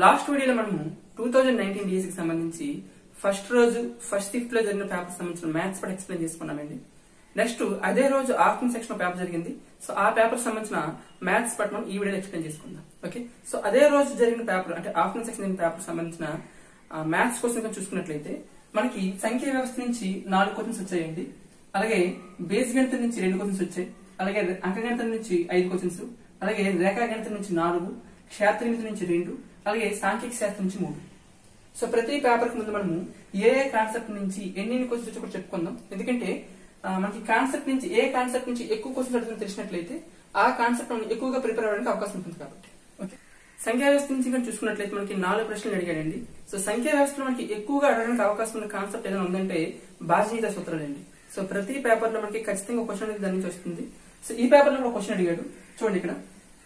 Last వీడియోలో మనము two thousand nineteen డిఎస్సికి సంబంధించి ఫస్ట్ రోజు ఫస్ట్ షిఫ్ట్ లో జరిగిన పేపర్ సంబంధించిన మ్యాథ్స్ కూడా ఎక్స్ప్లెయిన్ చేసుకున్నామండి నెక్స్ట్ అదే రోజు ఆఫ్టర్నూన్ సెక్షన్ పేపర్ జరిగింది సో ఆ పేపర్ సంబంధించిన మ్యాథ్స్ పట్ల మనం ఈ వీడియోలో ఎక్స్ప్లెయిన్ చేసుకుందాం ఓకే సో అదే రోజు జరిగిన పేపర్ అంటే ఆఫ్టర్నూన్ సెక్షన్ జరిగిన పేపర్ సంబంధించిన మ్యాథ్స్ కోసం కనుక చూసుకున్నట్లయితే మనకి సంఖ్యా వ్యవస్థ నుంచి నాలుగు క్వశ్చన్స్ వచ్చాయండి అలాగే బేస్ గణితం నుంచి రెండు క్వశ్చన్స్ వచ్చాయి అలాగే అంకగణితం నుంచి ఐదు క్వశ్చన్స్ అలాగే రేఖా గణితం నుంచి నాలుగు క్షేత్రమితి నుంచి రెండు అలాగే సాంఖ్యక శాస్త్రం నుంచి మూడు సో ప్రతి పేపర్ కి ముందు మనము ఏ ఏ కాన్సెప్ట్ నుంచి ఎన్ని క్వశ్చన్స్ వచ్చి కూడా చెప్పుకుందాం ఎందుకంటే ఆ, మనకి కాన్సెప్ట్ నుంచి ఏ కాన్సెప్ట్ నుంచి ఎక్కువ క్వశ్చన్స్ అడుగుతుందో తెలిసినట్లయితే ఆ కాన్సెప్ట్ మనం ఎక్కువగా ప్రిపేర్ అవ్వడానికి అవకాశం ఉంటుంది కాబట్టి ఓకే సంఖ్యా వ్యవస్థ నుంచి కనుక చూసుకున్నట్లయితే మనకి నాలుగు ప్రశ్నలు అడిగాడండి సో సంఖ్యా వ్యవస్థలో మనకి ఎక్కువగా అడగడానికి అవకాశం ఉన్న కాన్సెప్ట్ ఏదైనా ఉందంటే బాధ్యత సూత్రాలు అండి సో ప్రతి పేపర్ లో మనకి ఖచ్చితంగా ఒక క్వశ్చన్ అనేది దాని నుంచి వస్తుంది సో ఈ పేపర్ లో ఒక క్వశ్చన్ అడిగాడు చూడండి ఇక్కడ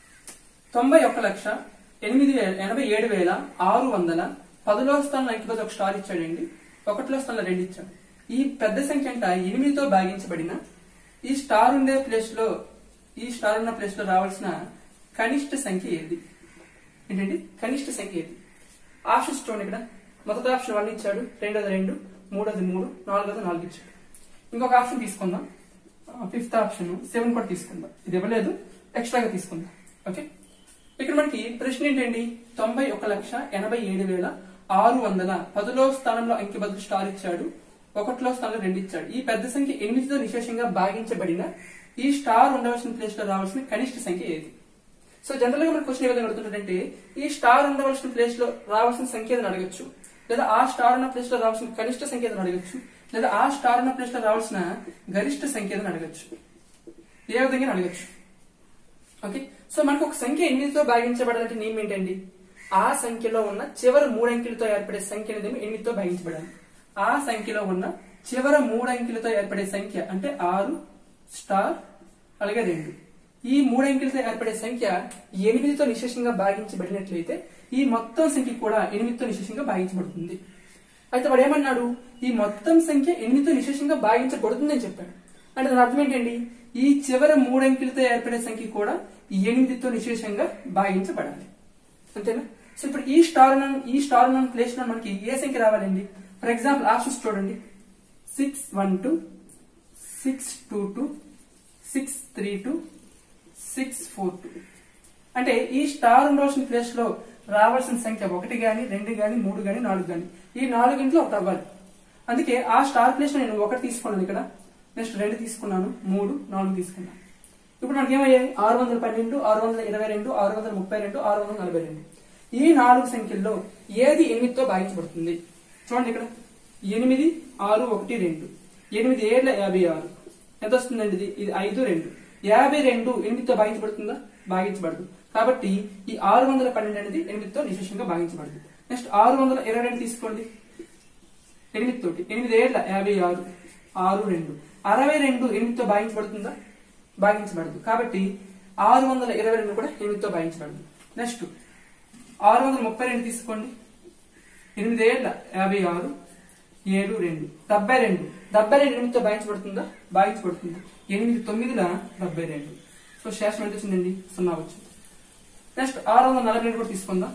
తొంభై ఒక్క లక్ష ఎనిమిది వేల ఎనభై ఏడు వేల ఆరు వందల పదిలో స్థానంలో ఇంటి ఒక స్టార్ ఇచ్చాడండి ఒకటిలో స్థానంలో రెండు ఇచ్చాడు ఈ పెద్ద సంఖ్య అంట ఎనిమిదితో భాగించబడిన ఈ స్టార్ ఉండే ప్లేస్ లో ఈ స్టార్ ఉన్న ప్లేస్ లో రావాల్సిన కనిష్ట సంఖ్య ఏది ఏంటండి కనిష్ట సంఖ్య ఏది ఆప్షన్స్ చూడండి ఇక్కడ మొదటి ఆప్షన్ వన్ ఇచ్చాడు రెండోది రెండు మూడోది మూడు నాలుగోది నాలుగు ఇచ్చాడు ఇంకొక ఆప్షన్ తీసుకుందాం ఫిఫ్త్ ఆప్షన్ సెవెన్ కూడా తీసుకుందాం ఇది ఇవ్వలేదు ఎక్స్ట్రాగా తీసుకుందాం ఓకే ఇక్కడ మనకి ప్రశ్న ఏంటండి తొంభై ఒక లక్ష ఎనభై ఏడు వేల ఆరు వందల పదిలో స్థానంలో అంకె బదులు స్టార్ ఇచ్చాడు ఒకటిలో స్థానంలో రెండు ఇచ్చాడు ఈ పెద్ద సంఖ్య ఎనిమిదితో నిశేషంగా భాగించబడిన ఈ స్టార్ ఉండవలసిన ప్లేస్ లో రావాల్సిన కనిష్ట సంఖ్య ఏది సో జనరల్ గా మన క్వశ్చన్ ఏ విధంగా అడుగుతుంటాడంటే ఈ స్టార్ ఉండవలసిన ప్లేస్ లో రావాల్సిన సంఖ్య ఏదని అడగచ్చు లేదా ఆ స్టార్ ఉన్న ప్లేస్ లో రావాల్సిన కనిష్ట సంఖ్య ఏదని అడగచ్చు లేదా ఆ స్టార్ ఉన్న ప్లేస్ లో రావాల్సిన గరిష్ట సంఖ్య ఏదని అడగచ్చు ఏ విధంగా అడగచ్చు ఓకే సో మనకు ఒక సంఖ్య ఎనిమిదితో భాగించబడాలంటే నియమం ఏంటండి ఆ సంఖ్యలో ఉన్న చివరి మూడు అంకెలతో ఏర్పడే సంఖ్య అనేది ఎనిమిదితో భాగించబడాలి ఆ సంఖ్యలో ఉన్న చివరి మూడు అంకెలతో ఏర్పడే సంఖ్య అంటే ఆరు స్టార్ అలాగే రెండు ఈ మూడు అంకెలతో ఏర్పడే సంఖ్య ఎనిమిదితో నిశేషంగా భాగించబడినట్లయితే ఈ మొత్తం సంఖ్య కూడా ఎనిమిదితో నిశేషంగా భాగించబడుతుంది అయితే వాడు ఏమన్నాడు ఈ మొత్తం సంఖ్య ఎనిమిదితో నిశేషంగా భాగించబడుతుందని చెప్పాడు అంటే దాని అర్థం ఏంటండి ఈ చివరి మూడు అంకెలతో ఏర్పడే సంఖ్య కూడా ఎనిమిదితో నిశేషంగా భాగించబడాలి అంతేనా సో ఇప్పుడు ఈ స్టార్ ఉన్న- ఈ స్టార్ ఉన్న ప్లేస్ లో మనకి ఏ సంఖ్య రావాలండి ఫర్ ఎగ్జాంపుల్ ఆప్షన్స్ చూడండి six one two six two two six three two six four two అంటే ఈ స్టార్ ఉండవలసిన ప్లేస్ లో రావాల్సిన సంఖ్య ఒకటి గాని రెండు గాని మూడు గాని నాలుగు గాని ఈ నాలుగింట్లో ఒకటి అవ్వాలి అందుకే ఆ స్టార్ ప్లేస్ లో నేను ఒకటి తీసుకున్నాను ఇక్కడ నెక్స్ట్ రెండు తీసుకున్నాను మూడు నాలుగు తీసుకున్నాను ఇప్పుడు మనకి ఏమయ్యాయి ఆరు వందల పన్నెండు ఆరు వందల ఇరవై రెండు ఆరు వందల ముప్పై రెండు ఆరు వందల నలభై రెండు ఈ నాలుగు సంఖ్యల్లో ఏది ఎనిమిదితో భాగించబడుతుంది చూడండి ఇక్కడ ఎనిమిది ఆరు ఒకటి రెండు ఎనిమిది ఏళ్ళ యాభై ఆరు ఎంత వస్తుందండి ఇది ఇది ఐదు రెండు యాభై రెండు ఎనిమిదితో భాగించబడుతుందా భాగించబడదు కాబట్టి ఈ ఆరు వందల పన్నెండు అనేది ఎనిమిదితో నిశేషంగా భాగించబడదు నెక్స్ట్ ఆరు వందల ఇరవై రెండు తీసుకోండి ఎనిమిది తోటి ఎనిమిది ఏళ్ళ యాభై ఆరు ఆరు రెండు అరవై రెండు ఎనిమిదితో భాగించబడుతుందా భాగించబడదు కాబట్టి ఆరు వందల ఇరవై రెండు కూడా ఎనిమిదితో భాగించబడదు నెక్స్ట్ ఆరు వందల ముప్పై రెండు తీసుకోండి ఎనిమిది ఏళ్ళ యాభై ఆరు ఏడు రెండు డెబ్బై రెండు డెబ్బై రెండు ఎనిమిదితో భాగించబడుతుందా భాగించబడుతుంది ఎనిమిది తొమ్మిదిల డెబ్బై రెండు సో శేషం ఎంత వచ్చిందండి సున్నా వచ్చింది నెక్స్ట్ ఆరు వందల నలభై రెండు కూడా తీసుకుందాం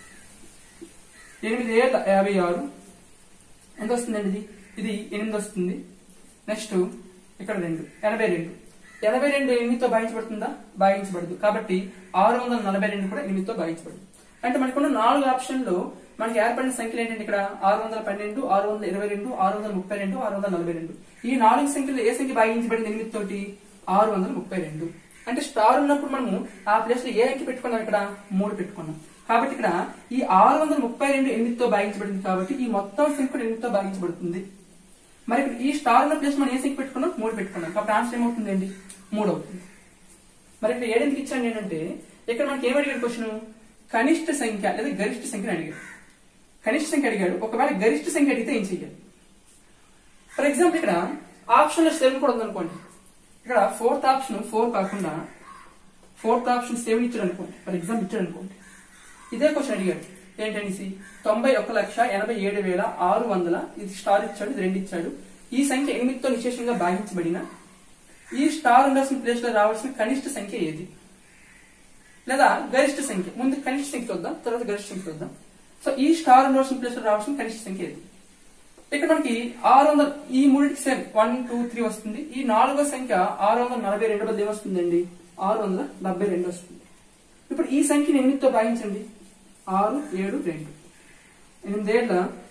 ఎనిమిది ఏళ్ళ యాభై ఆరు ఎంత వస్తుందండి ఇది ఇది ఎనిమిది వస్తుంది నెక్స్ట్ ఇక్కడ రెండు ఎనభై రెండు ఎనభై రెండు ఎనిమిదితో భాగించబడుతుందా భాగించబడదు కాబట్టి ఆరు వందల నలభై రెండు కూడా ఎనిమిదితో భాగించబడదు అంటే మనకున్న నాలుగు ఆప్షన్లు మనకి ఏర్పడిన సంఖ్యలు ఏంటంటే ఇక్కడ ఆరు వందల పన్నెండు ఆరు వందల ఇరవై రెండు ఆరు వందల ముప్పై రెండు ఆరు వందల నలభై రెండు ఈ నాలుగు సంఖ్యలు ఏ సంఖ్య భాగించబడింది ఎనిమిది తోటి ఆరు వందల ముప్పై రెండు అంటే స్టార్ ఉన్నప్పుడు మనము ఆ ప్లేస్ లో ఏ అంకె పెట్టుకున్నాం ఇక్కడ మూడు పెట్టుకున్నాం కాబట్టి ఇక్కడ ఈ ఆరు వందల ముప్పై రెండు ఎనిమిదితో భాగించబడింది కాబట్టి ఈ మొత్తం సంఖ్య కూడా ఎనిమిదితో భాగించబడుతుంది మరి ఇక్కడ ఈ స్టార్ ఉన్న ప్లేస్ మనం ఏ సంఖ్య పెట్టుకున్నాం మూడు పెట్టుకున్నాం కాబట్టి ఆన్సర్ ఏమవుతుందండి మూడు అవుతుంది మరి ఇక్కడ ఏడెందుకు ఇచ్చాను నేనంటే ఇక్కడ మనకి ఏం అడిగాడు క్వశ్చన్ కనిష్ట సంఖ్య లేదా గరిష్ట సంఖ్యను అడిగాడు కనిష్ట సంఖ్య అడిగాడు ఒకవేళ గరిష్ట సంఖ్య అడిగితే ఏం చెయ్యాలి ఫర్ ఎగ్జాంపుల్ ఇక్కడ ఆప్షన్ లో సెవెన్ కూడా ఉందనుకోండి ఇక్కడ ఫోర్త్ ఆప్షన్ ఫోర్ కాకుండా ఫోర్త్ ఆప్షన్ సెవెన్ ఇచ్చాడు అనుకోండి ఫర్ ఎగ్జాంపుల్ ఇచ్చాడు అనుకోండి ఇదే క్వశ్చన్ అడిగాడు ఏంటనేసి తొంభై ఒక్క లక్ష ఎనభై ఏడు వేల ఆరు వందల ఇది స్టార్ ఇచ్చాడు ఇది రెండు ఇచ్చాడు ఈ సంఖ్య ఎనిమిదితో నిశేషంగా భాగించబడిన ఈ స్టార్ ఉండాల్సిన ప్లేస్ లో రావాల్సిన కనిష్ట సంఖ్య ఏది లేదా గరిష్ట సంఖ్య ముందు కనిష్ట సంఖ్య చూద్దాం తర్వాత గరిష్ట సంఖ్య చూద్దాం సో ఈ స్టార్ ఉండవలసిన ప్లేస్ లో రావాల్సిన కనిష్ట సంఖ్య ఇది ఇక్కడ మనకి ఆరు వందల ఈ మూడింటికి సేమ్ వన్ టూ త్రీ వస్తుంది ఈ నాలుగో సంఖ్య ఆరు వందల నలభై రెండు బదులు ఏమొస్తుందండి ఆరు వందల డెబ్బై రెండు వస్తుంది ఇప్పుడు ఈ సంఖ్యని ఎనిమిదితో భాగించండి ఆరు ఏడు రెండు ఎనిమిదేళ్ల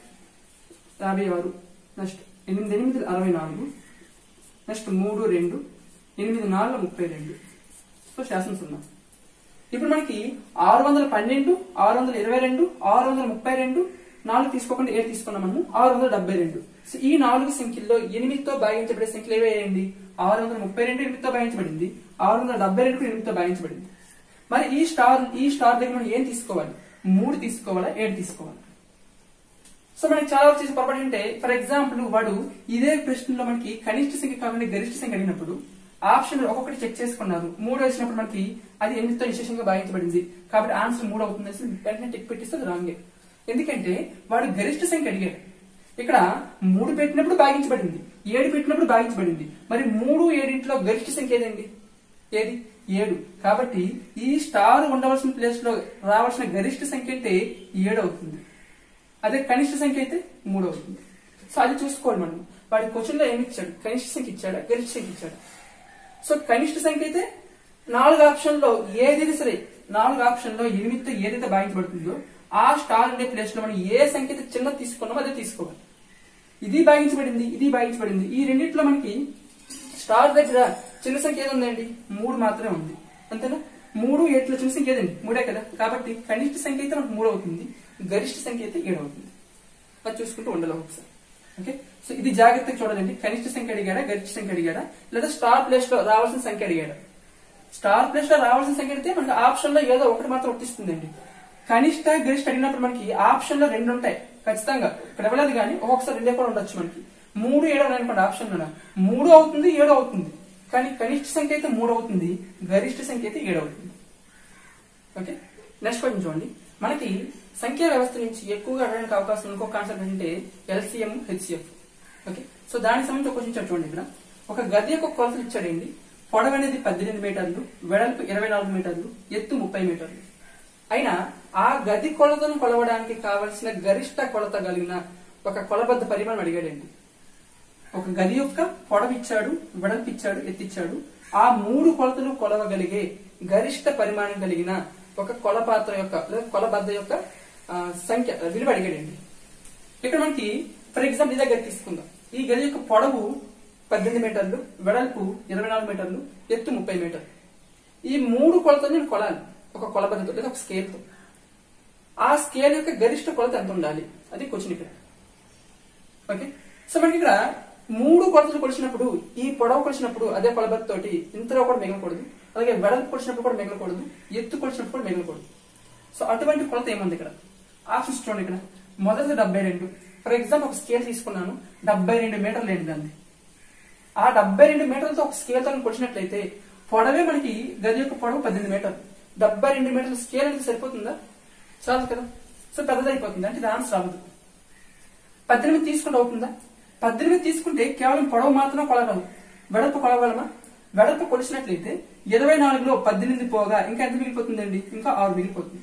యాభై ఆరు నెక్స్ట్ ఎనిమిది ఎనిమిది అరవై నాలుగు నెక్స్ట్ మూడు రెండు ఎనిమిది నాలుగు ముప్పై రెండు సో శాసన సున్నా ఇప్పుడు మనకి ఆరు వందల పన్నెండు ఆరు వందల ఇరవై రెండు ఆరు వందల ముప్పై రెండు నాలుగు తీసుకోకుండా ఏడు తీసుకున్నాం మనము ఆరు వందల డెబ్బై రెండు సో ఈ నాలుగు సంఖ్యల్లో ఎనిమిదితో భాగించబడే సంఖ్యలు ఏవేయండి ఆరు వందల ముప్పై రెండు ఎనిమిదితో భాగించబడింది ఆరు వందల డెబ్బై రెండు కూడా ఎనిమిదితో భాగించబడింది మరి ఈ స్టార్ ఈ స్టార్ దగ్గర మనం ఏం తీసుకోవాలి మూడు తీసుకోవాలా ఏడు తీసుకోవాలి సో మనకి చాలా వరకు చేసే పొరపాటు అంటే ఫర్ ఎగ్జాంపుల్ వాడు ఇదే ప్రశ్నలో మనకి కనిష్ట సంఖ్య కాకుండా గరిష్ట సంఖ్య అడిగినప్పుడు ఆప్షన్ ఒక్కొక్కటి చెక్ చేసుకున్నారు మూడు వచ్చినప్పుడు మనకి అది ఎనిమిదితో విశేషంగా భావించబడింది కాబట్టి ఆన్సర్ మూడు అవుతుంది అనేసి వెంటనే టిక్ పెట్టిస్తే అది రాంగే ఎందుకంటే వాడు గరిష్ట సంఖ్య అడిగాడు ఇక్కడ మూడు పెట్టినప్పుడు భాగించబడింది ఏడు పెట్టినప్పుడు భాగించబడింది మరి మూడు ఏడింట్లో గరిష్ట సంఖ్య ఏదండి ఏది ఏడు కాబట్టి ఈ స్టార్ ఉండవలసిన ప్లేస్ లో రావాల్సిన గరిష్ట సంఖ్య అంటే ఏడు అవుతుంది అదే కనిష్ట సంఖ్య అయితే మూడు అవుతుంది సో అది చూసుకోవాలి మనం వాడి క్వశ్చన్ లో ఏమి ఇచ్చాడు కనిష్ట సంఖ్య ఇచ్చాడా గరిష్ట సంఖ్య ఇచ్చాడా సో కనిష్ట సంఖ్య అయితే నాలుగు ఆప్షన్ లో ఏదైతే సరే నాలుగు ఆప్షన్ లో ఎనిమిదితో ఏదైతే భాగించబడుతుందో ఆ స్టార్ ఉండే ప్లేస్ లో మనం ఏ సంఖ్య అయితే చిన్నది తీసుకున్నామో అదే తీసుకోవాలి ఇది భాగించబడింది ఇది భాగించబడింది ఈ రెండిట్లో మనకి స్టార్ దగ్గర చిన్న సంఖ్య ఏది ఉందండి మూడు మాత్రమే ఉంది అంతేనా మూడు ఏట్లో చిన్న సంఖ్య ఏదండి మూడే కదా కాబట్టి కనిష్ట సంఖ్య అయితే మనకు మూడు అవుతుంది గరిష్ట సంఖ్య అయితే ఏడు అవుతుంది అది చూసుకుంటూ ఉండాలి ఒకసారి ఓకే సో ఇది జాగ్రత్తగా చూడాలండి కనిష్ట సంఖ్య అడిగాడా గరిష్ట సంఖ్య అడిగాడా లేదా స్టార్ ప్లేస్ లో రావాల్సిన సంఖ్య అడిగాడా స్టార్ ప్లేస్ లో రావాల్సిన సంఖ్య అయితే మనకి ఆప్షన్ లో ఏదో ఒకటి మాత్రం వర్తిస్తుందండి కనిష్ట గరిష్ట అడిగినప్పుడు మనకి ఆప్షన్ లో రెండు ఉంటాయి ఖచ్చితంగా ఇక్కడ ఇవ్వలేదు కానీ ఒక్కొక్కసారి రెండే కూడా ఉండొచ్చు మనకి మూడు ఏడు అనుకోండి ఆప్షన్ లో మూడు అవుతుంది ఏడు అవుతుంది కానీ కనిష్ట సంఖ్య అయితే మూడు అవుతుంది గరిష్ట సంఖ్య అయితే ఏడు అవుతుంది ఓకే నెక్స్ట్ క్వశ్చన్ చూడండి మనకి సంఖ్యా వ్యవస్థ నుంచి ఎక్కువగా అడగడానికి అవకాశం ఇంకో కాన్సెప్ట్ అంటే ఎల్సిఎం హెచ్సిఎఫ్ ఓకే సో దానికి సంబంధించి ఒక క్వశ్చన్ చూడండి ఇక్కడ ఒక గది యొక్క కొలతలు ఇచ్చాడండి పొడవు అనేది పద్దెనిమిది మీటర్లు వెడల్పు ఇరవై నాలుగు మీటర్లు ఎత్తు ముప్పై మీటర్లు అయినా ఆ గది కొలతను కొలవడానికి కావలసిన గరిష్ట కొలత కలిగిన ఒక కొలబద్ద పరిమాణం అడిగాడండి ఒక గది యొక్క పొడవు ఇచ్చాడు వెడల్పు ఇచ్చాడు ఎత్తిచ్చాడు ఆ మూడు కొలతలు కొలవగలిగే గరిష్ట పరిమాణం కలిగిన ఒక కొలపాత్ర యొక్క లేదా కొలబద్ద యొక్క ఆ, సంఖ్య విలువ అడిగాడండి ఇక్కడ మనకి ఫర్ ఎగ్జాంపుల్ ఇదే గది తీసుకుందాం ఈ గది యొక్క పొడవు పద్దెనిమిది మీటర్లు వెడల్పు ఇరవై నాలుగు మీటర్లు ఎత్తు ముప్పై మీటర్లు ఈ మూడు కొలతలు నేను కొలాలి ఒక కొలబద్దతో లేదా ఒక స్కేల్తో ఆ స్కేల్ యొక్క గరిష్ట కొలత ఎంత ఉండాలి అది క్వశ్చన్ ఇక్కడ ఓకే సో మనకి ఇక్కడ మూడు కొలతలు కొలిచినప్పుడు ఈ పొడవు కొలిచినప్పుడు అదే కొలబత్త తోటి ఇంతలో కూడా మిగలకూడదు అలాగే వెడల్పు కొలిచినప్పుడు కూడా మిగలకూడదు ఎత్తు కొలిచినప్పుడు కూడా మిగలకూడదు సో అటువంటి కొలత ఏముంది ఇక్కడ ఆప్షన్స్ చూడండి ఇక్కడ మొదటిది డెబ్బై రెండు ఫర్ ఎగ్జాంపుల్ ఒక స్కేల్ తీసుకున్నాను డెబ్బై రెండు మీటర్లు ఏంటి దాన్ని ఆ డెబ్బై రెండు మీటర్లతో ఒక స్కేల్ తో కొలిచినట్లయితే పొడవే మనకి గది యొక్క పొడవు పద్దెనిమిది మీటర్లు డెబ్బై రెండు మీటర్ల స్కేల్ అంటే సరిపోతుందా చాలు కదా సో పెద్దదైపోతుంది అంటే ఇది ఆన్సర్ అవ్వదు పద్దెనిమిది తీసుకుంటే అవుతుందా పద్దెనిమిది తీసుకుంటే కేవలం పొడవు మాత్రమే కొలగలం వెడల్పు కొలగలమా వెడల్పు కొలిచినట్లయితే ఇరవై నాలుగులో పద్దెనిమిది పోగా ఇంకా ఎంత మిగిలిపోతుందండి ఇంకా ఆరు మిగిలిపోతుంది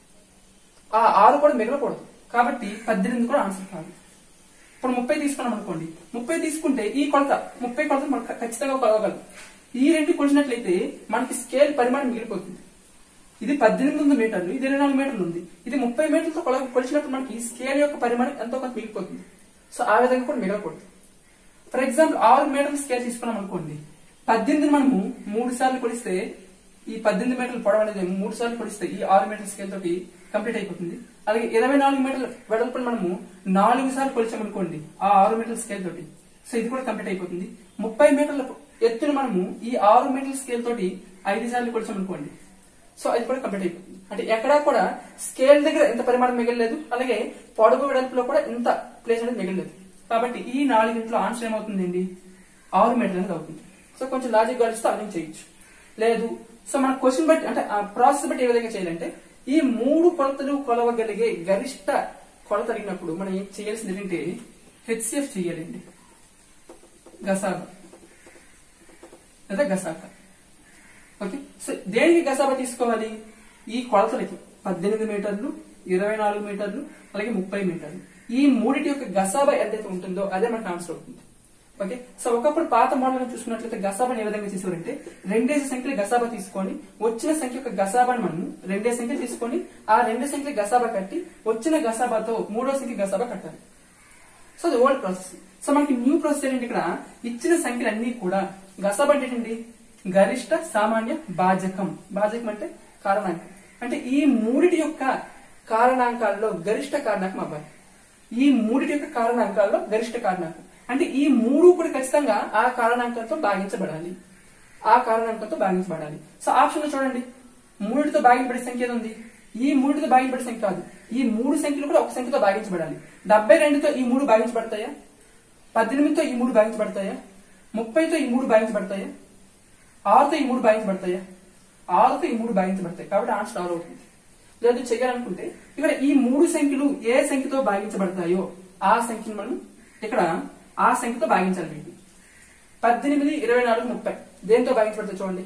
ఆ ఆరు కూడా మిగలకూడదు కాబట్టి పద్దెనిమిది కూడా ఆన్సర్ కాదు ఇప్పుడు ముప్పై తీసుకున్నాం అనుకోండి ముప్పై తీసుకుంటే ఈ కొలత ముప్పై కొలత మనకు ఖచ్చితంగా కొలవగలం ఈ రెండు కొలిచినట్లయితే మనకి స్కేల్ పరిమాణం మిగిలిపోతుంది ఇది పద్దెనిమిది వందల మీటర్లు ఇది ఇరవై నాలుగు మీటర్లు ఉంది ఇది ముప్పై మీటర్లతో కొల కొలిచినప్పుడు మనకి స్కేల్ యొక్క పరిమాణం ఎంతో కొంత మిగిలిపోతుంది సో ఆ విధంగా కూడా మిగలకూడదు ఫర్ ఎగ్జాంపుల్ ఆరు మీటర్ల స్కేల్ తీసుకున్నాం అనుకోండి పద్దెనిమిది మనము మూడు సార్లు కొలిస్తే ఈ పద్దెనిమిది మీటర్ల పొడవు అనేది మూడు సార్లు కొలిస్తే ఈ ఆరు మీటర్ల స్కేల్ తోటి కంప్లీట్ అయిపోతుంది అలాగే ఇరవై నాలుగు మీటర్ల వెడల్పుని మనము నాలుగు సార్లు కొలిచామనుకోండి ఆ ఆరు మీటర్ల స్కేల్ తోటి సో ఇది కూడా కంప్లీట్ అయిపోతుంది ముప్పై మీటర్ల ఎత్తును మనము ఈ ఆరు మీటర్ల స్కేల్ తోటి ఐదు సార్లు కొలిచామనుకోండి సో అది కూడా కంప్లీట్ అయిపోతుంది అంటే ఎక్కడా కూడా స్కేల్ దగ్గర ఎంత పరిమాణం మిగలలేదు అలాగే పొడవు వెడల్పులో కూడా ఎంత ప్లేస్ అనేది మిగలలేదు కాబట్టి ఈ నాలుగింట్లో ఆన్సర్ ఏమవుతుందండి ఆరు మీటర్లు అనేది అవుతుంది సో కొంచెం లాజిక్ గడిస్తే అర్థం చేయొచ్చు లేదు సో మన క్వశ్చన్ బట్టి అంటే ఆ ప్రాసెస్ బట్టి ఏ విధంగా చేయాలంటే ఈ మూడు కొలతలు కొలవగలిగే గరిష్ట కొలత అడిగినప్పుడు మనం ఏం చేయాల్సింది ఏంటంటే హెచ్సిఎఫ్ చేయాలండి గసాబా లేదా గసాక ఓకే సో దేనికి గసాబా తీసుకోవాలి ఈ కొలతలకి పద్దెనిమిది మీటర్లు ఇరవై నాలుగు మీటర్లు అలాగే ముప్పై మీటర్లు ఈ మూడిటి యొక్క గసాబా ఎంతైతే ఉంటుందో అదే మనకు ఆన్సర్ అవుతుంది ఓకే సో ఒకప్పుడు పాత మోడల్ చూసుకున్నట్లయితే గసాబాని ఏ విధంగా చేసేవారంటే రెండేసి సంఖ్యల గసాబా తీసుకొని వచ్చిన సంఖ్య యొక్క గసాబాని మనం రెండే సంఖ్యలు తీసుకొని ఆ రెండు సంఖ్యల గసాబా కట్టి వచ్చిన గసాబాతో మూడో సంఖ్య గసాబా కట్టాలి సో అది ఓల్డ్ ప్రాసెస్ సో మనకి న్యూ ప్రాసెస్ ఏంటంటే ఇక్కడ ఇచ్చిన సంఖ్యలు అన్ని కూడా గసాబా అంటే ఏంటి గరిష్ట సామాన్య భాజకం భాజకం అంటే కారణాంకం అంటే ఈ మూడిటి యొక్క కారణాంకాల్లో గరిష్ట కారణాంకం అవ్వాలి ఈ మూడిటి యొక్క కారణాంకాల్లో గరిష్ట కారణాంకం అంటే ఈ మూడు కూడా ఖచ్చితంగా ఆ కారణాంకంతో భాగించబడాలి ఆ కారణాంకంతో భాగించబడాలి సో ఆప్షన్ లో చూడండి మూడితో భాగించబడే సంఖ్య ఏది ఉంది ఈ మూడితో భాగించబడే సంఖ్య కాదు ఈ మూడు సంఖ్యలు కూడా ఒక సంఖ్యతో భాగించబడాలి డెబ్బై రెండుతో ఈ మూడు భాగించబడతాయా పద్దెనిమిదితో ఈ మూడు భాగించబడతాయా ముప్పైతో ఈ మూడు భాగించబడతాయా ఆరుతో ఈ మూడు భాగించబడతాయా ఆరుతో ఈ మూడు భాగించబడతాయి కాబట్టి ఆన్సర్ ఆరు అవుతుంది లేదు చేయాలనుకుంటే ఇక్కడ ఈ మూడు సంఖ్యలు ఏ సంఖ్యతో భాగించబడతాయో ఆ సంఖ్యను మనం ఇక్కడ ఆ సంఖ్యతో భాగించాలి వీటిని పద్దెనిమిది ఇరవై నాలుగు ముప్పై దేంతో భాగించబడతాయి చూడండి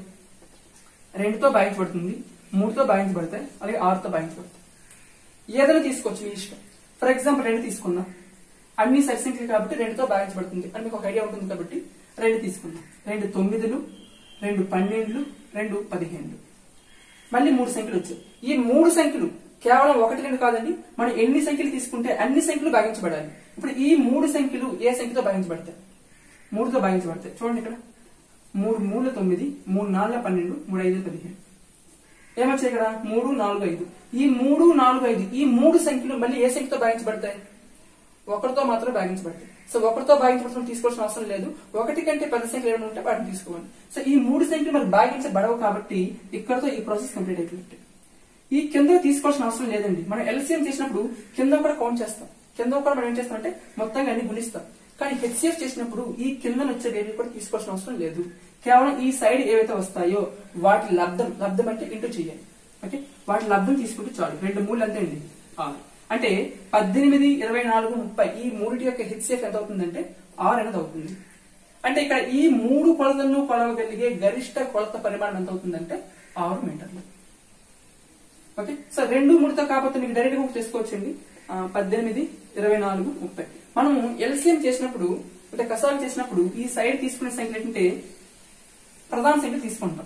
రెండుతో భాగించబడుతుంది మూడుతో భాగించబడతాయి అలాగే ఆరుతో భాగించబడతాయి ఏదైనా తీసుకోవచ్చు మీ ఇష్టం ఫర్ ఎగ్జాంపుల్ రెండు తీసుకుందాం అన్ని సరి సంఖ్యలు కాబట్టి రెండుతో భాగించబడుతుంది అని మీకు ఒక ఐడియా ఉంటుంది కాబట్టి రెండు తీసుకుందాం రెండు తొమ్మిదిలు రెండు పన్నెండులు రెండు పదిహేనులు మళ్ళీ మూడు సంఖ్యలు వచ్చాయి ఈ మూడు సంఖ్యలు కేవలం ఒకటి రెండు కాదండి మనం ఎన్ని సంఖ్యలు తీసుకుంటే అన్ని సంఖ్యలు భాగించబడాలి ఇప్పుడు ఈ మూడు సంఖ్యలు ఏ సంఖ్యతో భాగించబడతాయి మూడుతో భాగించబడతాయి చూడండి ఇక్కడ మూడు మూడు తొమ్మిది మూడు నాలుగు పన్నెండు మూడు ఐదు పదిహేను ఏమొచ్చాయి ఇక్కడ మూడు నాలుగు ఐదు ఈ మూడు నాలుగు ఐదు ఈ మూడు సంఖ్యలు మళ్ళీ ఏ సంఖ్యతో భాగించబడతాయి ఒకరితో మాత్రమే భాగించబడతాయి సో ఒకరితో భాగించబడటం తీసుకోవాల్సిన అవసరం లేదు ఒకటి కంటే పెద్ద సంఖ్యలు ఏమైనా ఉంటే వాటిని తీసుకోవాలి సో ఈ మూడు సంఖ్యలు మరి భాగించబడవు కాబట్టి ఇక్కడతో ఈ ప్రాసెస్ కంప్లీట్ అయిపోయింది ఈ కింద తీసుకోవాల్సిన అవసరం లేదండి మనం ఎల్సీఎం చేసినప్పుడు కింద కూడా కౌంట్ చేస్తాం కింద కూడా మనం ఏం చేస్తామంటే మొత్తంగా అన్ని గుణిస్తాం కానీ హెచ్సిఎఫ్ చేసినప్పుడు ఈ కింద వచ్చే ఏవి కూడా తీసుకోవాల్సిన అవసరం లేదు కేవలం ఈ సైడ్ ఏవైతే వస్తాయో వాటి లబ్ధం లబ్ధం అంటే ఇంటూ చేయాలి ఓకే వాటి లబ్ధం తీసుకుంటే చాలు రెండు మూడు అంతే అండి ఆరు అంటే పద్దెనిమిది ఇరవై నాలుగు ముప్పై ఈ మూడిటి యొక్క హెచ్సిఎఫ్ ఎంత అవుతుందంటే ఆరు అనేది అవుతుంది అంటే ఇక్కడ ఈ మూడు కొలతలను కొలవగలిగే గరిష్ట కొలత పరిమాణం ఎంత అవుతుందంటే ఆరు మీటర్లు ఓకే సో రెండు మూడుతో కాకపోతే మీకు డైరెక్ట్ గా చేసుకోవచ్చండి ఆ, పద్దెనిమిది ఇరవై నాలుగు ముప్పై మనం ఎల్సిఎం చేసినప్పుడు అంటే కసాలు చేసినప్పుడు ఈ సైడ్ తీసుకునే సంఖ్య ఏంటంటే ప్రధాన సంఖ్య తీసుకుంటాం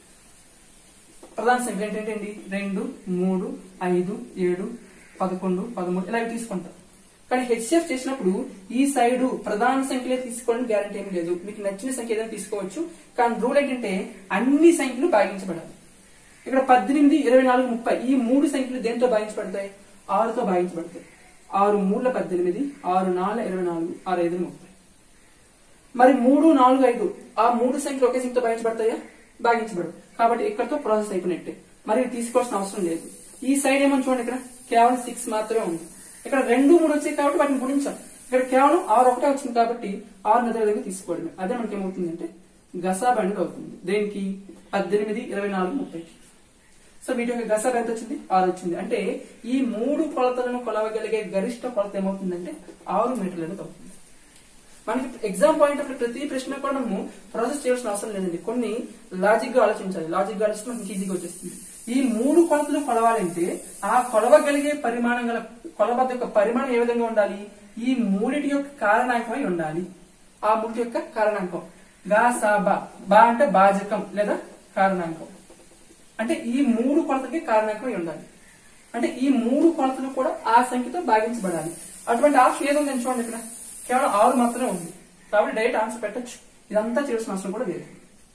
ప్రధాన సంఖ్య ఏంటంటే రెండు మూడు ఐదు ఏడు పదకొండు పదమూడు ఇలాగ తీసుకుంటాం కానీ హెచ్సిఎఫ్ చేసినప్పుడు ఈ సైడ్ ప్రధాన సంఖ్యలే తీసుకోవడానికి గ్యారంటీ ఏం లేదు మీకు నచ్చిన సంఖ్య ఏదైనా తీసుకోవచ్చు కానీ రూల్ ఏంటంటే అన్ని సంఖ్యలు భాగించబడాలి ఇక్కడ పద్దెనిమిది ఇరవై నాలుగు ముప్పై ఈ మూడు సంఖ్యలు దేంతో భాగించబడతాయి ఆరుతో భాగించబడతాయి ఆరు మూడుల పద్దెనిమిది ఆరు నాలుగు ఇరవై నాలుగు ఆరు ఐదు ముప్పై మరి మూడు నాలుగు ఐదు ఆ మూడు సంఖ్యలు ఒకే సంఖ్యతో భాగించబడతాయా భాగించబడవు కాబట్టి ఇక్కడతో ప్రాసెస్ అయిపోయినట్టే మరి ఇవి తీసుకోవాల్సిన అవసరం లేదు ఈ సైడ్ ఏమని చూడండి ఇక్కడ కేవలం సిక్స్ మాత్రమే ఉంది ఇక్కడ రెండు మూడు వచ్చాయి కాబట్టి వాటిని గుణించాం ఇక్కడ కేవలం ఆరు ఒకటే వచ్చింది కాబట్టి ఆరు నది విధంగా తీసుకోవడమే అదే మనకి ఏమవుతుందంటే గసాబ్ అనేది అవుతుంది దేనికి పద్దెనిమిది ఇరవై నాలుగు ముప్పైకి సో వీటి యొక్క గసాబ్ ఎంత వచ్చింది ఆరు వచ్చింది అంటే ఈ మూడు కొలతలను కొలవగలిగే గరిష్ట కొలత ఏమవుతుందంటే ఆరు మీటర్లు అనేది అవుతుంది మనకి ఎగ్జామ్ పాయింట్ ఆఫ్ ప్రతి ప్రశ్న కూడా మనము ప్రాసెస్ చేయాల్సిన అవసరం లేదండి కొన్ని లాజిక్ గా ఆలోచించాలి లాజిక్ గా ఆలోచిస్తే మనకి ఈజీగా వచ్చేస్తుంది ఈ మూడు కొలతలు కొలవాలంటే ఆ కొలవగలిగే పరిమాణం గల కొలబద్ద యొక్క పరిమాణం ఏ విధంగా ఉండాలి ఈ మూడిటి యొక్క కారణాంకమై ఉండాలి ఆ మూడిటి యొక్క కారణాంకం గా సా బా బా అంటే బాజకం లేదా కారణాంకం అంటే ఈ మూడు కొలతలకి కారణాంకమై ఉండాలి అంటే ఈ మూడు కొలతలు కూడా ఆ సంఖ్యతో భాగించబడాలి అటువంటి ఆప్షన్ ఏదో ఉందని చూడండి ఇక్కడ కేవలం ఆరు మాత్రమే ఉంది కాబట్టి డైరెక్ట్ ఆన్సర్ పెట్టచ్చు ఇదంతా చేయాల్సిన అవసరం కూడా లేదు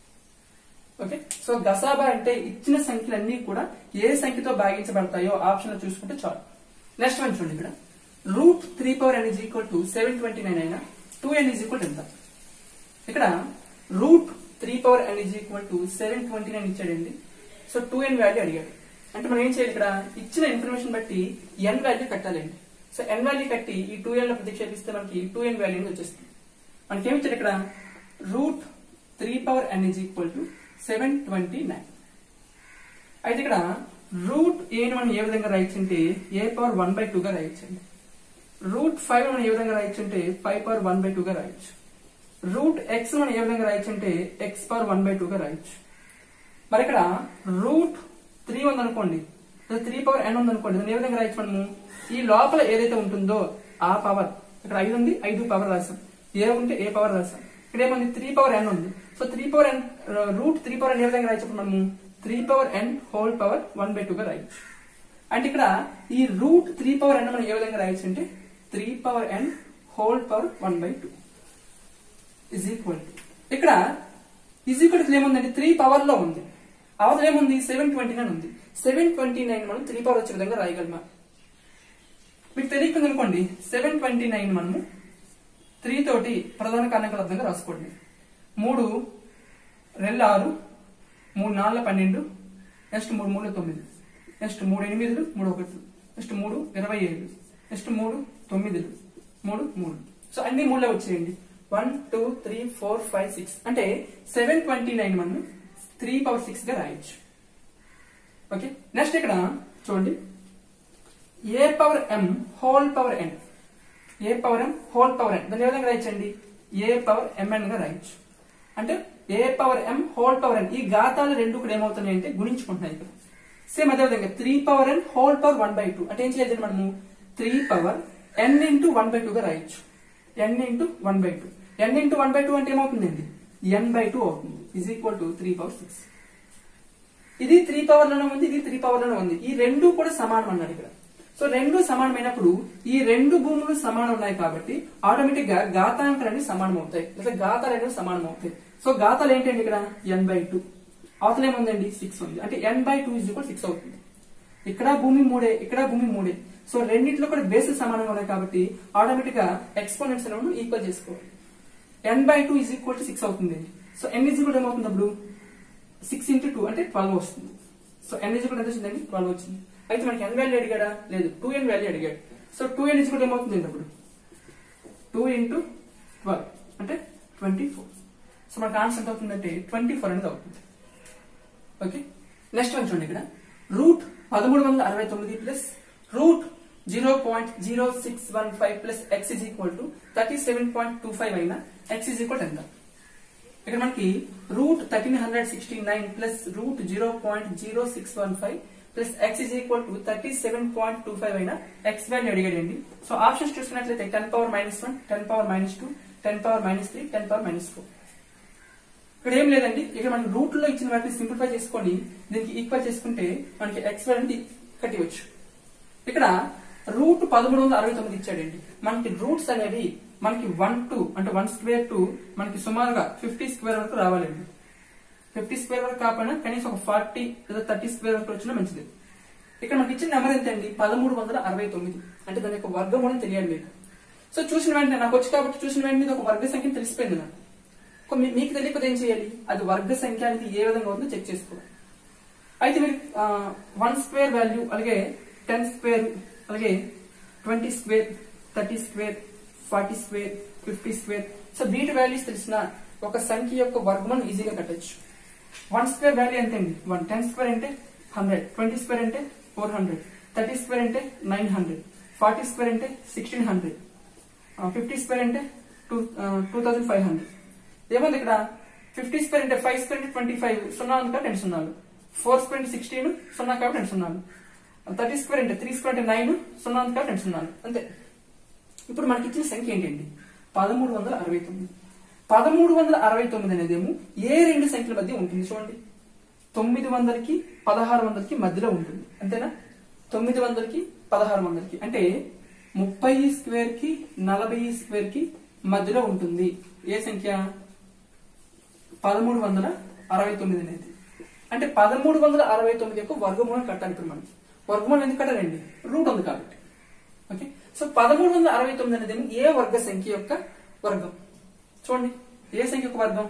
ఓకే సో గసాబా అంటే ఇచ్చిన సంఖ్యలన్నీ కూడా ఏ సంఖ్యతో భాగించబడతాయో ఆప్షన్ లో చూసుకుంటే చాలు నెక్స్ట్ వన్ చూడండి ఇక్కడ root three power N is equal to seven twenty nine అయినా టూ ఎన్ ఈజ్ ఈక్వల్ ఎంత ఇక్కడ root three power N is equal to seven twenty nine ఇచ్చాడండి సో టూ ఎన్ వాల్యూ అడిగాడు అంటే మనం ఏం చేయాలి ఇక్కడ ఇచ్చిన ఇన్ఫర్మేషన్ బట్టి ఎన్ వాల్యూ కట్టాలండి సో ఎన్ వాల్యూ కట్టి ఈ టూ ఎన్ లో ప్రతిక్షేపిస్తే మనకి టూ ఎన్ వాల్యూ వచ్చేస్తుంది మనకి ఏమి ఇచ్చాడు ఇక్కడ root three power N is equal to seven twenty nine అయితే ఇక్కడ రూట్ ఏని మనం ఏ విధంగా రాయొచ్చు అంటే A power one by two గా రాయొచ్చండి రూట్ ఫైవ్ మనం ఏ విధంగా రాయొచ్చు అంటే five power one by two గా రాయొచ్చు రూట్ ఎక్స్ మనం ఏ విధంగా రాయొచ్చు అంటే X power one by two గా రాయొచ్చు మరి ఇక్కడ రూట్ త్రీ ఉంది అనుకోండి త్రీ పవర్ ఎన్ ఉంది అనుకోండి దాన్ని ఏ విధంగా రాయొచ్చు మనము ఈ లోపల ఏదైతే ఉంటుందో ఆ పవర్ ఇక్కడ ఐదు ఉంది ఐదు పవర్ రాసాం ఏ ఉంటే ఏ పవర్ రాసాం ఇక్కడ ఏముంది త్రీ పవర్ ఎన్ ఉంది so three power N root three power N ఏ విధంగా రాయొచ్చు మనము three power N whole power one by two గా రాయొచ్చు అంటే ఇక్కడ ఈ రూట్ త్రీ పవర్ ఎన్ మనం ఏ విధంగా రాయొచ్చు అంటే three power N whole power one by two is equal ఇక్కడ ఇజ్ ఈక్వల్ టు ఏముందంటే త్రీ పవర్ లో ఉంది అవతల ఏముంది సెవెన్ ట్వంటీ నైన్ ఉంది సెవెన్ ట్వంటీ నైన్ మనం త్రీ పవర్ వచ్చే విధంగా రాయగలమా మీకు తెలియకుండా అనుకోండి సెవెన్ ట్వంటీ నైన్ మనము త్రీ తోటి ప్రధాన కారణకలబ్దంగా రాసుకోండి మూడు రెండు ఆరు మూడు నాలుగు పన్నెండు నెక్స్ట్ మూడు మూడు తొమ్మిది నెక్స్ట్ మూడు ఎనిమిదిలు మూడు ఒకటి నెక్స్ట్ మూడు ఇరవై ఏడు నెక్స్ట్ మూడు తొమ్మిదిలు మూడు మూడు సో అన్ని మూడులో వచ్చేయండి one two three four five six అంటే సెవెన్ ట్వంటీ నైన్ మనం త్రీ పవర్ సిక్స్ గా రాయొచ్చు ఓకే నెక్స్ట్ ఇక్కడ చూడండి A power M whole power N A power M whole power N దాన్ని ఏ విధంగా రాయొచ్చండి ఏ పవర్ ఎంఎన్ గా రాయొచ్చు అంటే A power M whole power N ఈ ఘాతాలు రెండు కూడా ఏమవుతున్నాయి అంటే గుణించుకుంటున్నాయి ఇక్కడ సేమ్ అదే విధంగా three power N whole power one by two అంటే ఏం చేయాలి మనము three power N into one by two గా రాయొచ్చు N into one by two N into one by two అంటే ఏమవుతుందండి ఎన్ బై టూ అవుతుంది is equal to three power six ఇది త్రీ పవర్ లోనే ఉంది ఇది త్రీ పవర్ లోనే ఉంది ఈ రెండు కూడా సమానం అన్నాడు ఇక్కడ సో రెండు సమానమైనప్పుడు ఈ రెండు భూములు సమానం ఉన్నాయి కాబట్టి ఆటోమేటిక్ గా ఘాతాంకాలు అనేవి సమానం అవుతాయి లేదా ఘాతాలు అనేవి సమానం అవుతాయి సో ఘాతాలు ఏంటండి ఇక్కడ ఎన్ బై టూ అవతల ఏముందండి సిక్స్ ఉంది అంటే ఎన్ బై టూ ఇజ్ కూడా సిక్స్ అవుతుంది ఇక్కడ భూమి మూడే ఇక్కడ భూమి మూడే సో రెండింటిలో కూడా బేసిస్ సమానంగా ఉన్నాయి కాబట్టి ఆటోమేటిక్ గా ఎక్స్పోనెంట్స్ అనేవి ఈక్వల్ చేసుకోవాలి N by two is equal to six అవుతుంది సో ఎన్ ఇజ్ కూడా ఏమవుతుంది అప్పుడు సిక్స్ ఇంటూ టూ అంటే ట్వెల్వ్ వస్తుంది సో ఎన్ ఇజ్ కూడా ఎంత వచ్చిందండి ట్వెల్వ్ వచ్చింది అయితే మనకి ఎన్ వాల్యూ అడిగాడా లేదు టూ ఎన్ వాల్యూ అడిగాడు సో టూ ఎన్ ఇజ్ కూడా ఏమవుతుంది అప్పుడు టూ ఇంటూ ట్వెల్వ్ అంటే ట్వంటీ ఫోర్ సో మనకి ఆన్సర్ ఎంత అవుతుందంటే ట్వంటీ ఫోర్ అనేది అవుతుంది ఓకే నెక్స్ట్ వన్ చూడండి ఇక్కడ రూట్ పదమూడు వందల అరవై తొమ్మిది plus root zero point zero six one five plus X is equal to thirty seven point two five అయినా ఎక్స్ ఇజ్ ఈక్వల్ ఎంత ఇక్కడ మనకి root thirteen hundred sixty nine plus root zero point zero six one five plus X is equal to thirty seven point two five అయినా X value అడిగాడండి so options చూసుకున్నట్లయితే ten power minus one ten power minus two ten power minus three ten power minus four ఇక్కడ ఏం లేదండి ఇక్కడ మనకి route లో ఇచ్చిన వాటిని సింప్లిఫై చేసుకొని దీనికి ఈక్వల్ చేసుకుంటే మనకి ఎక్స్ వాల్యూని కట్టివచ్చు ఇక్కడ రూట్ పదమూడు వందల అరవై తొమ్మిది ఇచ్చాడండి మనకి రూట్స్ అనేవి మనకి వన్ టు అంటే వన్ స్క్వేర్ టు మనకి సుమారుగా ఫిఫ్టీ స్క్వేర్ వరకు రావాలండి ఫిఫ్టీ స్క్వేర్ వరకు కాకపోయినా కనీసం ఒక ఫార్టీ లేదా థర్టీ స్క్వేర్ వరకు వచ్చినా మంచిది ఇక్కడ మనకి ఇచ్చిన నెంబర్ ఎంత అండి పదమూడు వందల అరవై తొమ్మిది అంటే దాని యొక్క వర్గం అని తెలియాలి మీకు సో చూసిన వెంటనే నాకు వచ్చి కాబట్టి చూసిన వెంటనే ఇది ఒక వర్గ సంఖ్య తెలిసిపోయింది నాకు కొ- మీ- మీకు తెలియకపోతే ఏం చేయాలి అది వర్గ సంఖ్య అనేది ఏ విధంగా ఉందో చెక్ చేసుకోవాలి అయితే మీరు వన్ స్క్వేర్ వాల్యూ అలాగే టెన్ స్క్వేర్ అలాగే twenty square thirty square forty square fifty square so వీటి వాల్యూస్ తెలిసిన ఒక సంఖ్య యొక్క వర్గమని ఈజీగా కట్టొచ్చు వన్ స్క్వేర్ వాల్యూ ఎంత అండి వన్ టెన్ స్క్వేర్ అంటే హండ్రెడ్ ట్వంటీ స్క్వేర్ అంటే ఫోర్ హండ్రెడ్ థర్టీ స్క్వేర్ అంటే నైన్ హండ్రెడ్ ఫార్టీ స్క్వేర్ అంటే సిక్స్టీన్ హండ్రెడ్ ఫిఫ్టీ స్క్వేర్ అంటే two two thousand five hundred ఏముంది ఇక్కడ ఫిఫ్టీ స్క్వేర్ అంటే ఫైవ్ స్క్వేర్ అంటే ట్వంటీ ఫైవ్ సున్నా ఉంది కాబట్టి రెండు సున్నాలు ఫోర్ స్క్వేర్ అంటే సిక్స్టీన్ సున్నా కాబట్టి రెండు సున్నాలు థర్టీ స్క్వేర్ అంటే త్రీ స్క్వేర్ అంటే నైన్ సున్నా ఉంది కాబట్టి రెండు సున్నాలు అంతే ఇప్పుడు మనకి ఇచ్చిన సంఖ్య ఏంటండి పదమూడు వందల అరవై తొమ్మిది పదమూడు వందల అరవై తొమ్మిది అనేదేమో ఏ రెండు సంఖ్యల మధ్య ఉంటుంది చూడండి తొమ్మిది వందలకి పదహారు వందలకి మధ్యలో ఉంటుంది అంతేనా తొమ్మిది వందలకి పదహారు వందలకి అంటే ముప్పై స్క్వేర్ కి నలభై స్క్వేర్ కి మధ్యలో ఉంటుంది ఏ సంఖ్య పదమూడు వందల అరవై తొమ్మిది అనేది అంటే పదమూడు వందల అరవై తొమ్మిది యొక్క వర్గమూలం కట్టాలి ఇప్పుడు మనం వర్గమూలం ఎందుకు కట్టాలండి రూట్ ఉంది కాబట్టి ఓకే సో పదమూడు వందల అరవై తొమ్మిది అనేది ఏ వర్గ సంఖ్య యొక్క వర్గం చూడండి ఏ సంఖ్య యొక్క వర్గం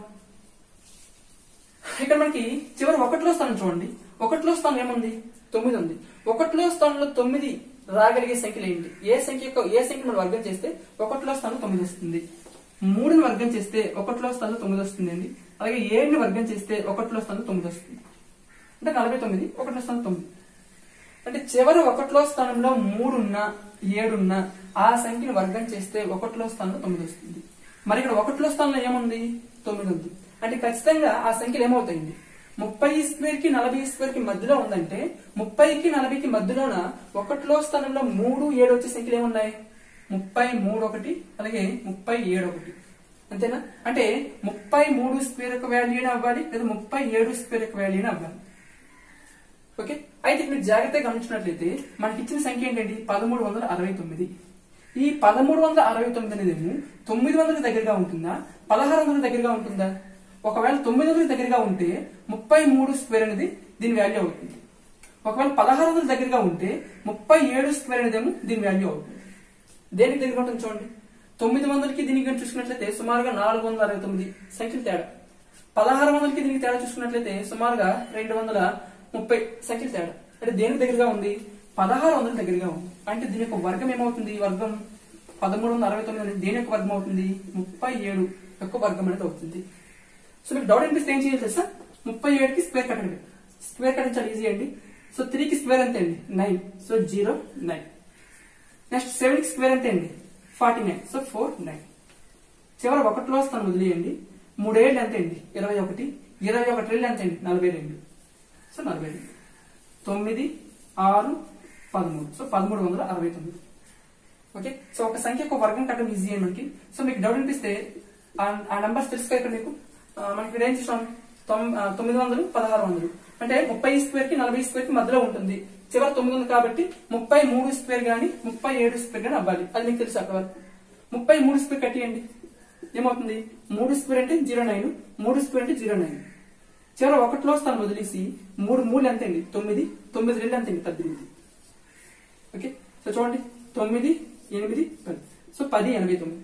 ఇక్కడ మనకి చివరి ఒకటిలో స్థానం చూడండి ఒకటిలో స్థానం ఏముంది తొమ్మిది ఉంది ఒకటిలో స్థానంలో తొమ్మిది రాగలిగే సంఖ్యలు ఏంటి ఏ సంఖ్య యొక్క ఏ సంఖ్య మనం వర్గం చేస్తే ఒకటిలో స్థానం తొమ్మిది వస్తుంది మూడుని వర్గం చేస్తే ఒకటిలో స్థానంలో తొమ్మిది వస్తుంది అండి అలాగే ఏడుని వర్గం చేస్తే ఒకటిలో స్థానంలో తొమ్మిది వస్తుంది అంటే నలభై తొమ్మిది ఒకటిలో స్థానం తొమ్మిది అంటే చివరి ఒకటిలో స్థానంలో మూడున్నా ఏడున్నా ఆ సంఖ్యను వర్గం చేస్తే ఒకటిలో స్థానంలో తొమ్మిది వస్తుంది మరి ఇక్కడ ఒకటిలో స్థానంలో ఏముంది తొమ్మిది ఉంది అంటే ఖచ్చితంగా ఆ సంఖ్యలు ఏమవుతాయండి ముప్పై స్క్వేర్ కి నలభై స్క్వేర్ కి మధ్యలో ఉందంటే ముప్పైకి నలభైకి మధ్యలోన ఒకటిలో స్థానంలో మూడు ఏడు వచ్చే సంఖ్యలు ఏమున్నాయి ముప్పై మూడు ఒకటి అలాగే ముప్పై ఏడు ఒకటి అంతేనా అంటే ముప్పై మూడు స్క్వేర్ యొక్క వాల్యూనే అవ్వాలి లేదా ముప్పై ఏడు స్క్వేర్ యొక్క వాల్యూనే అవ్వాలి ఓకే అయితే మీరు జాగ్రత్తగా గమనించినట్లయితే మనకి ఇచ్చిన సంఖ్య ఏంటండి పదమూడు వందల అరవై తొమ్మిది ఈ పదమూడు వందల అరవై తొమ్మిది అనేది తొమ్మిది వందల దగ్గరగా ఉంటుందా పదహారు వందల దగ్గరగా ఉంటుందా ఒకవేళ తొమ్మిది వందల దగ్గరగా ఉంటే ముప్పై మూడు స్క్వేర్ అనేది దీని వాల్యూ అవుతుంది ఒకవేళ పదహారు వందల దగ్గరగా ఉంటే ముప్పై ఏడు స్క్వేర్ అనేదేమో దీని వాల్యూ అవుతుంది దేనికి దగ్గర ఉంటుంది చూడండి తొమ్మిది వందలకి దీనికి కనుక చూసుకున్నట్లయితే సుమారుగా నాలుగు వందల అరవై తొమ్మిది సంఖ్యలు తేడా పదహారు వందలకి దీనికి తేడా చూసుకున్నట్లయితే సుమారుగా రెండు వందల ముప్పై సంఖ్యలు తేడా అంటే దేనికి దగ్గరగా ఉంది పదహారు వందల దగ్గరగా ఉంది అంటే దీని యొక్క వర్గం ఏమవుతుంది వర్గం పదమూడు వందల అరవై తొమ్మిది అనేది దేని యొక్క వర్గం అవుతుంది ముప్పై ఏడు యొక్క వర్గం అనేది అవుతుంది సో మీకు డౌట్ అనిపిస్తే ఏం చేయాలి తెలుసా ముప్పై ఏడుకి స్క్వేర్ కట్టండి స్క్వేర్ కట్టడం చాలా ఈజీ అండి సో త్రీకి స్క్వేర్ అంతే అండి nine so zero nine next seven కి స్క్వేర్ అంతే అండి forty nine so four nine చివరి ఒకటిలో వస్తాను వదిలేయండి మూడేళ్ళు అంతే అండి ఇరవై ఒకటి ఇరవై ఒకటి రెండు అంతే అండి నలభై రెండు సో నలభై రెండు తొమ్మిది ఆరు పదమూడు సో పదమూడు వందల అరవై తొమ్మిది ఓకే సో ఒక సంఖ్య ఒక వర్గం కట్టడం ఈజీ అని మనకి సో మీకు డౌట్ అనిపిస్తే ఆ- ఆ నంబర్స్ తెలుసుకో ఇక్కడ మీకు ఆ, మనకి ఇక్కడ ఏం చేసాం తొమ్- ఆ, తొమ్మిది వందలు పదహారు వందలు అంటే ముప్పై స్క్వేర్ కి నలభై స్క్వేర్ కి మధ్యలో ఉంటుంది చివరి తొమ్మిది ఉంది కాబట్టి ముప్పై మూడు స్క్వేర్ గానీ ముప్పై ఏడు స్క్వేర్ గానీ అవ్వాలి అది మీకు తెలుసు అక్కడ వరకు ముప్పై మూడు స్క్వేర్ కట్టియండి ఏమవుతుంది మూడు స్క్వేర్ అంటే జీరో నైన్ మూడు స్క్వేర్ అంటే జీరో నైన్ చివరి ఒకటిలో స్థానం వదిలేసి మూడు మూడు ఎంత అండి తొమ్మిది తొమ్మిది రెండు ఎంత అండి పద్దెనిమిది ఓకే సో చూడండి తొమ్మిది ఎనిమిది పది సో పది ఎనభై తొమ్మిది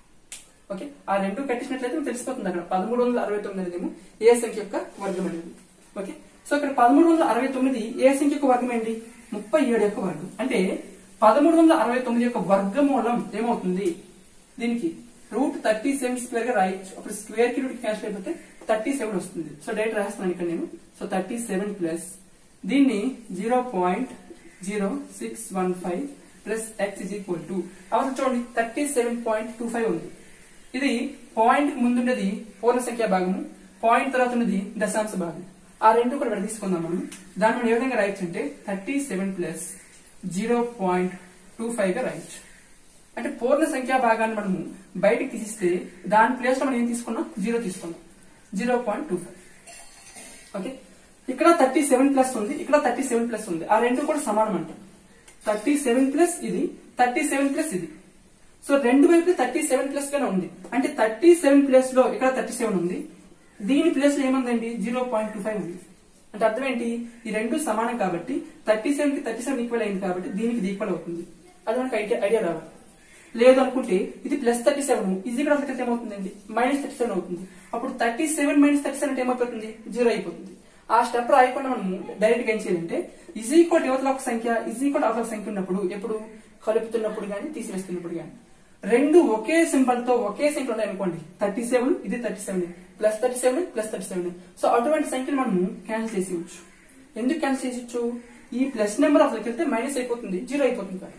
ఓకే ఆ రెండు కట్టించినట్లయితే మీకు తెలిసిపోతుంది అక్కడ పదమూడు వందల అరవై తొమ్మిది అనేది ఏ సంఖ్య యొక్క వర్గం అనేది ఓకే సో ఇక్కడ పదమూడు వందల అరవై తొమ్మిది ఏ సంఖ్య యొక్క వర్గం ఏంటి ముప్పై ఏడు యొక్క వర్గం అంటే పదమూడు వందల అరవై తొమ్మిది యొక్క వర్గమూలం ఏమవుతుంది దీనికి రూట్ థర్టీ సెవెన్ స్క్వేర్ గా రాయొచ్చు అప్పుడు స్క్వేర్ కి రూట్ క్యాన్సిల్ అయిపోతే థర్టీ సెవెన్ వస్తుంది సో డైరెక్ట్ రాస్తున్నాను ఇక్కడ నేను సో థర్టీ సెవెన్ ప్లస్ దీన్ని zero point zero six one five plus X is equal to అవసరం చూడండి thirty seven point two five ఉంది ఇది పాయింట్ ముందున్నది పూర్ణ సంఖ్య భాగము పాయింట్ తర్వాత ఉన్నది దశాంశ భాగం ఆ రెండు కూడా ఇక్కడ తీసుకుందాం మనం దాన్ని మనం ఏ విధంగా రాయొచ్చు అంటే thirty seven plus zero point two five గా రాయొచ్చు అంటే పూర్ణ సంఖ్యా భాగాన్ని మనము బయటికి తీసిస్తే దాని ప్లేస్ లో మనం ఏం తీసుకున్నాం జీరో తీసుకున్నాం zero point two five okay ఇక్కడ థర్టీ సెవెన్ ప్లస్ ఉంది ఇక్కడ థర్టీ సెవెన్ ప్లస్ ఉంది ఆ రెండు కూడా సమానం అంట థర్టీ సెవెన్ ప్లస్ ఇది థర్టీ సెవెన్ ప్లస్ ఇది సో రెండు వైపులు థర్టీ సెవెన్ ప్లస్ గానే ఉంది అంటే థర్టీ సెవెన్ ప్లస్ లో ఇక్కడ థర్టీ సెవెన్ ఉంది దీని ప్లేస్ లో ఏముందండి జీరో పాయింట్ టూ ఫైవ్ ఉంది అంటే అర్థం ఏంటి ఈ రెండు సమానం కాబట్టి థర్టీ సెవెన్ కి థర్టీ సెవెన్ ఈక్వల్ అయింది కాబట్టి దీనికి ఇది ఈక్వల్ అవుతుంది అది మనకి ఐడియా ఐడియా రావాలి లేదు అనుకుంటే ఇది ప్లస్ థర్టీ సెవెన్ ఇది ఇక్కడ అసలు ఏమవుతుందండి మైనస్ థర్టీ సెవెన్ అవుతుంది అప్పుడు thirty seven minus thirty seven ఏమైపోతుంది జీరో అయిపోతుంది ఆ స్టెప్ రాయకుండా మనం డైరెక్ట్ గా ఏం చేయాలంటే ఈజ్ ఈక్వల్ యువతల ఒక సంఖ్య ఈజ్ ఈక్వల్ అవతల సంఖ్య ఉన్నప్పుడు ఎప్పుడు కలుపుతున్నప్పుడు కానీ తీసివేస్తున్నప్పుడు కానీ రెండు ఒకే సింబల్ తో ఒకే సంఖ్య ఉన్నాయి అనుకోండి థర్టీ సెవెన్ ఇది thirty seven plus thirty seven plus thirty seven so అటువంటి సంఖ్యను మనం క్యాన్సిల్ చేసేయచ్చు ఎందుకు క్యాన్సిల్ చేసేయచ్చు ఈ ప్లస్ నెంబర్ అసలు వెళ్తే మైనస్ అయిపోతుంది జీరో అయిపోతుంది కాబట్టి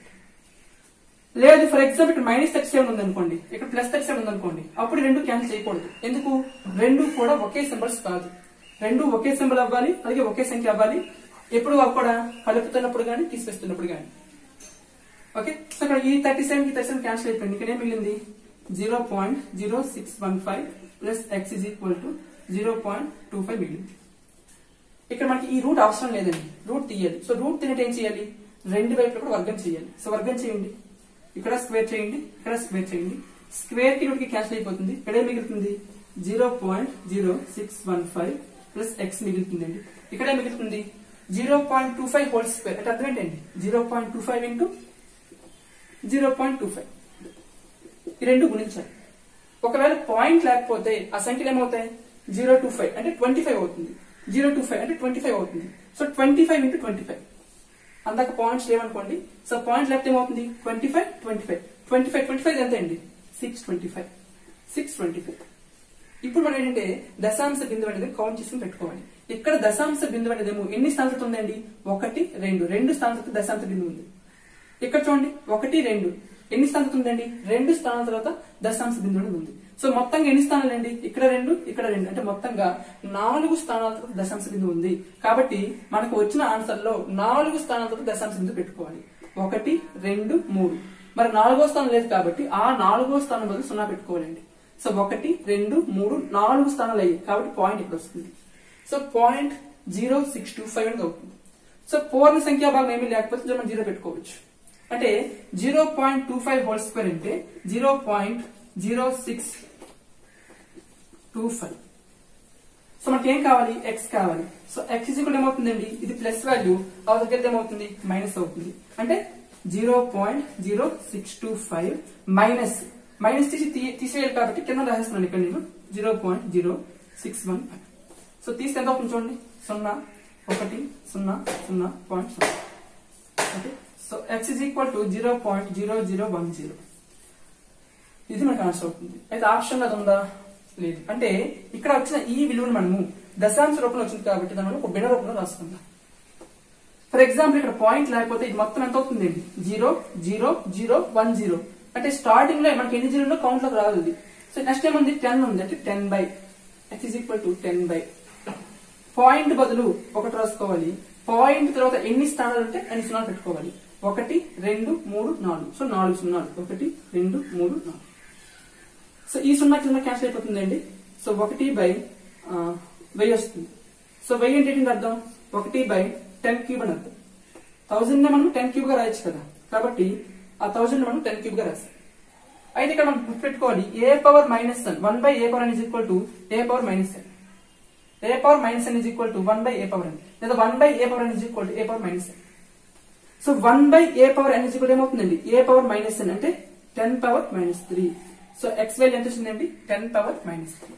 లేదు ఫర్ ఎగ్జాంపుల్ ఇక్కడ మైనస్ థర్టీ సెవెన్ ఉంది అనుకోండి ఇక్కడ ప్లస్ థర్టీ సెవెన్ ఉంది అనుకోండి అప్పుడు ఈ రెండు క్యాన్సిల్ చేయకూడదు ఎందుకు రెండు కూడా ఒకే సింబల్స్ కాదు రెండు ఒకే సింబల్ అవ్వాలి అలాగే ఒకే సంఖ్య అవ్వాలి ఎప్పుడు అవి కూడా కలుపుతున్నప్పుడు కానీ తీసివేస్తున్నప్పుడు కానీ ఓకే సో ఇక్కడ ఈ థర్టీ సెవెన్ కి థర్టీ సెవెన్ క్యాన్సిల్ అయిపోయింది ఇక్కడ ఏం మిగిలింది zero point zero six one five plus X is equal to zero point two five మిగిలింది ఇక్కడ మనకి ఈ రూట్ అవసరం లేదండి రూట్ తీయాలి సో రూట్ తినట్టు ఏం చేయాలి రెండు వైపులు కూడా వర్గం చేయాలి సో వర్గం చేయండి ఇక్కడ స్క్వేర్ చేయండి ఇక్కడ స్క్వేర్ చేయండి స్క్వేర్ కి రూట్ కి క్యాన్సిల్ అయిపోతుంది ఇక్కడ ఏం మిగులుతుంది zero point zero six one five plus X మిగులుతుందండి ఇక్కడ ఏం మిగులుతుంది zero point two five whole square అంటే అర్థం ఏంటండి zero point two five into zero point two five ఈ రెండు గుణించాలి ఒకవేళ పాయింట్ లేకపోతే ఆ సంఖ్యలు ఏమవుతాయి జీరో టూ ఫైవ్ అంటే ట్వంటీ ఫైవ్ అవుతుంది జీరో టూ ఫైవ్ అంటే ట్వంటీ ఫైవ్ అవుతుంది so twenty five into twenty five అందాక పాయింట్స్ లేవనుకోండి సో పాయింట్ లేకపోతే ఏమవుతుంది twenty five twenty five twenty five twenty five ఎంత అండి six twenty five six twenty five ఇప్పుడు మనం ఏంటంటే దశాంశ బిందువు అనేది కౌంట్ చేసుకుని పెట్టుకోవాలి ఇక్కడ దశాంశ బిందువు అనేది ఏమో ఎన్ని స్థానాలతో ఉందండి ఒకటి రెండు రెండు స్థానాలతో దశాంశ బిందువు ఉంది ఇక్కడ చూడండి ఒకటి రెండు ఎన్ని స్థానాలతో ఉందండి రెండు స్థానాల తర్వాత దశాంశ బిందువు అనేది ఉంది సో మొత్తంగా ఎన్ని స్థానాలు అండి ఇక్కడ రెండు ఇక్కడ రెండు అంటే మొత్తంగా నాలుగు స్థానాలతో దశాంశ బిందువు ఉంది కాబట్టి మనకు వచ్చిన ఆన్సర్ లో నాలుగు స్థానాలతో దశాంశ బిందువు పెట్టుకోవాలి ఒకటి రెండు మూడు మరి నాలుగో స్థానం లేదు కాబట్టి ఆ నాలుగో స్థానం బదులు సున్నా పెట్టుకోవాలండి సో ఒకటి రెండు మూడు నాలుగు స్థానాలు అయ్యాయి కాబట్టి పాయింట్ ఇక్కడ వస్తుంది so point zero six two five అనేది అవుతుంది సో పూర్ణ సంఖ్యా భాగం ఏమీ లేకపోతే మనం జీరో పెట్టుకోవచ్చు అంటే zero point two five whole square అంటే zero point zero six two five so మనకి ఏం కావాలి ఎక్స్ కావాలి సో ఎక్స్ ఇస్ ఈక్వల్ ఏమవుతుందండి ఇది ప్లస్ వాల్యూ అవతలకి ఏమవుతుంది మైనస్ అవుతుంది అంటే zero point zero six two five minus minus తీసి తీ- తీసేయాలి కాబట్టి కింద రాసేస్తున్నాను ఇక్కడ నేను zero point zero six one five so తీస్తే ఎంత అవుతుంది చూడండి సున్నా ఒకటి సున్నా సున్నా పాయింట్ సున్నా okay so X is equal to zero point zero zero one zero ఇది మనకు ఆన్సర్ అవుతుంది అయితే ఆప్షన్ అది ఉందా లేదు అంటే ఇక్కడ వచ్చిన ఈ విలువను మనము దశాంశ రూపంలో వచ్చింది కాబట్టి దాని ఒక బిడ రూపంలో రాసుకుందాం ఫర్ ఎగ్జాంపుల్ ఇక్కడ పాయింట్ లేకపోతే ఇది మొత్తం ఎంత అవుతుంది zero zero zero one zero అంటే స్టార్టింగ్ లో మనకి ఎన్ని జీరో కౌంట్ లోకి రాదు ఇది సో నెక్స్ట్ ఏముంది టెన్ ఉంది అంటే ten by x is equal to ten by point బదులు ఒకటి రాసుకోవాలి పాయింట్ తర్వాత ఎన్ని స్థానాలు ఉంటే అన్ని సున్నాలు పెట్టుకోవాలి ఒకటి రెండు మూడు నాలుగు సో నాలుగు సున్నాలు ఒకటి రెండు మూడు నాలుగు సో ఈ సున్నా కింద క్యాన్సిల్ అయిపోతుందండి సో ఒకటి బై ఆ, వెయ్యి వస్తుంది సో వెయ్యి అంటే ఏంటి అర్థం ఒకటి బై టెన్ క్యూబ్ అని అర్థం థౌజండ్ మనం టెన్ క్యూబ్ గా రాయొచ్చు కదా కాబట్టి ఆ థౌజండ్ మనం టెన్ క్యూబ్ గా రాస్తాం అయితే ఇక్కడ మనం గుర్తుపెట్టుకోవాలి a power minus one one by a power is equal to a power minus n A power minus n is equal to one by a power n లేదా one by a power n is equal to a power minus n so one by a power n is equal ఏమవుతుందండి a power minus n అంటే ten power minus three so x value ఎంత వచ్చిందండి ten power minus three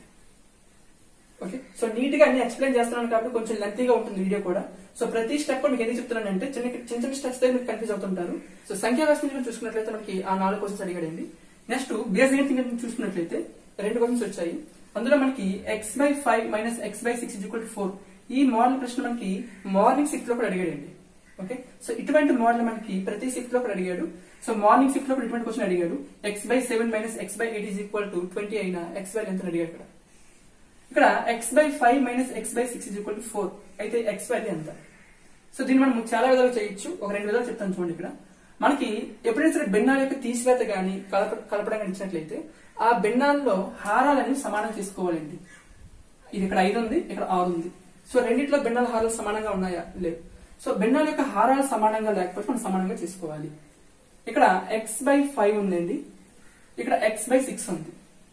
okay so neat గా అన్ని explain చేస్తున్నాను కాబట్టి కొంచెం లెంతీగా ఉంటుంది వీడియో కూడా సో ప్రతి స్టెప్ మీకు ఎందుకు చెప్తున్నాను అంటే చిన్న చిన్న చిన్న స్టెప్స్ దగ్గర మీకు కన్ఫ్యూజ్ అవుతుంటారు సో సంఖ్యా వ్యవస్థ నుంచి చూసుకున్నట్లయితే మనకి ఆ నాలుగు క్వశ్చన్స్ అడిగాడండి నెక్స్ట్ బేసిక్ థింగ్ చూసుకున్నట్లయితే రెండు క్వశ్చన్స్ వచ్చాయి అందులో మనకి x by five minus x by six equal to four ఈ మోడల్ ప్రశ్న మనకి మార్నింగ్ షిఫ్ట్ లో కూడా అడిగాడండి ఓకే సో ఇటువంటి మోడల్ మనకి ప్రతి షిఫ్ట్ లో కూడా అడిగాడు సో మార్నింగ్ షిఫ్ట్ లో కూడా ఇటువంటి క్వశ్చన్ అడిగాడు x by seven minus x by eight is equal to twenty అయినా ఎక్స్ బై ఎంత అడిగాడు ఇక్కడ ఇక్కడ x by five minus x by six is equal to four అయితే ఎక్స్ వాల్యూ ఎంత సో దీన్ని మనం చాలా విధాలుగా చేయొచ్చు ఒక రెండు విధాలు చెప్తాను చూడండి ఇక్కడ మనకి ఎప్పుడైనా సరే భిన్నాల యొక్క తీసివేత గాని కలప కలపడం గాని ఇచ్చినట్లయితే ఆ భిన్నాల్లో హారాలని సమానం చేసుకోవాలండి ఇది ఇక్కడ ఐదు ఉంది ఇక్కడ ఆరు ఉంది సో రెండిట్లో భిన్నాల హారాలు సమానంగా ఉన్నాయా లేవు సో భిన్నాల యొక్క హారాలు సమానంగా లేకపోతే మనం సమానంగా చేసుకోవాలి ఇక్కడ ఎక్స్ బై ఫైవ్ ఉందండి ఇక్కడ ఎక్స్ బై సిక్స్ ఉంది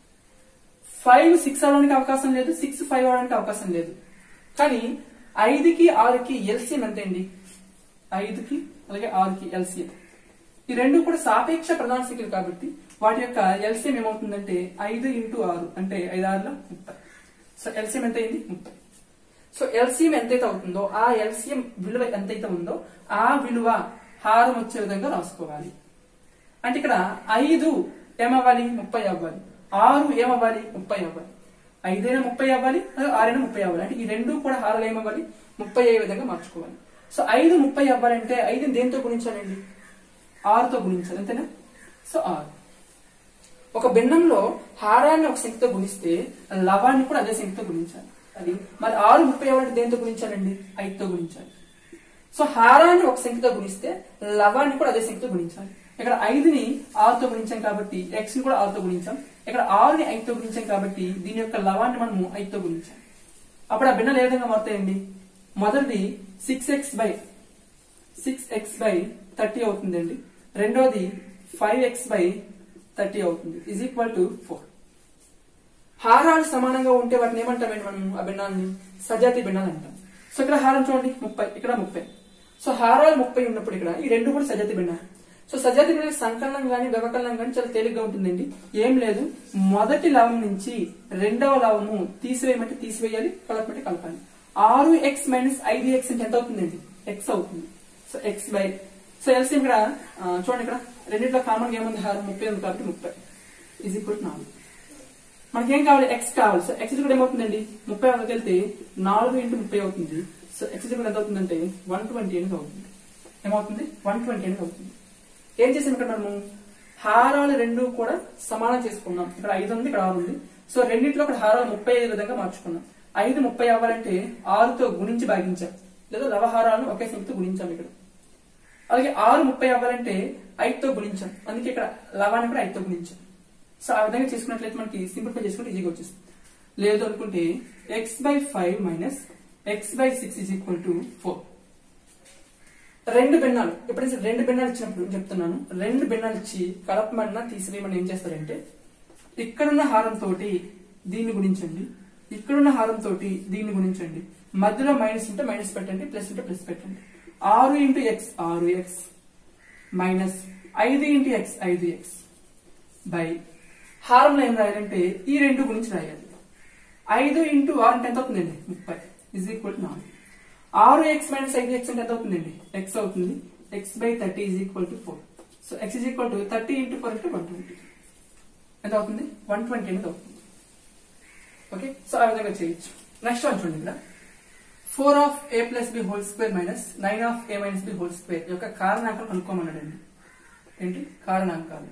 ఫైవ్ సిక్స్ అవడానికి అవకాశం లేదు సిక్స్ ఫైవ్ అవడానికి అవకాశం లేదు కానీ ఐదుకి ఆరుకి ఎల్సిఎం ఎంత అండి ఐదుకి అలాగే ఆరుకి ఎల్సిఎం ఈ రెండు కూడా సాపేక్ష ప్రధాన సంఖ్యలు కాబట్టి వాటి యొక్క ఎల్సిఎం ఏమవుతుందంటే ఐదు ఇంటూ ఆరు అంటే ఐదు ఆరుల ముప్పై సో ఎల్సిఎం ఎంత అయింది ముప్పై సో ఎల్సిఎం ఎంతైతే అవుతుందో ఆ ఎల్సిఎం విలువ ఎంతైతే ఉందో ఆ విలువ హారం వచ్చే విధంగా రాసుకోవాలి అంటే ఇక్కడ ఐదు ఏమవ్వాలి ముప్పై అవ్వాలి ఆరు ఏమవ్వాలి ముప్పై అవ్వాలి ఐదైనా ముప్పై అవ్వాలి అలాగే ఆరైనా ముప్పై అవ్వాలి అంటే ఈ రెండు కూడా హారాలు ఏమవ్వాలి ముప్పై అయ్యే విధంగా మార్చుకోవాలి సో ఐదు ముప్పై అవ్వాలంటే ఐదు దేంతో గుణించాలండి ఆరుతో గుణించాలి అంతేనా సో ఆరు ఒక భిన్నంలో హారాన్ని ఒక సంఖ్యతో గుణిస్తే లవాన్ని కూడా అదే సంఖ్యతో గుణించాలి అది మరి ఆరు ముప్పై అవ్వాలంటే దేంతో గుణించాలండి ఐదుతో గుణించాలి సో హారాన్ని ఒక సంఖ్యతో గుణిస్తే లవాన్ని కూడా అదే సంఖ్యతో గుణించాలి ఇక్కడ ఐదుని ఆరుతో గుణించాం కాబట్టి ఎక్స్ ని కూడా ఆరుతో గుణించాం ఇక్కడ ఆరుని ఐదుతో గుణించాం కాబట్టి దీని యొక్క లవాన్ని మనము ఐదుతో గుణించాం అప్పుడు ఆ భిన్నాలు ఏ విధంగా మారుతాయండి మొదటిది six x by six x by thirty అవుతుందండి రెండోది ఫైవ్ ఎక్స్ బై థర్టీ అవుతుంది ఇజ్ ఈక్వల్ టు ఫోర్ హారాలు సమానంగా ఉంటే వాటిని ఏమంటామండి మనం ఆ భిన్నాన్ని సజాతి భిన్నాలు అంటాం సో ఇక్కడ హారం చూడండి ముప్పై ఇక్కడ ముప్పై సో హారాలు ముప్పై ఉన్నప్పుడు ఇక్కడ ఈ రెండు కూడా సజాతి భిన్నాలు సో సజాతి భిన్నాలకు సంకలనం గాని వ్యవకలనం గాని చాలా తేలిగ్గా ఉంటుందండి ఏం లేదు మొదటి లవం నుంచి రెండవ లవము తీసివేయమంటే తీసివేయాలి కలపమంటే కలపాలి ఆరు ఎక్స్ మైనస్ ఐదు ఎక్స్ అంటే ఎంత అవుతుందండి ఎక్స్ అవుతుంది so x by so LC ఇక్కడ ఆ, చూడండి ఇక్కడ రెండిట్లో కామన్ గా ఏముంది హారం ముప్పై ఉంది కాబట్టి ముప్పై ఈజ్ ఈక్వల్ నాలుగు మనకి ఏం కావాలి ఎక్స్ కావాలి సో ఎక్స్ కూడా ఏమవుతుందండి ముప్పై వందకి వెళ్తే నాలుగు ఇంటూ ముప్పై అవుతుంది సో ఎక్స్ కూడా ఎంత అవుతుందంటే వన్ ట్వంటీ అనేది అవుతుంది ఏమవుతుంది వన్ ట్వంటీ అనేది అవుతుంది ఏం చేసాం ఇక్కడ మనము హారాలు రెండు కూడా సమానం చేసుకున్నాం ఇక్కడ ఐదు ఉంది ఇక్కడ ఆరు ఉంది సో రెండింటిలో ఇక్కడ హారాలు ముప్పై ఐదు విధంగా మార్చుకున్నాం ఐదు ముప్పై అవ్వాలంటే ఆరుతో గుణించి భాగించాం లేదా లవహారాలను ఒకే సంఖ్యతో గుణించాం ఇక్కడ అలాగే ఆరు ముప్పై అవ్వాలంటే ఐదుతో గుణించాం అందుకే ఇక్కడ లవాన్ని కూడా ఐదుతో గుణించాం సో ఆ విధంగా చేసుకున్నట్లయితే మనకి సింప్లిఫై చేసుకుంటే ఈజీగా వచ్చేస్తుంది లేదు అనుకుంటే x by five minus x by six is equal to four రెండు భిన్నాలు ఎప్పుడైతే రెండు భిన్నాలు ఇచ్చినప్పుడు చెప్తున్నాను రెండు భిన్నాలు ఇచ్చి కలపమన్నా తీసివేయమని ఏం చేస్తారంటే ఇక్కడున్న హారం తోటి దీన్ని గుణించండి ఇక్కడున్న హారం తోటి దీన్ని గుణించండి మధ్యలో మైనస్ ఉంటే మైనస్ పెట్టండి ప్లస్ ఉంటే ప్లస్ పెట్టండి ఆరు ఇంటూ ఎక్స్ ఆరు ఎక్స్ మైనస్ ఐదు ఇంటూ ఎక్స్ ఐదు ఎక్స్ బై హారంలో ఏం రాయాలంటే ఈ రెండు గురించి రాయాలి ఐదు ఇంటూ ఆరు అంటే ఎంత అవుతుందండి ముప్పై ఇజ్ ఈక్వల్ టు నాలుగు ఆరు ఎక్స్ మైనస్ ఐదు ఎక్స్ అంటే ఎంత అవుతుందండి ఎక్స్ అవుతుంది x by thirty is equal to four so x is equal to thirty into four అంటే వన్ ట్వంటీ ఎంత అవుతుంది వన్ ట్వంటీ అనేది అవుతుంది ఓకే సో ఆ విధంగా చేయొచ్చు నెక్స్ట్ వన్ చూడండి ఇక్కడ four of a plus b whole square minus nine of a minus b whole square యొక్క కారణాంకాలు కనుక్కోమన్నాడండి ఏంటి కారణాంకాలు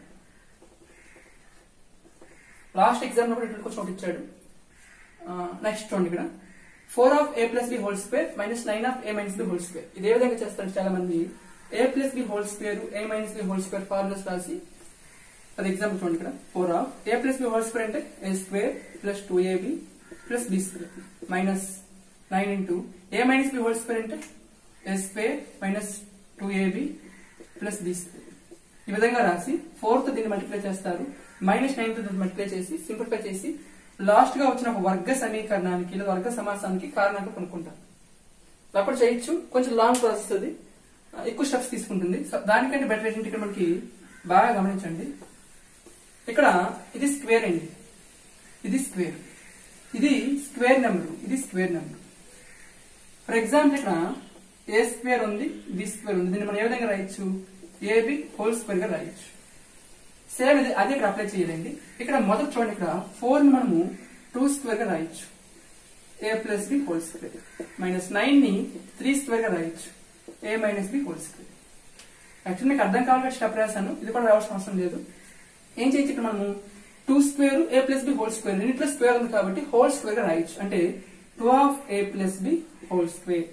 లాస్ట్ ఎగ్జామ్ లో కూడా ఇట్లా కొంచెం ఒకటి ఇచ్చాడు నెక్స్ట్ చూడండి ఇక్కడ four of a plus b whole square minus nine of a minus b whole square ఇది ఏ విధంగా చేస్తారు చాలా మంది a plus b whole square a minus b whole square formulas రాసి అది ఎగ్జాంపుల్ చూడండి ఇక్కడ four of a plus b whole square అంటే a square plus two ab plus b square minus nine into a minus b whole square అంటే a square minus two ab plus b square ఈ విధంగా రాసి fourth దీన్ని multiply చేస్తారు minus nine తో దీన్ని multiply చేసి సింప్లిఫై చేసి లాస్ట్ గా వచ్చిన ఒక వర్గ సమీకరణానికి లేదా వర్గ సమాసానికి కారణాలు కనుక్కుంటారు అప్పుడు చేయొచ్చు కొంచెం లాంగ్ ప్రాసెస్ అది ఎక్కువ స్టెప్స్ తీసుకుంటుంది సో దానికంటే బెటర్ ఏంటంటే ఇక్కడ మనకి బాగా గమనించండి ఇక్కడ ఇది స్క్వేర్ అండి ఇది స్క్వేర్ ఇది స్క్వేర్ నెంబర్ ఇది స్క్వేర్ నెంబర్ ఫర్ ఎగ్జాంపుల్ ఇక్కడ ఏ స్క్వేర్ ఉంది బి స్క్వేర్ ఉంది దీన్ని మనం ఏ విధంగా రాయొచ్చు ఏబి హోల్ స్క్వేర్ గా రాయొచ్చు సేమ్ ఇది అదే ఇక్కడ అప్లై చేయాలండి ఇక్కడ మొదట చూడండి ఇక్కడ ఫోర్ ని మనము టూ స్క్వేర్ గా రాయొచ్చు a plus b whole square minus nine ని త్రీ స్క్వేర్ గా రాయొచ్చు a minus b whole square actually మీకు అర్థం కావాలంటే స్టెప్ రాశాను ఇది కూడా రావాల్సిన అవసరం లేదు ఏం చేయొచ్చు ఇక్కడ మనము two square a plus b whole square రెండింటిలో స్క్వేర్ ఉంది కాబట్టి హోల్ స్క్వేర్ గా రాయొచ్చు అంటే two of a plus b whole square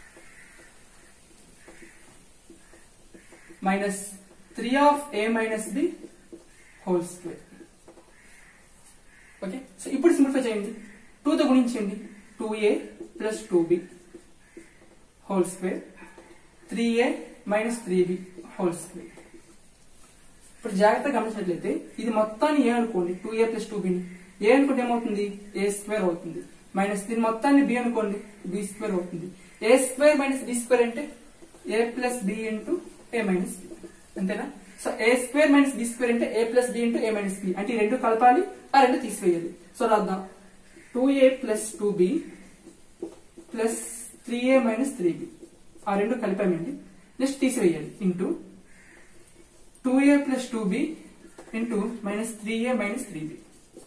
minus three of a minus b whole square okay so ఇప్పుడు సింప్లిఫై చేయండి టూతో గుణించండి two a plus two b whole square three a minus three b whole square ఇప్పుడు జాగ్రత్తగా గమనించినట్లయితే ఇది మొత్తాన్ని a అనుకోండి టూ ఏ ప్లస్ టూ బిని ఏ అనుకుంటే ఏమవుతుంది ఏ స్క్వేర్ అవుతుంది మైనస్ దీని మొత్తాన్ని బి అనుకోండి బి స్క్వేర్ అవుతుంది a square minus b square అంటే a plus b into a minus b అంతేనా so a square minus b square అంటే a plus b into a minus b అంటే ఈ రెండు కలపాలి ఆ రెండు తీసివేయాలి సో రాద్దాం two a plus two b plus three a minus three b ఆ రెండు కలిపామండి నెక్స్ట్ తీసివేయాలి into two a plus two b into minus three a minus three B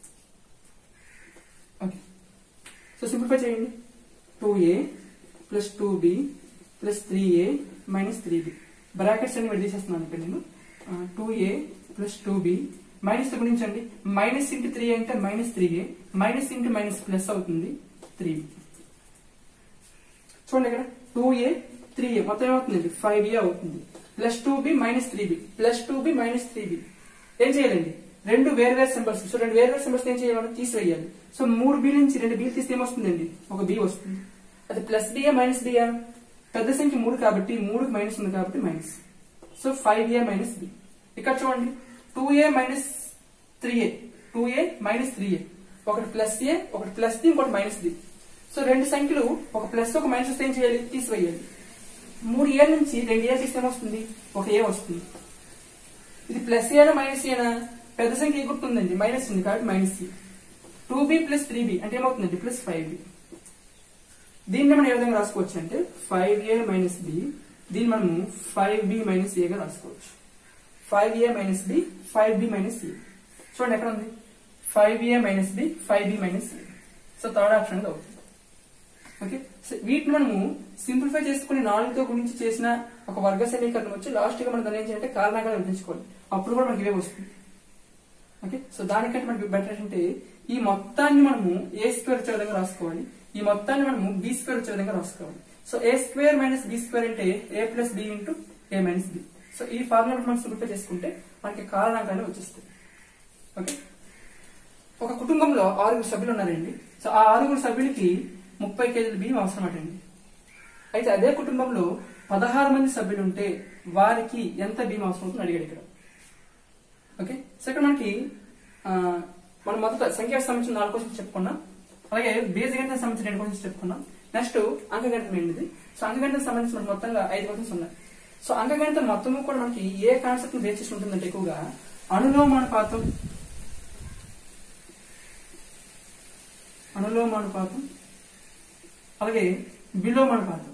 okay so simplify చేయండి two a plus two b plus three a minus three b brackets అన్ని విడదీసేస్తున్నాను ఇక్కడ నేను two a plus two b minus తో గుణించండి minus into three అంటే minus three a minus into minus plus అవుతుంది three b చూడండి ఇక్కడ టూ ఏ త్రీ ఏ మొత్తం ఏమవుతుంది ఫైవ్ ఏ అవుతుంది plus two b minus three b plus two b minus three b ఏం చేయాలండి రెండు వేరు వేరు సింబల్స్ సో రెండు వేరు వేరు సింబల్స్ ఏం చేయాలి తీసివేయాలి సో మూడు బి నుంచి రెండు బి తీస్తే ఏమొస్తుందండి ఒక బి వస్తుంది అది ప్లస్ బియా మైనస్ బియా పెద్ద సంఖ్య మూడు కాబట్టి మూడుకి మైనస్ ఉంది కాబట్టి minus so five a minus b ఇక్కడ చూడండి two a minus three a two a minus three a ఒకటి ప్లస్ ఏ ఒకటి ప్లస్ ది ఇంకోటి మైనస్ ది సో రెండు సంఖ్యలు ఒక ప్లస్ ఒక మైనస్ వస్తే ఏం చేయాలి తీసివేయాలి మూడు ఏ నుంచి రెండు ఏ తీస్తే వస్తుంది ఒక ఏ వస్తుంది ఇది ప్లస్ ఏనా మైనస్ ఏనా పెద్ద సంఖ్య ఏ గుర్తుందండి మైనస్ ఉంది కాబట్టి minus two b plus three b అంటే ఏమవుతుందండి ప్లస్ ఫైవ్ బి దీన్ని మనం ఏ విధంగా రాసుకోవచ్చు అంటే ఫైవ్ ఏ మైనస్ బి దీన్ని మనము ఫైవ్ బి మైనస్ ఏగా రాసుకోవచ్చు five a minus b five b minus a చూడండి ఎక్కడ ఉంది five a minus b five b minus a so third option అవుతుంది ఓకే సో వీటిని మనము సింప్లిఫై చేసుకుని నాలుగుతో గురించి చేసిన ఒక వర్గ సమీకరణం వచ్చి లాస్ట్ గా మనం దాన్ని ఏం చేయాలంటే కారణంగా విభజించుకోవాలి అప్పుడు కూడా మనకి ఇవే వస్తుంది ఓకే సో దానికంటే మనకి బెటర్ అంటే ఈ మొత్తాన్ని మనము ఏ స్క్వేర్ వచ్చే విధంగా రాసుకోవాలి ఈ మొత్తాన్ని మనము బి స్క్వేర్ వచ్చే విధంగా రాసుకోవాలి so a square minus b square అంటే a plus b into a minus b so ఈ ఫార్ములా మనం సింప్లిఫై చేసుకుంటే మనకి కారణాంకాలు వచ్చేస్తాయి ఓకే ఒక కుటుంబంలో ఆరుగురు సభ్యులు ఉన్నారండి సో ఆ ఆరుగురు సభ్యులకి ముప్పై కేజీల బియ్యం అవసరం అటండి అయితే అదే కుటుంబంలో పదహారు మంది సభ్యులు ఉంటే వారికి ఎంత బియ్యం అవసరం అవుతుంది అడిగాడు ఇక్కడ ఓకే సో ఇక్కడ మనకి ఆ, మనం మొదట సంఖ్యకు సంబంధించిన నాలుగు క్వశ్చన్స్ చెప్పుకున్నాం అలాగే బీజగణితానికి సంబంధించిన రెండు క్వశ్చన్స్ చెప్పుకున్నాం నెక్స్ట్ అంకగణితం ఏంటిది సో అంకగణితానికి సంబంధించి మనకి మొత్తంగా ఐదు క్వశ్చన్స్ ఉన్నాయి సో అంకగణితం మొత్తము కూడా మనకి ఏ కాన్సెప్ట్ బేస్ చేసి ఉంటుందంటే ఎక్కువగా అనులోమానుపాతం అనులోమానుపాతం అలాగే విలోమానుపాతం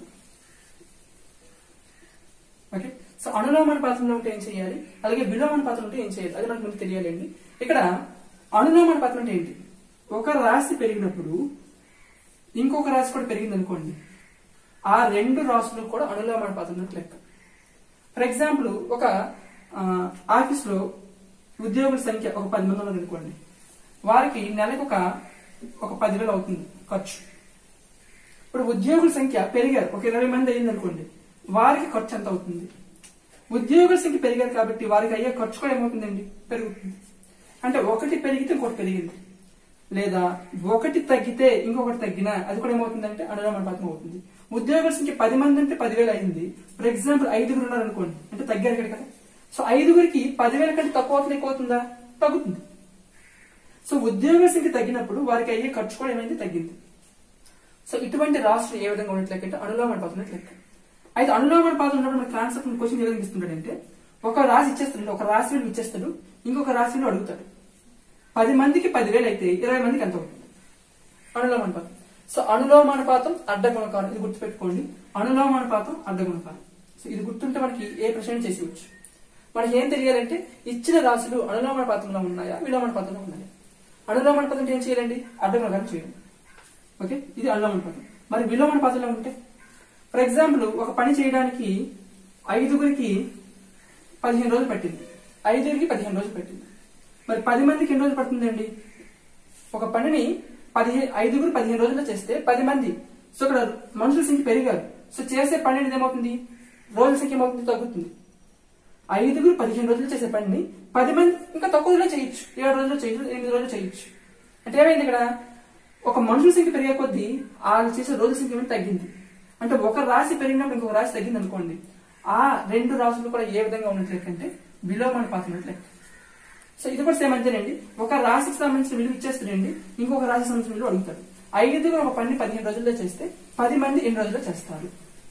ఓకే సో అనులోమానుపాతంలో ఉంటే ఏం చేయాలి అలాగే విలోమానుపాతం ఉంటే ఏం చేయాలి అది మనకు ముందు తెలియాలండి ఇక్కడ అనులోమానుపాతం అంటే ఏంటి ఒక రాశి పెరిగినప్పుడు ఇంకొక రాశి కూడా పెరిగింది అనుకోండి ఆ రెండు రాశులు కూడా అనులోమానుపాతం లెక్క ఫర్ ఎగ్జాంపుల్ ఒక ఆ, ఆఫీస్లో ఉద్యోగుల సంఖ్య ఒక పది మంది ఉన్నారు అనుకోండి వారికి నెలకు ఒక ఒక పదివేలు అవుతుంది ఖర్చు ఇప్పుడు ఉద్యోగుల సంఖ్య పెరిగారు ఒక ఇరవై మంది అయింది అనుకోండి వారికి ఖర్చు ఎంత అవుతుంది ఉద్యోగుల సంఖ్య పెరిగారు కాబట్టి వారికి అయ్యే ఖర్చు కూడా ఏమవుతుందండి పెరుగుతుంది అంటే ఒకటి పెరిగితే ఇంకొకటి పెరిగింది లేదా ఒకటి తగ్గితే ఇంకొకటి తగ్గినా అది కూడా ఏమవుతుందంటే అనులోమానుపాతం అవుతుంది ఉద్యోగుల సంఖ్య పది మంది అంటే పదివేలు అయింది ఫర్ ఎగ్జాంపుల్ ఐదుగురు ఉన్నారు అనుకోండి అంటే తగ్గారు ఇక్కడ కదా సో ఐదుగురికి పదివేల కంటే తక్కువ అవుతుంది ఎక్కువ అవుతుందా తగ్గుతుంది సో ఉద్యోగుల సంఖ్య తగ్గినప్పుడు వారికి అయ్యే ఖర్చు కూడా ఏమైంది తగ్గింది సో ఇటువంటి రాష్ట్రం ఏ విధంగా ఉన్నట్లయితే అంటే అనులోమానుపాతం లెక్క అయితే అనులోమానుపాతం ఉన్నప్పుడు మన కాన్సెప్ట్ క్వశ్చన్ ఏ విధంగా ఇస్తుంటాడంటే ఒక రాశి ఇచ్చేస్తాడు ఒక రాశి విలువ ఇచ్చేస్తాడు ఇంకొక రాశి విలువ అడుగుతాడు పది మందికి పదివేలు అయితే ఇరవై మందికి ఎంత అవుతుంది అనులోమానుపాతం సో అనులోమానుపాతం అడ్డ గుణకారం ఇది గుర్తుపెట్టుకోండి అనులోమానుపాతం అడ్డ గుణకారం సో ఇది గుర్తుంటే మనకి ఏ ప్రశ్న చేసేవచ్చు మనకి ఏం తెలియాలంటే ఇచ్చిన రాశులు అనులోమానుపాతంలో ఉన్నాయా విలోమానుపాతంలో ఉన్నాయా అనులోమానుపాతం అంటే ఏం చేయాలండి అడ్డ గుణకారం చేయండి ఓకే ఇది అనులోమానుపాతం మరి విలోమానుపాతంలో ఉంటే ఫర్ ఎగ్జాంపుల్ ఒక పని చేయడానికి ఐదుగురికి పదిహేను రోజులు పట్టింది ఐదుగురికి పదిహేను రోజులు పట్టింది మరి పది మందికి ఎన్ని రోజులు పడుతుందండి ఒక పనిని పదిహేను ఐదుగురు పదిహేను రోజుల్లో చేస్తే పది మంది సో ఇక్కడ మనుషుల సంఖ్య పెరిగారు సో చేసే పని అనేది ఏమవుతుంది రోజుల సంఖ్య ఏమవుతుంది తగ్గుతుంది ఐదుగురు పదిహేను రోజులు చేసే పనిని పది మంది ఇంకా తక్కువ రోజుల్లో చేయొచ్చు ఏడు రోజుల్లో చేయొచ్చు ఎనిమిది రోజులు చేయొచ్చు అంటే ఏమైంది ఇక్కడ ఒక మనుషుల సంఖ్య పెరిగే కొద్దీ వాళ్ళు చేసే రోజుల సంఖ్య ఏమైనా తగ్గింది అంటే ఒక రాశి పెరిగినప్పుడు ఇంకొక రాశి తగ్గింది అనుకోండి ఆ రెండు రాశులు కూడా ఏ విధంగా ఉన్నట్లయితే విలోమానుపాతం లెక్క సో ఇది కూడా సేమ్ అంతేనండి ఒక రాశికి సంబంధించిన విలువ ఇచ్చేస్తాడండి ఇంకొక రాశికి సంబంధించిన విలువ అడుగుతాడు ఐదుగురు ఒక పని పదిహేను రోజుల్లో చేస్తే పది మంది ఎన్ని రోజుల్లో చేస్తారు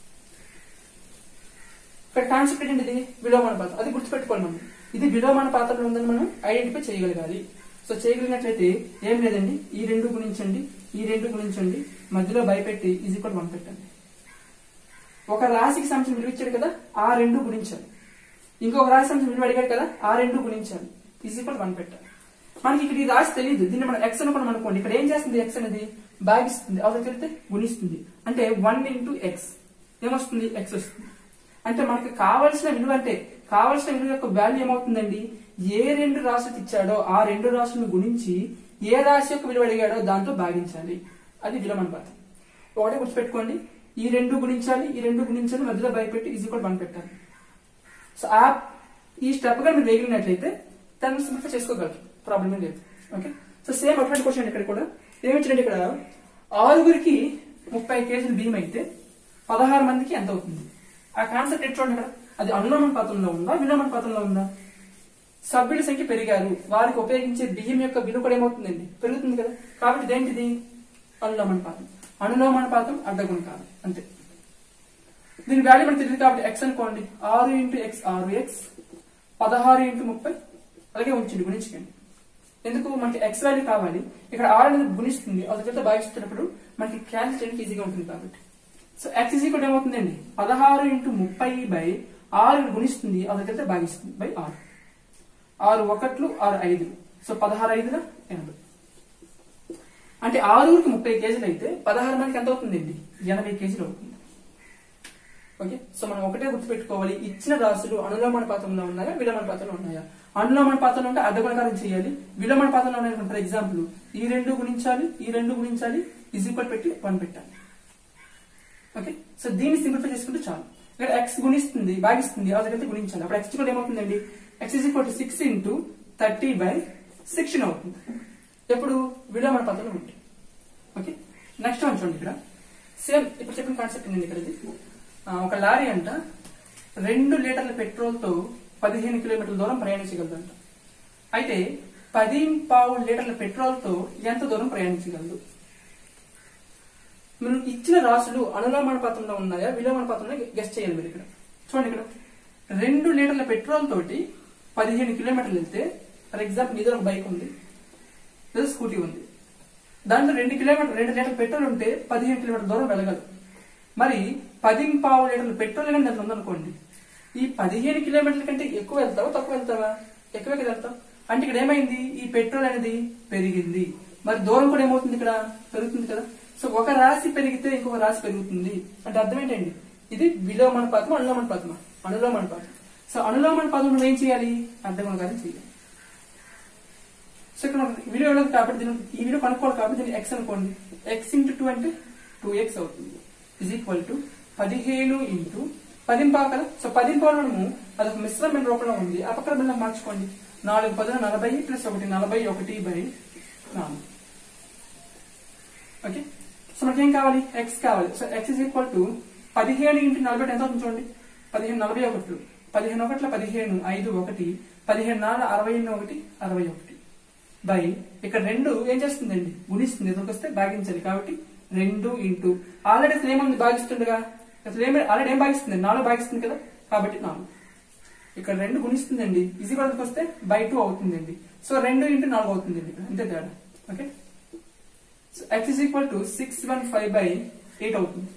ఇక్కడ కాన్సెప్ట్ ఏంటి ఇది విలోమానుపాతం అది గుర్తుపెట్టుకోవాలి మనం ఇది విలోమానుపాతంలో ఉందని మనం ఐడెంటిఫై చేయగలగాలి సో చేయగలిగినట్లయితే ఏం లేదండి ఈ రెండు గుణించండి ఈ రెండు గుణించండి మధ్యలో భయపెట్టి ఈజ్ ఈక్వల్ వన్ పెట్టండి ఒక రాశికి సంబంధించిన విలువ ఇచ్చాడు కదా ఆ రెండు గుణించాలి ఇంకొక రాశి సంబంధించిన విలువ అడిగాడు కదా ఆ రెండు గుణించాలి ఈజ్ ఈక్వల్ వన్ పెట్టాలి మనకి ఇక్కడ ఈ రాశి తెలియదు దీన్ని మనం ఎక్స్ అనుకున్నాం అనుకోండి ఇక్కడ ఏం చేస్తుంది ఎక్స్ అనేది భాగిస్తుంది అవతల తెలితే గుణిస్తుంది అంటే వన్ ఇంటూ ఎక్స్ ఏమొస్తుంది ఎక్స్ వస్తుంది అంటే మనకి కావలసిన విలువ అంటే కావలసిన విలువ యొక్క వాల్యూ ఏమవుతుందండి ఏ రెండు రాశులు ఇచ్చాడో ఆ రెండు రాశులను గుణించి ఏ రాశి యొక్క విలువ అడిగాడో దాంతో భాగించాలి అది విలువనుపాతం ఒకటే గుర్తుపెట్టుకోండి ఈ రెండు గుణించాలి ఈ రెండు గుణించాలి మధ్యలో భయపెట్టి ఈజీ కూడా వన్ పెట్టాలి సో ఆ ఈ స్టెప్ గా మీరు వేగినట్లయితే దాన్ని సింప్లిఫై చేసుకోగలరు ప్రాబ్లం ఏం లేదు ఓకే సో సేమ్ అటువంటి క్వశ్చన్ ఇక్కడ కూడా ఏమిచ్చండి ఇక్కడ ఆరుగురికి ముప్పై కేజీలు బియ్యం అయితే పదహారు మందికి ఎంత అవుతుంది ఆ కాన్సెప్ట్ ఎట్లా చూడండి ఇక్కడ అది అనులోమన పాత్రలో ఉందా విలోమన పాత్రలో ఉందా సభ్యుల సంఖ్య పెరిగారు వారికి ఉపయోగించే బియ్యం యొక్క విలువ కూడా ఏమవుతుందండి పెరుగుతుంది కదా కాబట్టి ఇదేంటిది అనులోమానుపాతం అనులోమానుపాతం అడ్డగుణకాలం అంతే దీని వాల్యూ మనకు తెలియదు కాబట్టి ఎక్స్ అనుకోండి ఆరు ఇంటూ ఎక్స్ ఆరు ఎక్స్ పదహారు ఇంటూ ముప్పై అలాగే ఉంచండి గుణించకండి ఎందుకు మనకి ఎక్స్ వాల్యూ కావాలి ఇక్కడ ఆరు అనేది గుణిస్తుంది అదొకటి భావిస్తున్నప్పుడు మనకి క్యాన్సిల్ చేయడానికి ఈజీగా ఉంటుంది కాబట్టి సో ఎక్స్ ఈజీ కూడా ఏమవుతుందండి పదహారు ఇంటూ ముప్పై బై ఆరు గుణిస్తుంది అదొకటి భాగిస్తుంది బై ఆరు ఆరు ఒకట్లు ఆరు ఐదులు సో పదహారు ఐదుల ఎనభై అంటే ఆరుగురికి ముప్పై కేజీలు అయితే పదహారు మందికి ఎంత అవుతుందండి ఎనభై కేజీలు అవుతుంది ఓకే సో మనం ఒకటే గుర్తుపెట్టుకోవాలి ఇచ్చిన రాశులు అనులోమానుపాతంలో ఉన్నాయా విలోమానుపాతంలో ఉన్నాయా అనులోమానుపాతంలో ఉంటే అర్ధగుణకారం చేయాలి విలోమానుపాతంలో ఉన్నాయి ఫర్ ఎగ్జాంపుల్ ఈ రెండు గుణించాలి ఈ రెండు గుణించాలి ఇజ్ ఈక్వల్ పెట్టి వన్ పెట్టాలి ఓకే సో దీన్ని సింప్లిఫై చేసుకుంటే చాలు ఇక్కడ ఎక్స్ గుణిస్తుంది భాగిస్తుంది అదైతే గుణించాలి అప్పుడు ఎక్స్ కూడా ఏమవుతుందండి x is equal to six into thirty by sixteen అవుతుంది ఎప్పుడు విలోమన పదంలో ఉంటుంది ఓకే నెక్స్ట్ వన్ చూడండి ఇక్కడ సేమ్ ఇప్పుడు చెప్పిన కాన్సెప్ట్ ఉంది ఇక్కడ ఇది ఆ, ఒక లారీ అంట రెండు లీటర్ల పెట్రోల్ తో పదిహేను కిలోమీటర్ల దూరం ప్రయాణించగలదంట అయితే పది పావు లీటర్ల పెట్రోల్ తో ఎంత దూరం ప్రయాణించగలదు మీరు ఇచ్చిన రాశులు అనులోమానుపాతంలో ఉన్నాయా విలోమానుపాతంలో గెస్ట్ చేయాలి మీరు ఇక్కడ చూడండి ఇక్కడ రెండు లీటర్ల పెట్రోల్ తోటి పదిహేను కిలోమీటర్లు వెళ్తే ఫర్ ఎగ్జాంపుల్ మీద ఒక బైక్ ఉంది లేదా స్కూటీ ఉంది దాంట్లో రెండు కిలోమీటర్ రెండు లీటర్ల పెట్రోల్ ఉంటే పదిహేను కిలోమీటర్ల దూరం వెళ్ళగలదు మరి పది పావు లీటర్ల పెట్రోల్ కానీ దాంట్లో ఉందనుకోండి ఈ పదిహేను కిలోమీటర్ల కంటే ఎక్కువ వెళ్తావా తక్కువ వెళ్తావా ఎక్కువ వెళ్తావు అంటే ఇక్కడ ఏమైంది ఈ పెట్రోల్ అనేది పెరిగింది మరి దూరం కూడా ఏమవుతుంది ఇక్కడ పెరుగుతుంది కదా సో ఒక రాశి పెరిగితే ఇంకొక రాశి పెరుగుతుంది అంటే అర్థం ఏంటండి ఇది విలోమానుపాతం అనులోమానుపాతం అనులోమానుపాతం సో అనులోమానుపాతం మనం ఏం చేయాలి అర్థగుణకారం చేయాలి సో ఇక్కడ మనకు విలువ ఇవ్వలేదు కాబట్టి దీన్ని ఈ విలువ కనుక్కోవాలి కాబట్టి దీన్ని ఎక్స్ అనుకోండి ఎక్స్ ఇంటూ టూ అంటే టూ ఎక్స్ అవుతుంది ఇజ్ ఈక్వల్ టు పదిహేను ఇంటూ పదింపావు కదా సో పదింపావు మనము అదొక మిశ్రమైన రూపంలో ఉంది ఆ పక్కన బిల్లం మార్చుకోండి నాలుగు పదున నలభై ప్లస్ ఒకటి నలభై ఒకటి బై నాలుగు ఓకే సో మనకి ఏం కావాలి ఎక్స్ కావాలి so X is equal to పదిహేను ఇంటూ నలభై ఒకటి ఎంత అవుతుంది చూడండి పదిహేను నలభై ఒకటి పదిహేను ఒకట్ల పదిహేను ఐదు ఒకటి పదిహేను నాలుగు అరవై ఎనిమిది ఒకటి అరవై ఒకటి బై ఇక్కడ రెండు ఏం చేస్తుందండి గుణిస్తుంది ఎదురుకు వస్తే భాగించాలి కాబట్టి రెండు ఇంటూ ఆల్రెడీ అసలు ఏముంది భాగిస్తుండగా అసలు ఏమి ఆల్రెడీ ఏం భాగిస్తుంది నాలుగు భాగిస్తుంది కదా కాబట్టి నాలుగు ఇక్కడ రెండు గుణిస్తుందండి ఈజీ కూడా వస్తే బై టూ అవుతుందండి సో రెండు ఇంటూ నాలుగు అవుతుందండి ఇక్కడ అంతే తేడా okay so X is equal to six one five by eight అవుతుంది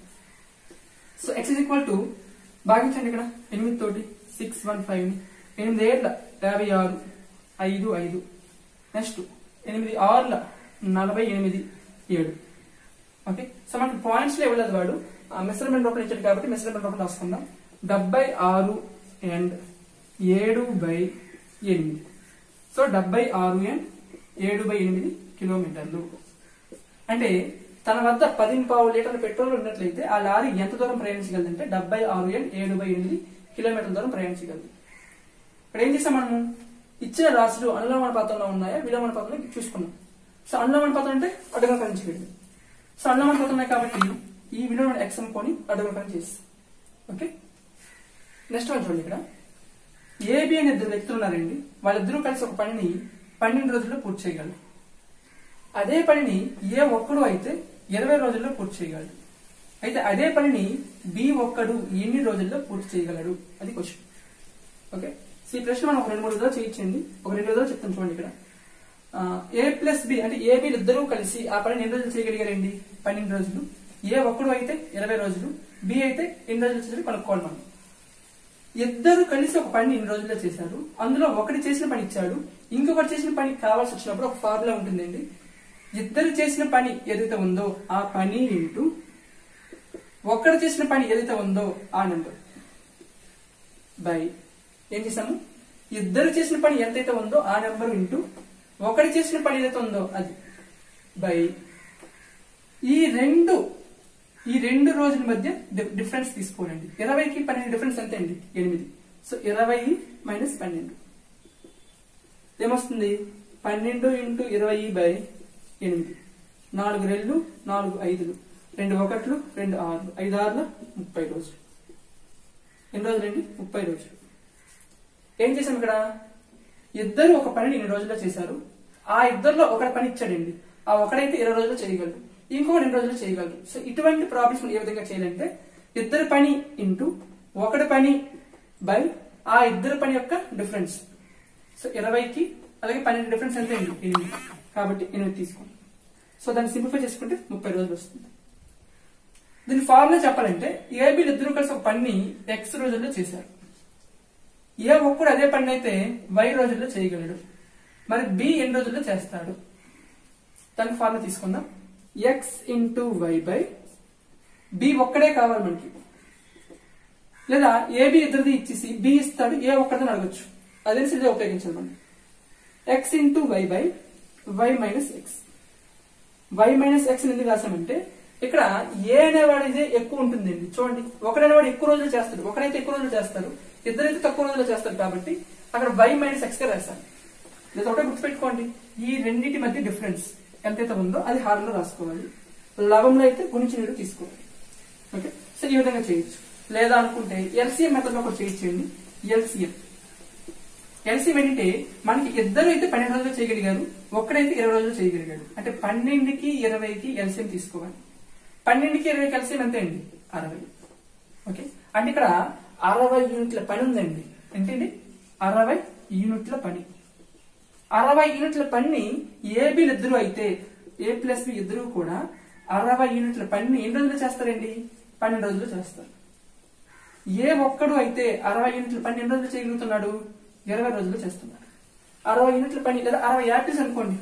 so X is equal to భాగించండి ఇక్కడ ఎనిమిది తోటి సిక్స్ వన్ ఫైవ్ ని ఎనిమిది ఏళ్ళ యాభై ఆరు ఐదు ఐదు నెక్స్ట్ ఎనిమిది ఆరుల నలభై ఎనిమిది ఏడు ఓకే సో మనకి పాయింట్స్ లో ఇవ్వలేదు వాడు మెజర్మెంట్ రూపం ఇచ్చాడు కాబట్టి మెజర్మెంట్ రూపం రాసుకుందాం డెబ్బై ఆరు అండ్ ఏడు బై ఎనిమిది సో డెబ్బై ఆరు అండ్ ఏడు బై ఎనిమిది కిలోమీటర్లు అంటే తన వద్ద పది పావు లీటర్ల పెట్రోల్ ఉన్నట్లయితే ఆ లారీ ఎంత దూరం ప్రయాణించగలదంటే డెబ్బై ఆరు అండ్ ఏడు బై ఎనిమిది కిలోమీటర్ల దూరం ప్రయాణించగలదు ఇక్కడ ఏం చేసాం మనము ఇచ్చిన రాశులు అనులోమానుపాతంలో ఉన్నాయా విలోమానుపాతంలో చూసుకున్నాం సో అనులోమానుపాతం అంటే అడ్డుగా కలించలేదు సో అనులోమానుపాతం ఉన్నాయి కాబట్టి ఈ విలువ ఎక్స్ అనుకొని అడ్డుగా కలిసి చేస్తాం ఓకే నెక్స్ట్ వన్ చూడండి ఇక్కడ ఏబి అనే ఇద్దరు వ్యక్తులు ఉన్నారండి వాళ్ళిద్దరూ కలిసి ఒక పనిని పన్నెండు రోజుల్లో పూర్తి చేయగలరు అదే పనిని ఏ ఒక్కడు అయితే ఇరవై రోజుల్లో పూర్తి చేయగలడు అయితే అదే పనిని బి ఒక్కడు ఎన్ని రోజుల్లో పూర్తి చేయగలడు అది క్వశ్చన్ ఓకే సో ఈ ప్రశ్న మనం ఒక రెండు మూడు రోజులు చేయించండి ఒక రెండు రోజులు చెప్తాను చూడండి ఇక్కడ ఏ ప్లస్ బి అంటే ఏ బిలు ఇద్దరూ కలిసి ఆ పనిని ఎన్ని రోజులు చేయగలిగారండి పన్నెండు రోజులు ఏ ఒక్కడు అయితే ఇరవై రోజులు బి అయితే ఎన్ని రోజులు చేసి కనుక్కోవాలి మనం ఇద్దరు కలిసి ఒక పని ఇన్ని రోజుల్లో చేశారు అందులో ఒకటి చేసిన పని ఇచ్చాడు ఇంకొకటి చేసిన పని కావాల్సి వచ్చినప్పుడు ఒక ఫార్ములా ఉంటుందండి ఇద్దరు చేసిన పని ఏదైతే ఉందో ఆ పని ఇంటూ ఒక్కడు చేసిన పని ఏదైతే ఉందో ఆ నెంబర్ బై ఏం చేసాము ఇద్దరు చేసిన పని ఎంతైతే ఉందో ఆ నెంబర్ ఇంటూ ఒకటి చేసిన పని ఏదైతే ఉందో అది బై ఈ రెండు ఈ రెండు రోజుల మధ్య డి- డిఫరెన్స్ తీసుకోనండి ఇరవైకి పన్నెండు డిఫరెన్స్ ఎంత అండి ఎనిమిది సో ఇరవై మైనస్ పన్నెండు ఏమొస్తుంది పన్నెండు ఇంటూ ఇరవై బై ఎనిమిది నాలుగు రెళ్ళు నాలుగు ఐదులు రెండు ఒకట్లు రెండు ఆరులు ఐదు ఆరుల ముప్పై రోజులు ఎన్ని రోజులండి ముప్పై రోజులు ఏం చేశాం ఇక్కడ ఇద్దరు ఒక పనిని ఇన్ని రోజుల్లో చేశారు ఆ ఇద్దరిలో ఒకటి పని ఇచ్చాడండి ఆ ఒకడైతే ఇరవై రోజుల్లో చేయగలరు ఇంకొక రెండు రోజుల్లో చేయగలరు సో ఇటువంటి ప్రాబ్లమ్స్ ఏ విధంగా చేయాలంటే ఇద్దరు పని ఇంటూ ఒకటి పని బై ఆ ఇద్దరు పని యొక్క డిఫరెన్స్ సో ఇరవైకి అలాగే పన్నెండు డిఫరెన్స్ ఎంత అండి ఎనిమిది కాబట్టి ఎనిమిది తీసుకోండి సో దాన్ని సింప్లిఫై చేసుకుంటే ముప్పై రోజులు వస్తుంది దీని ఫార్ములా చెప్పాలంటే ఏబీలు ఇద్దరు కలిసి ఒక పని ఎక్స్ రోజుల్లో చేశారు ఏ ఒక్కడు అదే పని అయితే వై రోజుల్లో చేయగలడు మరి బి ఎన్ని రోజుల్లో చేస్తాడు దానికి ఫార్ములా తీసుకుందాం x into y by b ఒక్కడే కావాలి మనకి లేదా ఏబి ఇద్దరిది ఇచ్చేసి బి ఇస్తాడు ఏ ఒక్కరిని అడగచ్చు అదే ఇదే ఉపయోగించాలి మనం x into y by y minus x y minus x ఎందుకు రాసామంటే ఇక్కడ ఏ అనేవాడు ఇదే ఎక్కువ ఉంటుందండి చూడండి ఒకడనేవాడు ఎక్కువ రోజులు చేస్తాడు ఒకడైతే ఎక్కువ రోజులు చేస్తారు ఇద్దరైతే తక్కువ రోజులు చేస్తారు కాబట్టి అక్కడ వై మైనస్ ఎక్స్ గా రాశాను లేదా ఒకటే గుర్తుపెట్టుకోండి ఈ రెండింటి మధ్య డిఫరెన్స్ ఎంతైతే ఉందో అది హారంలో రాసుకోవాలి లవంలో అయితే గుణించి నీరు తీసుకోవాలి ఓకే సో ఈ విధంగా చేయొచ్చు లేదా అనుకుంటే ఎల్సీఎం మెథడ్ లో కూడా చేయొచ్చండి ఎల్సీఎం ఎల్సీఎం ఏంటంటే మనకి ఇద్దరు అయితే పన్నెండు రోజులు చేయగలిగారు ఒక్కడైతే ఇరవై రోజులు చేయగలిగాడు అంటే పన్నెండుకి ఇరవైకి ఎల్సీఎం తీసుకోవాలి పన్నెండుకి ఇరవైకి ఎల్సీఎం ఎంత అండి అరవై ఓకే అంటే ఇక్కడ అరవై యూనిట్ల పని ఉందండి ఏంటండి అరవై యూనిట్ల పని అరవై యూనిట్ల పని ఏబీలు ఇద్దరు అయితే ఏ ప్లస్ బి ఇద్దరు కూడా అరవై యూనిట్ల పని ఎన్ని రోజులు చేస్తారండి పన్నెండు రోజులు చేస్తారు ఏ ఒక్కడు అయితే అరవై యూనిట్ల పని ఎన్ని రోజులు చేయగలుగుతున్నాడు ఇరవై రోజులు చేస్తున్నాడు అరవై యూనిట్ల పని లేదా అరవై యాపిల్స్ అనుకోండి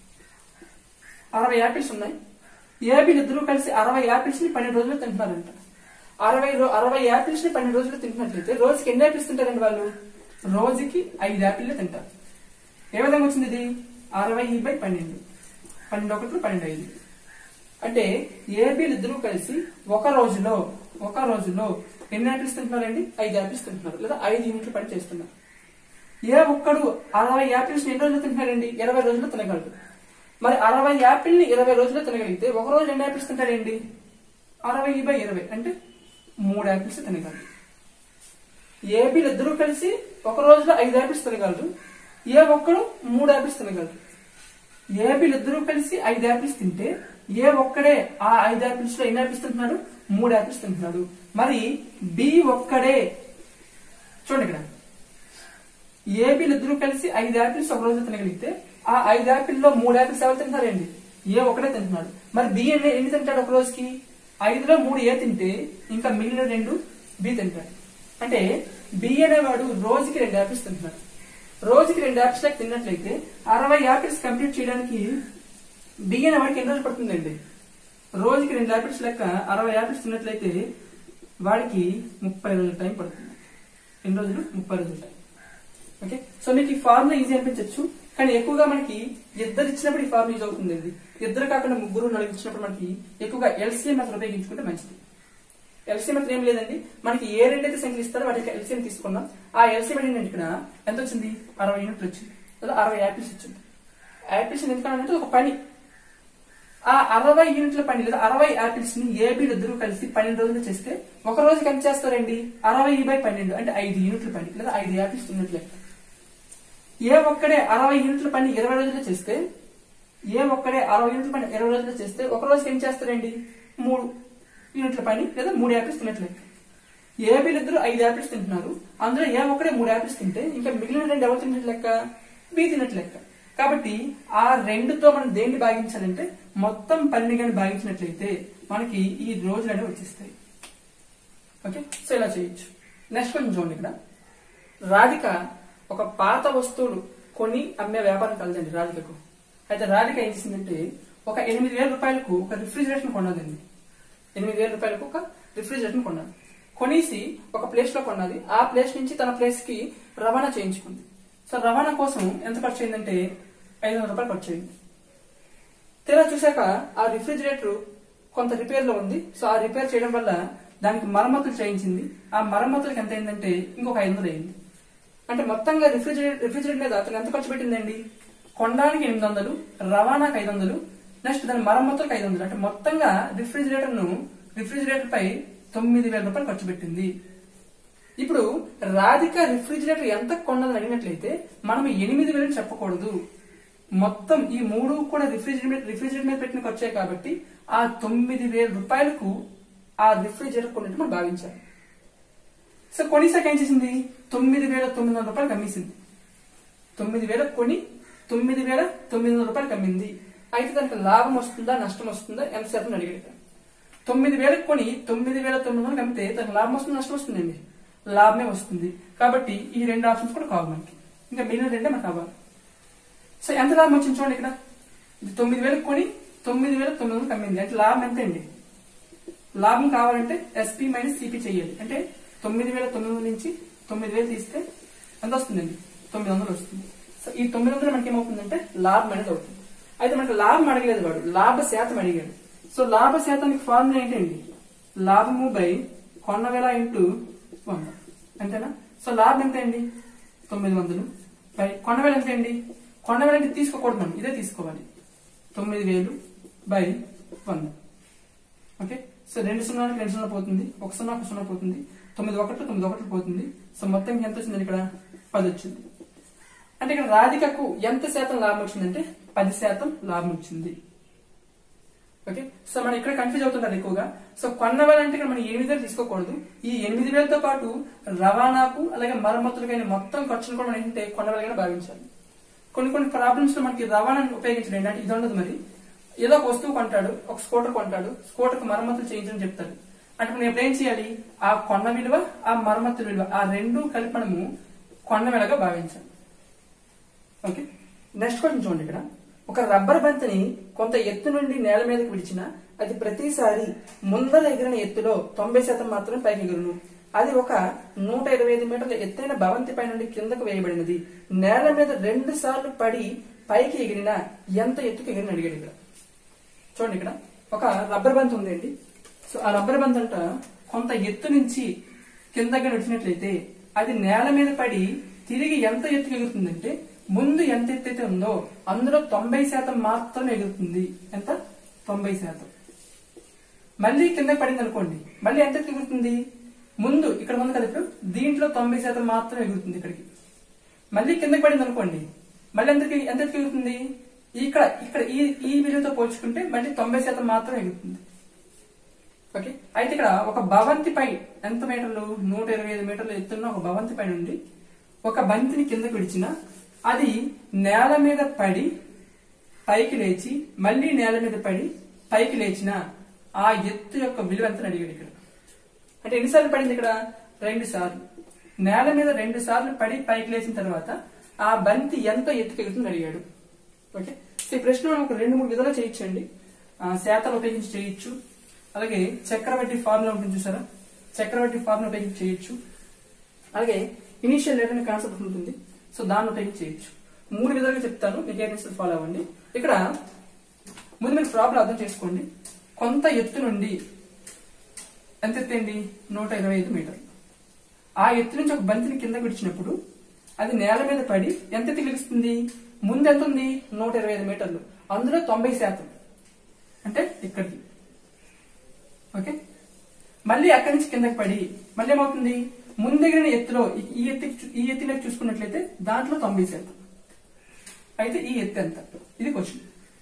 అరవై యాపిల్స్ ఉన్నాయి ఏబీలు ఇద్దరు కలిసి అరవై యాపిల్స్ ని పన్నెండు రోజులు తింటున్నారంట అరవై రో- అరవై యాపిల్స్ ని పన్నెండు రోజులు తింటున్నట్లయితే రోజుకి ఎన్ని యాపిల్స్ తింటారండి వాళ్ళు రోజుకి ఐదు యాపిల్ని తింటారు ఏ విధంగా వచ్చింది ఇది అరవై బై పన్నెండు పన్నెండు ఒకటి పన్నెండు ఐదు అంటే ఏబీలు ఇద్దరు కలిసి ఒక రోజులో ఒక రోజులో ఎన్ని యాపిల్స్ తింటున్నారండి ఐదు యాపిల్స్ తింటున్నారు లేదా ఐదు యూనిట్లు పని చేస్తున్నారు ఏ ఒక్కడు అరవై యాపిల్స్ ఎన్ని రోజులు తింటున్నాడండి ఇరవై రోజులు తినగలడు మరి అరవై యాపిల్ ని ఇరవై రోజుల్లో తినగలిగితే ఒక రోజు ఎన్ని యాపిల్స్ తింటాడండి అరవై బై ఇరవై అంటే మూడు యాపిల్స్ తినగలడు ఏబీలు ఇద్దరు కలిసి ఒక రోజులో ఐదు యాపిల్స్ తినగలరు ఏ ఒక్కడు మూడు యాపిల్స్ తినగలరు ఏబీలు ఇద్దరు కలిసి ఐదు యాపిల్స్ తింటే ఏ ఒక్కడే ఆ ఐదు యాపిల్స్ లో ఎన్ని యాపిల్స్ తింటున్నాడు మూడు యాపిల్స్ తింటున్నాడు మరి బి ఒక్కడే చూడండి ఇక్కడ ఏబీలు ఇద్దరు కలిసి ఐదు యాపిల్స్ ఒక రోజు తినగలిగితే ఆ ఐదు యాపిల్లో మూడు యాపిల్స్ ఎవరు తింటారండి ఏ ఒకటే తింటున్నాడు మరి బి ఎన్ని ఎన్ని తింటాడు ఒక రోజుకి ఐదులో మూడు ఏ తింటే ఇంకా మిగిలిన రెండు బి తింటాడు అంటే బి అనేవాడు రోజుకి రెండు యాపిల్స్ తింటున్నాడు రోజుకి రెండు యాపిల్స్ లెక్క తిన్నట్లయితే అరవై యాపిల్స్ కంప్లీట్ చేయడానికి బి అనేవాడికి ఎన్ని రోజులు పడుతుందండి రోజుకి రెండు యాపిల్స్ లెక్క అరవై యాపిల్స్ తిన్నట్లయితే వాడికి ముప్పై రోజుల టైం పడుతుంది ఎన్ని రోజులు ముప్పై రోజుల టైం ఓకే సో మీకు ఈ ఫార్ములా ఈజీ అనిపించవచ్చు కానీ ఎక్కువగా మనకి ఇద్దరు ఇచ్చినప్పుడు ఈ ఫార్ములా యూజ్ అవుతుంది ఇది ఇద్దరు కాకుండా ముగ్గురు నలుగురు ఇచ్చినప్పుడు మనకి ఎక్కువగా ఎల్సీఎం మెథడ్ ఉపయోగించుకుంటే మంచిది ఎల్సీఎం మెథడ్ ఏం లేదండి మనకి ఏ రెండైతే సంఖ్యలు ఇస్తారో వాటికి ఎల్సీఎం తీసుకున్నాం ఆ ఎల్సీఎం ఏంటంటే ఇక్కడ ఎంత వచ్చింది అరవై యూనిట్లు వచ్చింది లేదా అరవై యాపిల్స్ వచ్చింది యాపిల్స్ ఎందుకంటే ఒక పని ఆ అరవై యూనిట్ల పని లేదా అరవై యాపిల్స్ ని ఏబీలు ఇద్దరు కలిసి పన్నెండు రోజులు చేస్తే ఒక రోజుకి ఎంత చేస్తారండి అరవై బై పన్నెండు అంటే ఐదు యూనిట్ల పని లేదా ఐదు యాపిల్స్ ఉన్నట్లు లెక్క ఏ ఒక్కడే అరవై యూనిట్ల పని ఇరవై రోజులు చేస్తే ఏ ఒక్కడే అరవై యూనిట్ల పని ఇరవై రోజులు చేస్తే ఒక రోజుకి ఏం చేస్తారండి మూడు యూనిట్ల పని లేదా మూడు యాపిల్స్ తిన్నట్లు లెక్క ఏబీలు ఇద్దరు ఐదు యాపిల్స్ తింటున్నారు అందులో ఏ ఒక్కడే మూడు యాపిల్స్ తింటే ఇంకా మిగిలిన రెండు ఎవరు తిన్నట్లు లెక్క బి తిన్నట్లు లెక్క కాబట్టి ఆ రెండుతో మనం దేన్ని భాగించాలంటే మొత్తం పని కానీ భాగించినట్లయితే మనకి ఈ రోజులు అనేవి వచ్చేస్తాయి ఓకే సో ఇలా చేయొచ్చు నెక్స్ట్ కొంచెం చూడండి ఇక్కడ రాధిక ఒక పాత వస్తువులు కొని అమ్మే వ్యాపారం కలదండి రాధికకు అయితే రాధిక ఏం చేసిందంటే ఒక ఎనిమిది వేల రూపాయలకు ఒక రిఫ్రిజిరేషన్ కొన్నదండి ఎనిమిది వేల రూపాయలకు ఒక రిఫ్రిజిరేషన్ కొన్నది కొనేసి ఒక ప్లేస్ లో కొన్నది ఆ ప్లేస్ నుంచి తన ప్లేస్ కి రవాణా చేయించుకుంది సో రవాణా కోసం ఎంత ఖర్చు అయిందంటే ఐదు వందల రూపాయలు ఖర్చు అయింది తీరా చూశాక ఆ రిఫ్రిజిరేటర్ కొంత రిపేర్ లో ఉంది సో ఆ రిపేర్ చేయడం వల్ల దానికి మరమ్మతులు చేయించింది ఆ మరమ్మతులకు ఎంత అయిందంటే ఇంకొక ఐదు వందలు అయింది అంటే మొత్తంగా రిఫ్రిజిరేటర్ రిఫ్రిజిరేటర్ మీద అతను ఎంత ఖర్చు పెట్టిందండి కొనడానికి ఎనిమిది వందలు రవాణాకి ఐదు వందలు నెక్స్ట్ దాని మరమ్మతులకు ఐదు వందలు అంటే మొత్తంగా రిఫ్రిజిరేటర్ ను రిఫ్రిజిరేటర్ పై తొమ్మిది వేల రూపాయలు ఖర్చు పెట్టింది ఇప్పుడు రాధిక రిఫ్రిజిరేటర్ ఎంత కొన్నదని అడిగినట్లయితే మనం ఎనిమిది వేలు చెప్పకూడదు మొత్తం ఈ మూడు కూడా రిఫ్రిజిరేటర్ రిఫ్రిజిరేటర్ మీద పెట్టిన ఖర్చే కాబట్టి ఆ తొమ్మిది వేల రూపాయలకు ఆ రిఫ్రిజిరేటర్ కొన్నట్టు మనం భావించాలి సో కొనిసాక ఏం చేసింది తొమ్మిది వేల తొమ్మిది వందల రూపాయలు కమ్మేసింది తొమ్మిది వేల కొని తొమ్మిది వేల తొమ్మిది వందల రూపాయలు కమ్మింది అయితే దానికి లాభం వస్తుందా నష్టం వస్తుందా ఎంత శాతం అడిగాడు ఇక్కడ. తొమ్మిది వేలకు కొని తొమ్మిది వేల తొమ్మిది వందలు కమ్మితే దానికి లాభం వస్తుంది నష్టం వస్తుందండి లాభమే వస్తుంది కాబట్టి ఈ రెండు ఆప్షన్స్ కూడా కావాలి మనకి ఇంకా మిగిలిన రెండే మనకు కావాలి సో ఎంత లాభం వచ్చింది చూడండి ఇక్కడ ఇది తొమ్మిది వేలకు కొని తొమ్మిది వేల తొమ్మిది వందలు కమ్మింది అంటే లాభం ఎంత అండి లాభం కావాలంటే ఎస్పీ మైనస్ సిపి చేయాలి అంటే తొమ్మిది వేల తొమ్మిది వందల నుంచి తొమ్మిది వేలు తీస్తే ఎంత వస్తుందండి తొమ్మిది వందలు వస్తుంది సో ఈ తొమ్మిది వందలు మనకి ఏమవుతుందంటే లాభం అనేది అవుతుంది అయితే మనకి లాభం అడగలేదు వాడు లాభ శాతం అడిగాడు సో లాభ శాతానికి ఫార్ములా ఏంటండి లాభము బై కొన్న వేల ఇంటూ వంద అంతేనా సో లాభం ఎంత అండి తొమ్మిది వందలు బై కొన్న వేల ఎంత అండి కొన్న వేల అంటే తీసుకోకూడదు మనం ఇదే తీసుకోవాలి తొమ్మిది వేలు బై వంద ఓకే సో రెండు సున్నాకి రెండు సున్నా పోతుంది ఒక సున్నా ఒక సున్నా పోతుంది తొమ్మిది ఒకటి తొమ్మిది ఒకటి పోతుంది సో మొత్తం ఎంత వచ్చింది ఇక్కడ పది వచ్చింది అంటే ఇక్కడ రాధికకు ఎంత శాతం లాభం వచ్చిందంటే పది శాతం లాభం వచ్చింది ఓకే సో మనం ఇక్కడ కన్ఫ్యూజ్ అవుతుంటారు ఎక్కువగా సో కొన్న వేలంటే ఇక్కడ మనం ఎనిమిది వేలు తీసుకోకూడదు ఈ ఎనిమిది వేలతో పాటు రవాణాకు అలాగే మరమ్మతులకైన మొత్తం ఖర్చును కూడా మనం ఏంటంటే కొన్న వేలుగా భావించాలి కొన్ని కొన్ని ప్రాబ్లమ్స్ లో మనకి రవాణాని ఉపయోగించడం అంటే ఇది ఉండదు మరి ఏదో ఒక వస్తువు కొంటాడు ఒక స్కూటర్ కొంటాడు స్కూటర్ కు మరమ్మతులు చేయించని చెప్తాడు అంటే మనం ఎప్పుడు ఏం చేయాలి ఆ కొన్న విలువ ఆ మరమ్మతుల విలువ ఆ రెండు కలిపి మనము కొన్న విలువగా భావించాలి ఓకే నెక్స్ట్ క్వశ్చన్ చూడండి ఇక్కడ ఒక రబ్బర్ బంతిని కొంత ఎత్తు నుండి నేల మీదకి విడిచిన అది ప్రతిసారి ముందర ఎగిరిన ఎత్తులో తొంభై శాతం మాత్రమే పైకి ఎగురును అది ఒక నూట ఇరవై ఐదు మీటర్ల ఎత్తైన భవంతి పై నుండి కిందకు వేయబడినది నేల మీద రెండు సార్లు పడి పైకి ఎగిరిన ఎంత ఎత్తుకు ఎగిరిన అడిగాడు ఇక్కడ చూడండి ఇక్కడ ఒక రబ్బర్ బంతి ఉందండి సో ఆ రబ్బర్ బంతి అంట కొంత ఎత్తు నుంచి కిందకి నడిచినట్లయితే అది నేల మీద పడి తిరిగి ఎంత ఎత్తుకు ఎగురుతుందంటే ముందు ఎంత ఎత్తు అయితే ఉందో అందులో తొంభై శాతం మాత్రమే ఎగురుతుంది ఎంత తొంభై శాతం మళ్ళీ కిందకి పడింది అనుకోండి మళ్ళీ ఎంత ఎత్తు ఎగురుతుంది ముందు ఇక్కడ ఉంది కదా ఇప్పుడు దీంట్లో తొంభై శాతం మాత్రమే ఎగురుతుంది ఇక్కడికి మళ్ళీ కిందకి పడింది అనుకోండి మళ్ళీ ఎంతకి ఎంత ఎత్తుకు ఎగురుతుంది ఇక్కడ ఇక్కడ ఈ ఈ విలువతో పోల్చుకుంటే మళ్ళీ తొంభై శాతం మాత్రం ఎగురుతుంది ఓకే అయితే ఇక్కడ ఒక భవంతి పై ఎంత మీటర్లు నూట ఇరవై ఐదు మీటర్లు ఎత్తున్న ఒక భవంతి పై నుండి ఒక బంతిని కిందకు విడిచిన అది నేల మీద పడి పైకి లేచి మళ్ళీ నేల మీద పడి పైకి లేచిన ఆ ఎత్తు యొక్క విలువ ఎంత అడిగాడు ఇక్కడ అంటే ఎన్నిసార్లు పడింది ఇక్కడ రెండు సార్లు నేల మీద రెండు సార్లు పడి పైకి లేచిన తర్వాత ఆ బంతి ఎంత ఎత్తుకు ఎగుతుందని అడిగాడు ఓకే సో ఈ ప్రశ్న మనం ఒక రెండు మూడు విధాలు చేయొచ్చండి ఆ, శాతాలు ఉపయోగించి చేయొచ్చు అలాగే చక్రవడ్డీ ఫార్ములా ఉంటుంది చూసారా చక్రవడ్డీ ఫార్ములా ఉపయోగించి చేయొచ్చు అలాగే ఇనిషియల్ రేట్ అనే కాన్సెప్ట్ ఉంటుంది సో దాన్ని ఉపయోగించి చేయొచ్చు మూడు విధాలుగా చెప్తాను మీకు ఏదైనా ఫాలో అవ్వండి ఇక్కడ ముందు మీరు ప్రాబ్లం అర్థం చేసుకోండి కొంత ఎత్తు నుండి ఎంత ఎత్తు అండి నూట ఇరవై ఐదు మీటర్లు ఆ ఎత్తు నుంచి ఒక బంతిని కింద విడిచినప్పుడు అది నేల మీద పడి ఎంత ఎత్తు గెలుస్తుంది ముందు ఎంత ఉంది నూట ఇరవై ఐదు మీటర్లు అందులో తొంభై శాతం అంటే ఇక్కడికి ఓకే మళ్ళీ అక్కడి నుంచి కిందకి పడి మళ్ళీ ఏమవుతుంది ముందెగిరిన ఎత్తులో ఈ- ఈ ఎత్తు ఈ ఎత్తులోకి చూసుకున్నట్లయితే దాంట్లో తొంభై శాతం అయితే ఈ ఎత్తు ఎంత ఇది క్వశ్చన్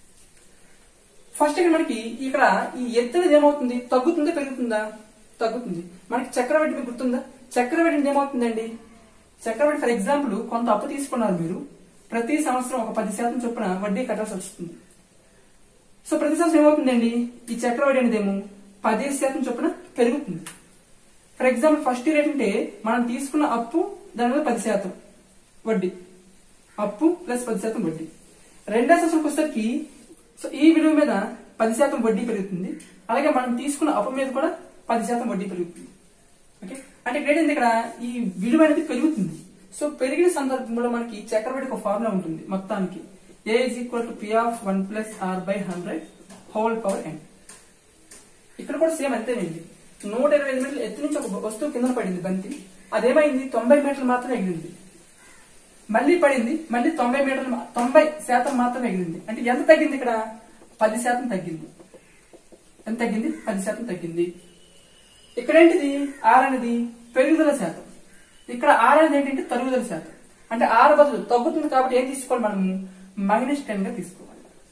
ఫస్ట్ ఇక్కడ మనకి ఇక్కడ ఈ ఎత్తు అనేది ఏమవుతుంది తగ్గుతుందా పెరుగుతుందా తగ్గుతుంది మనకి చక్రవడ్డీ మీకు గుర్తుందా చక్రవడ్డీ అంటే ఏమవుతుందండి చక్రవడ్డీ ఫర్ ఎగ్జాంపుల్ కొంత అప్పు తీసుకున్నారు మీరు ప్రతి సంవత్సరం ఒక పది శాతం చొప్పున వడ్డీ కట్టాల్సి వస్తుంది సో ప్రతి సంవత్సరం ఏమవుతుందండి ఈ చక్రవడ్డీ అనేది ఏమో పది శాతం చొప్పున పెరుగుతుంది ఫర్ ఎగ్జాంపుల్ ఫస్ట్ ఇయర్ ఏంటంటే మనం తీసుకున్న అప్పు దాని మీద పది శాతం వడ్డీ అప్పు ప్లస్ పది శాతం వడ్డీ రెండో సంవత్సరంకి వచ్చేసరికి సో ఈ విలువ మీద పది శాతం వడ్డీ పెరుగుతుంది అలాగే మనం తీసుకున్న అప్పు మీద కూడా పది శాతం వడ్డీ పెరుగుతుంది ఓకే అంటే ఇక్కడ ఏంటంటే ఇక్కడ ఈ విలువ అనేది పెరుగుతుంది సో పెరిగిన సందర్భంలో మనకి చక్రవడ్డీకి ఒక ఫార్ములా ఉంటుంది మొత్తానికి a is equal to p of one plus are by hundred whole power n ఇక్కడ కూడా సేమ్ అంతేనండి నూట ఇరవై ఐదు మీటర్ల ఎత్తు నుంచి ఒక వస్తువు కింద పడింది బంతి అదేమైంది తొంభై మీటర్లు మాత్రం ఎగిరింది మళ్ళీ పడింది మళ్ళీ తొంభై మీటర్లు మా- తొంభై శాతం మాత్రం ఎగిరింది అంటే ఎంత తగ్గింది ఇక్కడ పది శాతం తగ్గింది ఎంత తగ్గింది పది శాతం తగ్గింది ఇక్కడ ఏంటిది ఆర్ అనేది పెరుగుదల శాతం ఇక్కడ ఆర్ అనేది ఏంటంటే తరుగుదల శాతం అంటే ఆరు బదులు తగ్గుతుంది కాబట్టి ఏం తీసుకోవాలి మనము మైనస్ టెన్ గా తీసుకోవాలి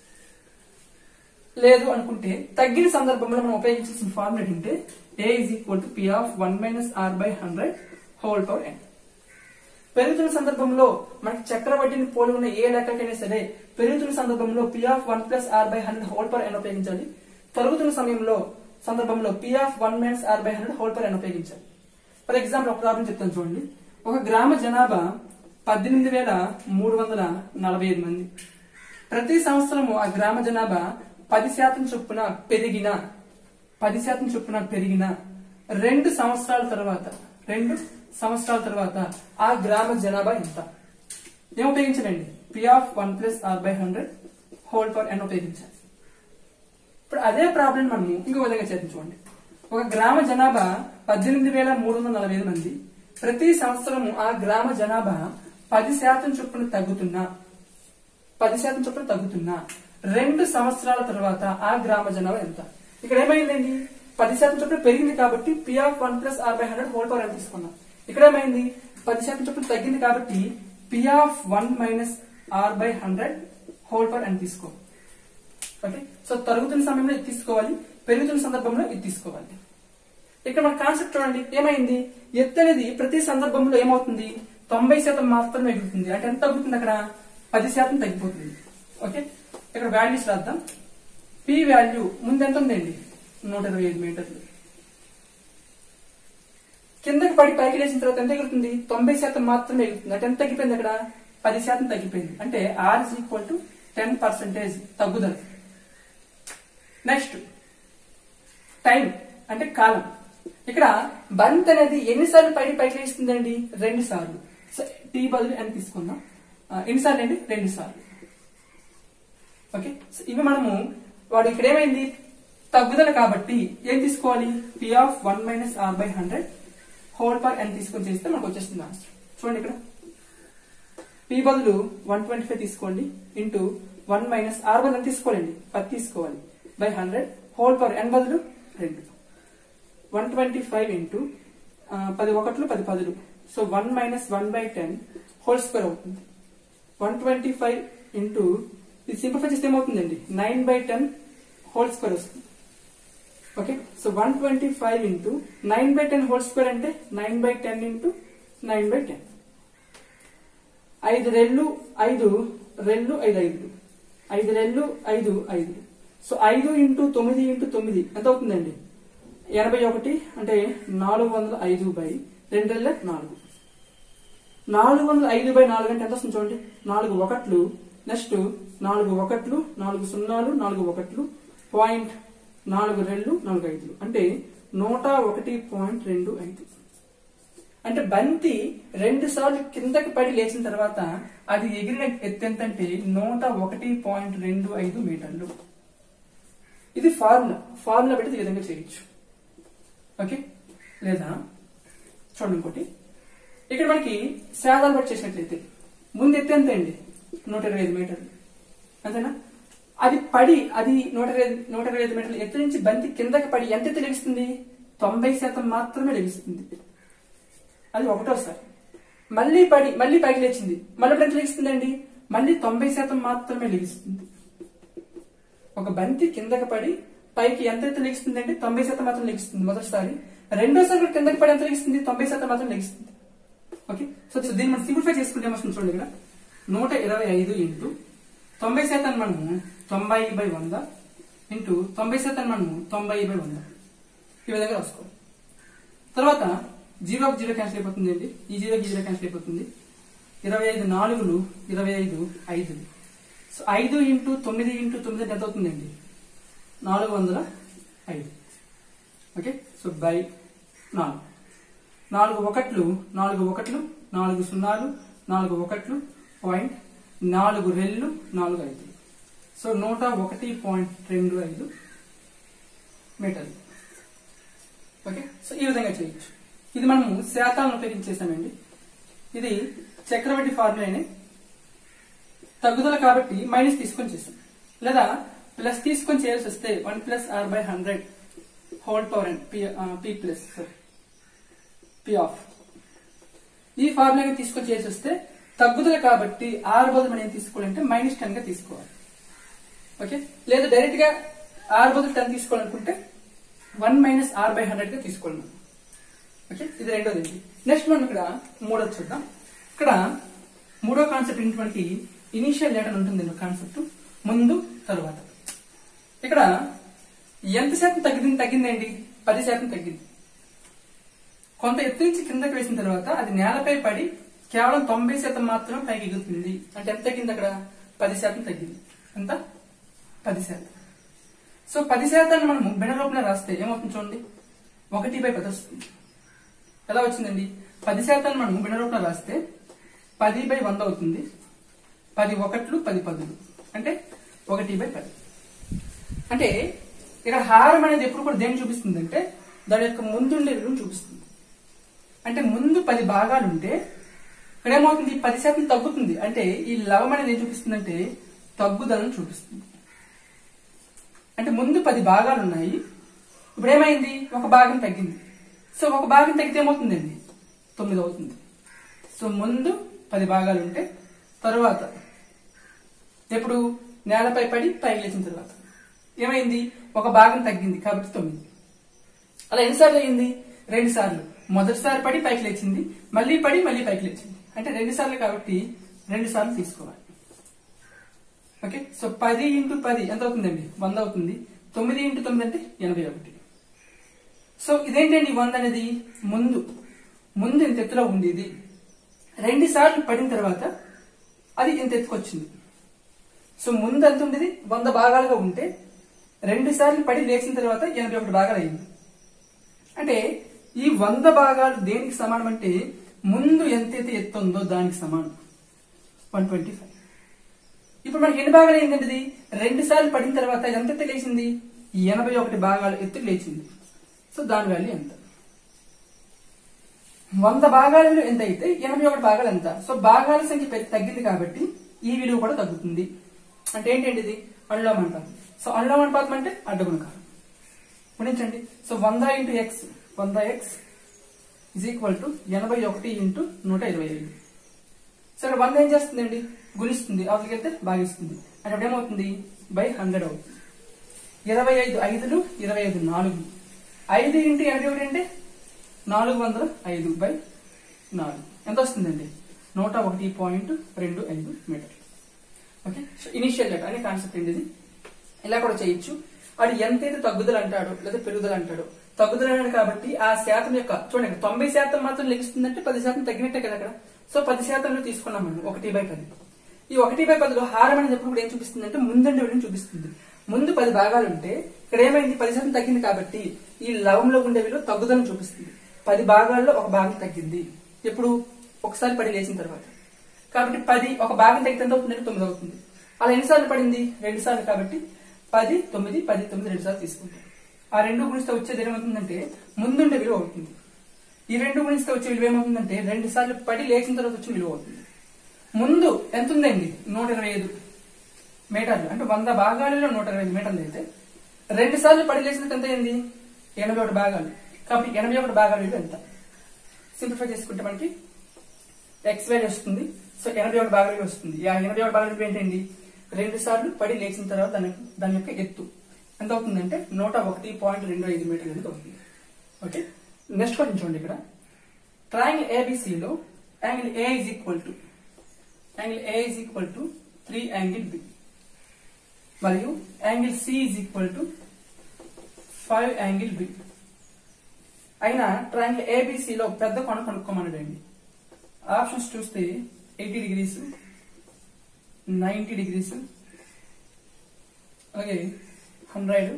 లేదు అనుకుంటే తగ్గిన సందర్భంలో మనం ఉపయోగించాల్సిన ఫార్ములా ఏంటంటే a is equal to p of one minus are by hundred whole power n పెరుగుతున్న సందర్భంలో మనకి చక్రవడ్డీని పోలి ఉన్న ఏ లెక్కకైనా సరే పెరుగుతున్న సందర్భంలో p of one plus are by hundred whole per n ఉపయోగించాలి తరుగుతున్న సమయంలో సందర్భంలో p of one minus are by hundred whole per n ఉపయోగించాలి ఫర్ ఎగ్జాంపుల్ ఒక ప్రాబ్లం చెప్తాను చూడండి ఒక గ్రామ జనాభా పద్దెనిమిది వేల మూడు వందల నలభై ఐదు మంది ప్రతి సంవత్సరము ఆ గ్రామ జనాభా పది శాతం చొప్పున పెరిగిన పది శాతం చొప్పున పెరిగిన రెండు సంవత్సరాల తర్వాత రెండు సంవత్సరాల తర్వాత ఆ గ్రామ జనాభా ఎంత ఏం ఉపయోగించాలండి p of one plus are by hundred whole power n ఉపయోగించాలి ఇప్పుడు అదే ప్రాబ్లం మనము ఇంకో విధంగా చేద్దాం చూడండి ఒక గ్రామ జనాభా పద్దెనిమిది వేల మూడు వందల నలభై ఐదు మంది ప్రతి సంవత్సరము ఆ గ్రామ జనాభా పది శాతం చొప్పున తగ్గుతున్నా పది శాతం చొప్పున తగ్గుతున్నా రెండు సంవత్సరాల తర్వాత ఆ గ్రామ జనాభా ఎంత ఇక్కడ ఏమైందండి పది శాతం చొప్పున పెరిగింది కాబట్టి p of one plus are by hundred whole power అని తీసుకున్నాం ఇక్కడ ఏమైంది పది శాతం చొప్పున తగ్గింది కాబట్టి p of one minus are by hundred whole power అని తీసుకో ఓకే సో తరుగుతున్న సమయంలో ఇది తీసుకోవాలి పెరుగుతున్న సందర్భంలో ఇది తీసుకోవాలి ఇక్కడ మన కాన్సెప్ట్ చూడండి ఏమైంది ఎత్తు అనేది ప్రతి సందర్భంలో ఏమవుతుంది తొంభై శాతం మాత్రమే ఎగురుతుంది అంటే ఎంత తగ్గుతుంది అక్కడ పది శాతం తగ్గిపోతుంది ఓకే ఇక్కడ వాల్యూస్ రాద్దాం పి వాల్యూ ముందు ఎంత ఉందండి నూట ఇరవై ఐదు మీటర్లు కిందకి పడి పైకి లేచిన తర్వాత ఎంత ఎగురుతుంది తొంభై శాతం మాత్రమే ఎగురుతుంది అంటే ఎంత తగ్గిపోయింది అక్కడ పది శాతం తగ్గిపోయింది అంటే r is equal to ten percentage తగ్గుదల నెక్స్ట్ టైం అంటే కాలం ఇక్కడ బంత్ అనేది ఎన్నిసార్లు పడి పైకి లేస్తుందండి రెండు సార్లు సో టీ బదులు అని తీసుకుందాం ఆ, ఎన్నిసార్లు అండి రెండు సార్లు ఓకే సో ఇవి మనము వాడు ఇక్కడ ఏమైంది తగ్గుదల కాబట్టి ఏం తీసుకోవాలి p of one minus are by hundred whole per అని తీసుకొని చేస్తే మనకు వచ్చేస్తుంది ఆన్సర్ చూడండి ఇక్కడ పి బదులు వన్ ట్వంటీ ఫైవ్ తీసుకోండి ఇంటూ వన్ మైనస్ ఆర్ బదులు ఎంత తీసుకోవాలండి పది తీసుకోవాలి by hundred whole per n బదులు రెండు వన్ ట్వంటీ ఫైవ్ ఇంటూ పది ఒకట్లు పది పదులు so one minus one by ten whole square అవుతుంది వన్ ట్వంటీ ఫైవ్ ఇంటూ ఇది సింప్లిఫై చేస్తే ఏమవుతుందండి nine by ten whole square వస్తుంది okay so one twenty five into nine by ten whole square అంటే nine by ten into nine by ten ఐదు రెళ్ళు ఐదు రెళ్ళు ఐదు ఐదు ఐదు రెళ్ళు ఐదు ఐదు సో ఐదు ఇంటూ తొమ్మిది ఇంటూ తొమ్మిది ఎంత అవుతుందండి ఎనభై ఒకటి అంటే నాలుగు వందల ఐదు బై రెండు రెళ్ళ నాలుగు నాలుగు వందల ఐదు బై నాలుగు అంటే ఎంత వస్తుంది చూడండి నాలుగు ఒకట్లు నెక్స్ట్ నాలుగు ఒకట్లు నాలుగు సున్నాలు నాలుగు ఒకట్లు పాయింట్ నాలుగు రెండు నాలుగు ఐదు అంటే నూట ఒకటి పాయింట్ రెండు ఐదు అంటే బంతి రెండు సార్లు కిందకి పడి లేచిన తర్వాత అది ఎగిరిన ఎత్తు ఎంత అంటే నూట ఒకటి పాయింట్ రెండు ఐదు మీటర్లు ఇది ఫార్ములా ఫార్ములా పెట్టి ఈ విధంగా చేయొచ్చు ఓకే లేదా చూడండి ఇంకోటి ఇక్కడ మనకి శాతాలు బట్టి చేసినట్లయితే ముందు ఎత్తు ఎంత అండి నూట ఇరవై ఐదు మీటర్లు అంతేనా అది పడి అది నూట ఇరవై నూట ఇరవై ఐదు మీటర్లు ఎత్తు నుంచి బంతి కిందకి పడి ఎంత ఎత్తు లభిస్తుంది తొంభై శాతం మాత్రమే లభిస్తుంది అది ఒకటోసారి మళ్ళీ పడి మళ్ళీ పైకి లేచింది మళ్ళీ ఎప్పుడు ఎంత లభిస్తుందండి మళ్ళీ తొంభై శాతం మాత్రమే లభిస్తుంది ఒక బంతి కిందకి పడి పైకి ఎంత ఎత్తు లెగిస్తుందంటే తొంభై శాతం మాత్రం లెగిస్తుంది మొదటిసారి రెండోసారి కూడా కిందకి పడి ఎంత లెగిస్తుంది తొంభై శాతం మాత్రం లెగిస్తుంది ఓకే సో సో దీన్ని మనం సింప్లిఫై చేసుకుంటే ఏమొస్తుంది చూడండి ఇక్కడ నూట ఇరవై ఐదు ఇంటూ తొంభై శాతం మనము తొంభై బై వంద ఇంటూ తొంభై శాతం మనము తొంభై బై వంద ఈ విధంగా రాసుకోవాలి తర్వాత జీరోకి జీరో క్యాన్సిల్ అయిపోతుంది అండి ఈ జీరోకి జీరో క్యాన్సిల్ అయిపోతుంది ఇరవై ఐదు నాలుగులు ఇరవై ఐదు ఐదులు సో ఐదు ఇంటూ తొమ్మిది ఇంటూ తొమ్మిది అంటే ఎంత అవుతుందండి నాలుగు వందల ఐదు ఓకే సో బై నాలుగు నాలుగు ఒకట్లు నాలుగు ఒకట్లు నాలుగు సున్నాలు నాలుగు ఒకట్లు పాయింట్ నాలుగు రెళ్ళు నాలుగు ఐదు సో నూట ఒకటి పాయింట్ రెండు ఐదు మీటర్లు ఓకే సో ఈ విధంగా చేయొచ్చు ఇది మనము శాతాలను ఉపయోగించేసామండి ఇది చక్రవడ్డీ ఫార్ములానే తగ్గుదల కాబట్టి మైనస్ తీసుకొని చేసాం లేదా ప్లస్ తీసుకొని చేయాల్సి వస్తే one plus are by hundred whole power and P P plus P of ఈ ఫార్ములా తీసుకొని చేసి వస్తే తగ్గుదల కాబట్టి ఆర్ బదులు మనం ఏం తీసుకోవాలంటే మైనస్ టెన్ గా తీసుకోవాలి ఓకే లేదా డైరెక్ట్ గా ఆర్ బదులు టెన్ తీసుకోవాలనుకుంటే one minus are by hundred గా తీసుకోవాలి మనం ఓకే ఇది రెండోది నెక్స్ట్ మనం ఇక్కడ మూడోది చూద్దాం ఇక్కడ మూడో కాన్సెప్ట్ ఏంటి మనకి ఇనీషియల్ డేటా ఉంటుంది కాన్సెప్ట్ ముందు తరువాత ఇక్కడ ఎంత శాతం తగ్గింది తగ్గిందండి పది శాతం తగ్గింది కొంత ఎత్తు నుంచి కిందకి వేసిన తర్వాత అది నేలపై పడి కేవలం తొంభై శాతం మాత్రం పైకి ఎగురుతుంది అంటే ఎంత తగ్గింది అక్కడ పది శాతం తగ్గింది ఎంత పది శాతం సో పది శాతాన్ని మనం భిన్న రూపంలో రాస్తే ఏమవుతుంది చూడండి ఒకటి బై పది వస్తుంది ఎలా వచ్చిందండి పది శాతాన్ని మనం భిన్న రూపంలో రాస్తే పది బై వంద అవుతుంది పది ఒకట్లు పది పదులు అంటే ఒకటి బై పది అంటే ఇక్కడ హారం అనేది ఎప్పుడు కూడా దేన్ని చూపిస్తుంది అంటే దాని యొక్క ముందుండే విలువను చూపిస్తుంది అంటే ముందు పది భాగాలు ఉంటే ఇక్కడ ఏమవుతుంది పది శాతం తగ్గుతుంది అంటే ఈ లవం అనేది ఏం చూపిస్తుందంటే తగ్గుదలను చూపిస్తుంది అంటే ముందు పది భాగాలు ఉన్నాయి ఇప్పుడు ఏమైంది ఒక భాగం తగ్గింది సో ఒక భాగం తగ్గితే ఏమవుతుందండి తొమ్మిది అవుతుంది సో ముందు పది భాగాలు ఉంటే తరువాత ఎప్పుడు నేలపై పడి పైకి లేచిన తర్వాత ఏమైంది ఒక భాగం తగ్గింది కాబట్టి తొమ్మిది అలా ఎన్నిసార్లు అయింది రెండు సార్లు మొదటిసారి పడి పైకి లేచింది మళ్ళీ పడి మళ్ళీ పైకి లేచింది అంటే రెండు సార్లు కాబట్టి రెండు సార్లు తీసుకోవాలి ఓకే సో పది ఇంటూ పది ఎంత అవుతుందండి వంద అవుతుంది తొమ్మిది ఇంటూ తొమ్మిది అంటే ఎనభై ఒకటి సో ఇదేంటండి వంద అనేది ముందు ముందు ఇంత ఎత్తులో ఉండేది రెండు సార్లు పడిన తర్వాత అది ఇంత ఎత్తుకొచ్చింది సో ముందు ఎంత ఉండేది వంద భాగాలుగా ఉంటే రెండు సార్లు పడి లేచిన తర్వాత ఎనభై ఒకటి భాగాలు అయింది అంటే ఈ వంద భాగాలు దేనికి సమానం అంటే ముందు ఎంతైతే ఎత్తు ఉందో దానికి సమానం వన్ ట్వంటీ ఫైవ్ ఇప్పుడు మనకి ఎన్ని భాగాలు అయిందండి ఇది రెండు సార్లు పడిన తర్వాత ఎంత ఎత్తు లేచింది ఎనభై ఒకటి భాగాలు ఎత్తు లేచింది సో దాని వాల్యూ ఎంత వంద భాగాల విలువ ఎంత అయితే ఎనభై ఒకటి భాగాలు ఎంత సో భాగాల సంఖ్య పెద్ద- తగ్గింది కాబట్టి ఈ విలువ కూడా తగ్గుతుంది అంటే ఏంటండి ఇది అనులోమానుపాతం సో అనులోమానుపాతం అంటే అడ్డగుణకారం గుణించండి సో వంద ఇంటూ ఎక్స్ వంద ఎక్స్ ఇజ్ ఈక్వల్ టు ఎనభై ఒకటి ఇంటూ నూట ఇరవై ఐదు సరే వంద ఏం చేస్తుందండి గుణిస్తుంది అవతలకి వెళ్తే భాగిస్తుంది అంటే అప్పుడు ఏమవుతుంది బై హండ్రెడ్ అవుతుంది ఇరవై ఐదు ఐదులు ఇరవై ఐదు నాలుగు ఐదు ఇంటూ ఎనభై ఒకటి అంటే నాలుగు వందల ఐదు బై నాలుగు ఎంత వస్తుందండి నూట ఒకటి పాయింట్ రెండు ఐదు meter okay so initial data అనే కాన్సెప్ట్ ఏంటి ఇది ఇలా కూడా చేయొచ్చు అది ఎంతైతే తగ్గుదల అంటాడో లేదా పెరుగుదల అంటాడో తగ్గుదల అన్నాడు కాబట్టి ఆ శాతం యొక్క చూడండి తొంభై శాతం మాత్రం లెగిస్తుందంటే పది శాతం తగ్గినట్టే కదా అక్కడ సో పది శాతంలో తీసుకున్నాం మనం ఒకటి బై పది ఈ ఒకటి బై పదిలో హారం అనేది ఎప్పుడు కూడా ఏం చూపిస్తుంది అంటే ముందండి విలువను చూపిస్తుంది ముందు పది భాగాలు ఉంటే ఇక్కడ ఏమైంది పది శాతం తగ్గింది కాబట్టి ఈ లవంలో ఉండే విలువ తగ్గుదలను చూపిస్తుంది పది భాగాల్లో ఒక భాగం తగ్గింది ఎప్పుడు ఒకసారి పడి లేచిన తర్వాత కాబట్టి పది ఒక భాగం తగ్గితే ఎంత అవుతుందంటే తొమ్మిది అవుతుంది అలా ఎన్నిసార్లు పడింది రెండు సార్లు కాబట్టి పది తొమ్మిది పది తొమ్మిది రెండు సార్లు తీసుకుంటాం ఆ రెండు గుణిస్తే వచ్చేది ఏమవుతుందంటే ముందుండే విలువ అవుతుంది ఈ రెండు గుణిస్తే వచ్చే విలువ ఏమవుతుందంటే రెండు సార్లు పడి లేచిన తర్వాత వచ్చే విలువ అవుతుంది ముందు ఎంత ఉందండి నూట ఇరవై ఐదు మీటర్లు అంటే వంద భాగాలలో నూట ఇరవై ఐదు మీటర్లు అయితే రెండు సార్లు పడి లేచినట్టు ఎంత అయింది ఎనభై ఒకటి భాగాలు కాబట్టి ఎనభై ఒకటి భాగాలు విలువ ఎంత సింప్లిఫై చేసుకుంటే మనకి ఎక్స్ వాల్యూ వస్తుంది సో ఎనభై ఒకటి భాగాలు విలువ వస్తుంది ఆ ఎనభై ఒకటి భాగాలు విలువ ఏంటండి రెండు సార్లు పడి లేచిన తర్వాత దాని దాని యొక్క ఎత్తు ఎంత అవుతుందంటే నూట ఒకటి పాయింట్ రెండు ఐదు మీటర్లు అనేది అవుతుంది ఓకే నెక్స్ట్ క్వశ్చన్ చూడండి ఇక్కడ ట్రయాంగిల్ ఏబిసిలో angle A is equal to angle A is equal to three angle B మరియు angle C is equal to five angle B అయినా ట్రయాంగిల్ ఏబిసిలో పెద్ద కొన కనుక్కోమన్నాడండి ఆప్షన్స్ చూస్తే ఎయిటీ డిగ్రీస్ నైంటీ డిగ్రీస్ అలాగే hundred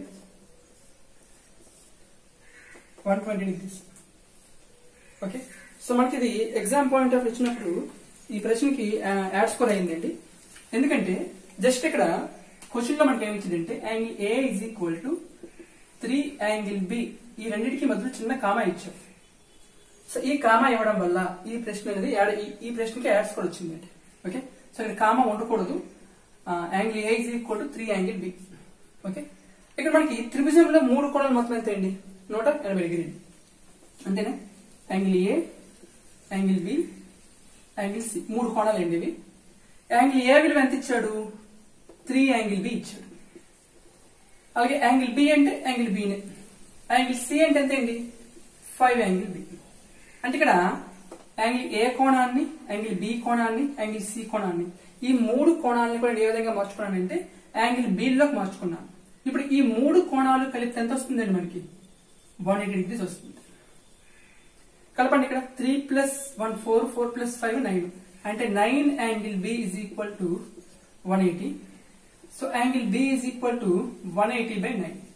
one twenty degrees okay so మనకి ఇది ఎగ్జామ్ పాయింట్ ఆఫ్ ఇచ్చినప్పుడు ఈ ప్రశ్నకి యాడ్ స్కోర్ అయిందండి ఎందుకంటే జస్ట్ ఇక్కడ క్వశ్చన్ లో మనకి ఏమి ఇచ్చిందంటే angle A is equal to three angle B ఈ రెండింటికి మధ్యలో చిన్న కామా ఇచ్చాం సో ఈ కామా ఇవ్వడం వల్ల ఈ ప్రశ్న అనేది యాడ్ ఈ- ఈ ప్రశ్నకి యాడ్ స్కోర్ వచ్చిందండి ఓకే సో ఇక్కడ కామా ఉండకూడదు angle A is equal to three angle B okay ఇక్కడ మనకి త్రిభుజంలో మూడు కోణాలు మొత్తం ఎంత అండి నూట ఎనభై డిగ్రీలు అంతేనా angle A angle B angle C మూడు కోణాలు అండి ఇవి యాంగిల్ ఏ విలువ ఎంత ఇచ్చాడు త్రీ యాంగిల్ బి ఇచ్చాడు అలాగే యాంగిల్ బి అంటే యాంగిల్ బినే యాంగిల్ సి అంటే ఎంత అండి ఫైవ్ యాంగిల్ బి అంటే ఇక్కడ యాంగిల్ ఏ కోణాన్ని యాంగిల్ బి కోణాన్ని యాంగిల్ సి కోణాన్ని ఈ మూడు కోణాలను కూడా నేను ఏ విధంగా మార్చుకున్నానంటే యాంగిల్ బి లోకి మార్చుకున్నాను ఇప్పుడు ఈ మూడు కోణాలు కలిపితే ఎంత వస్తుందండి మనకి వన్ ఎయిటీ డిగ్రీస్ వస్తుంది కలపండి ఇక్కడ three plus one four four plus five nine అంటే nine angle B is equal to one eighty so angle B is equal to one eighty by nine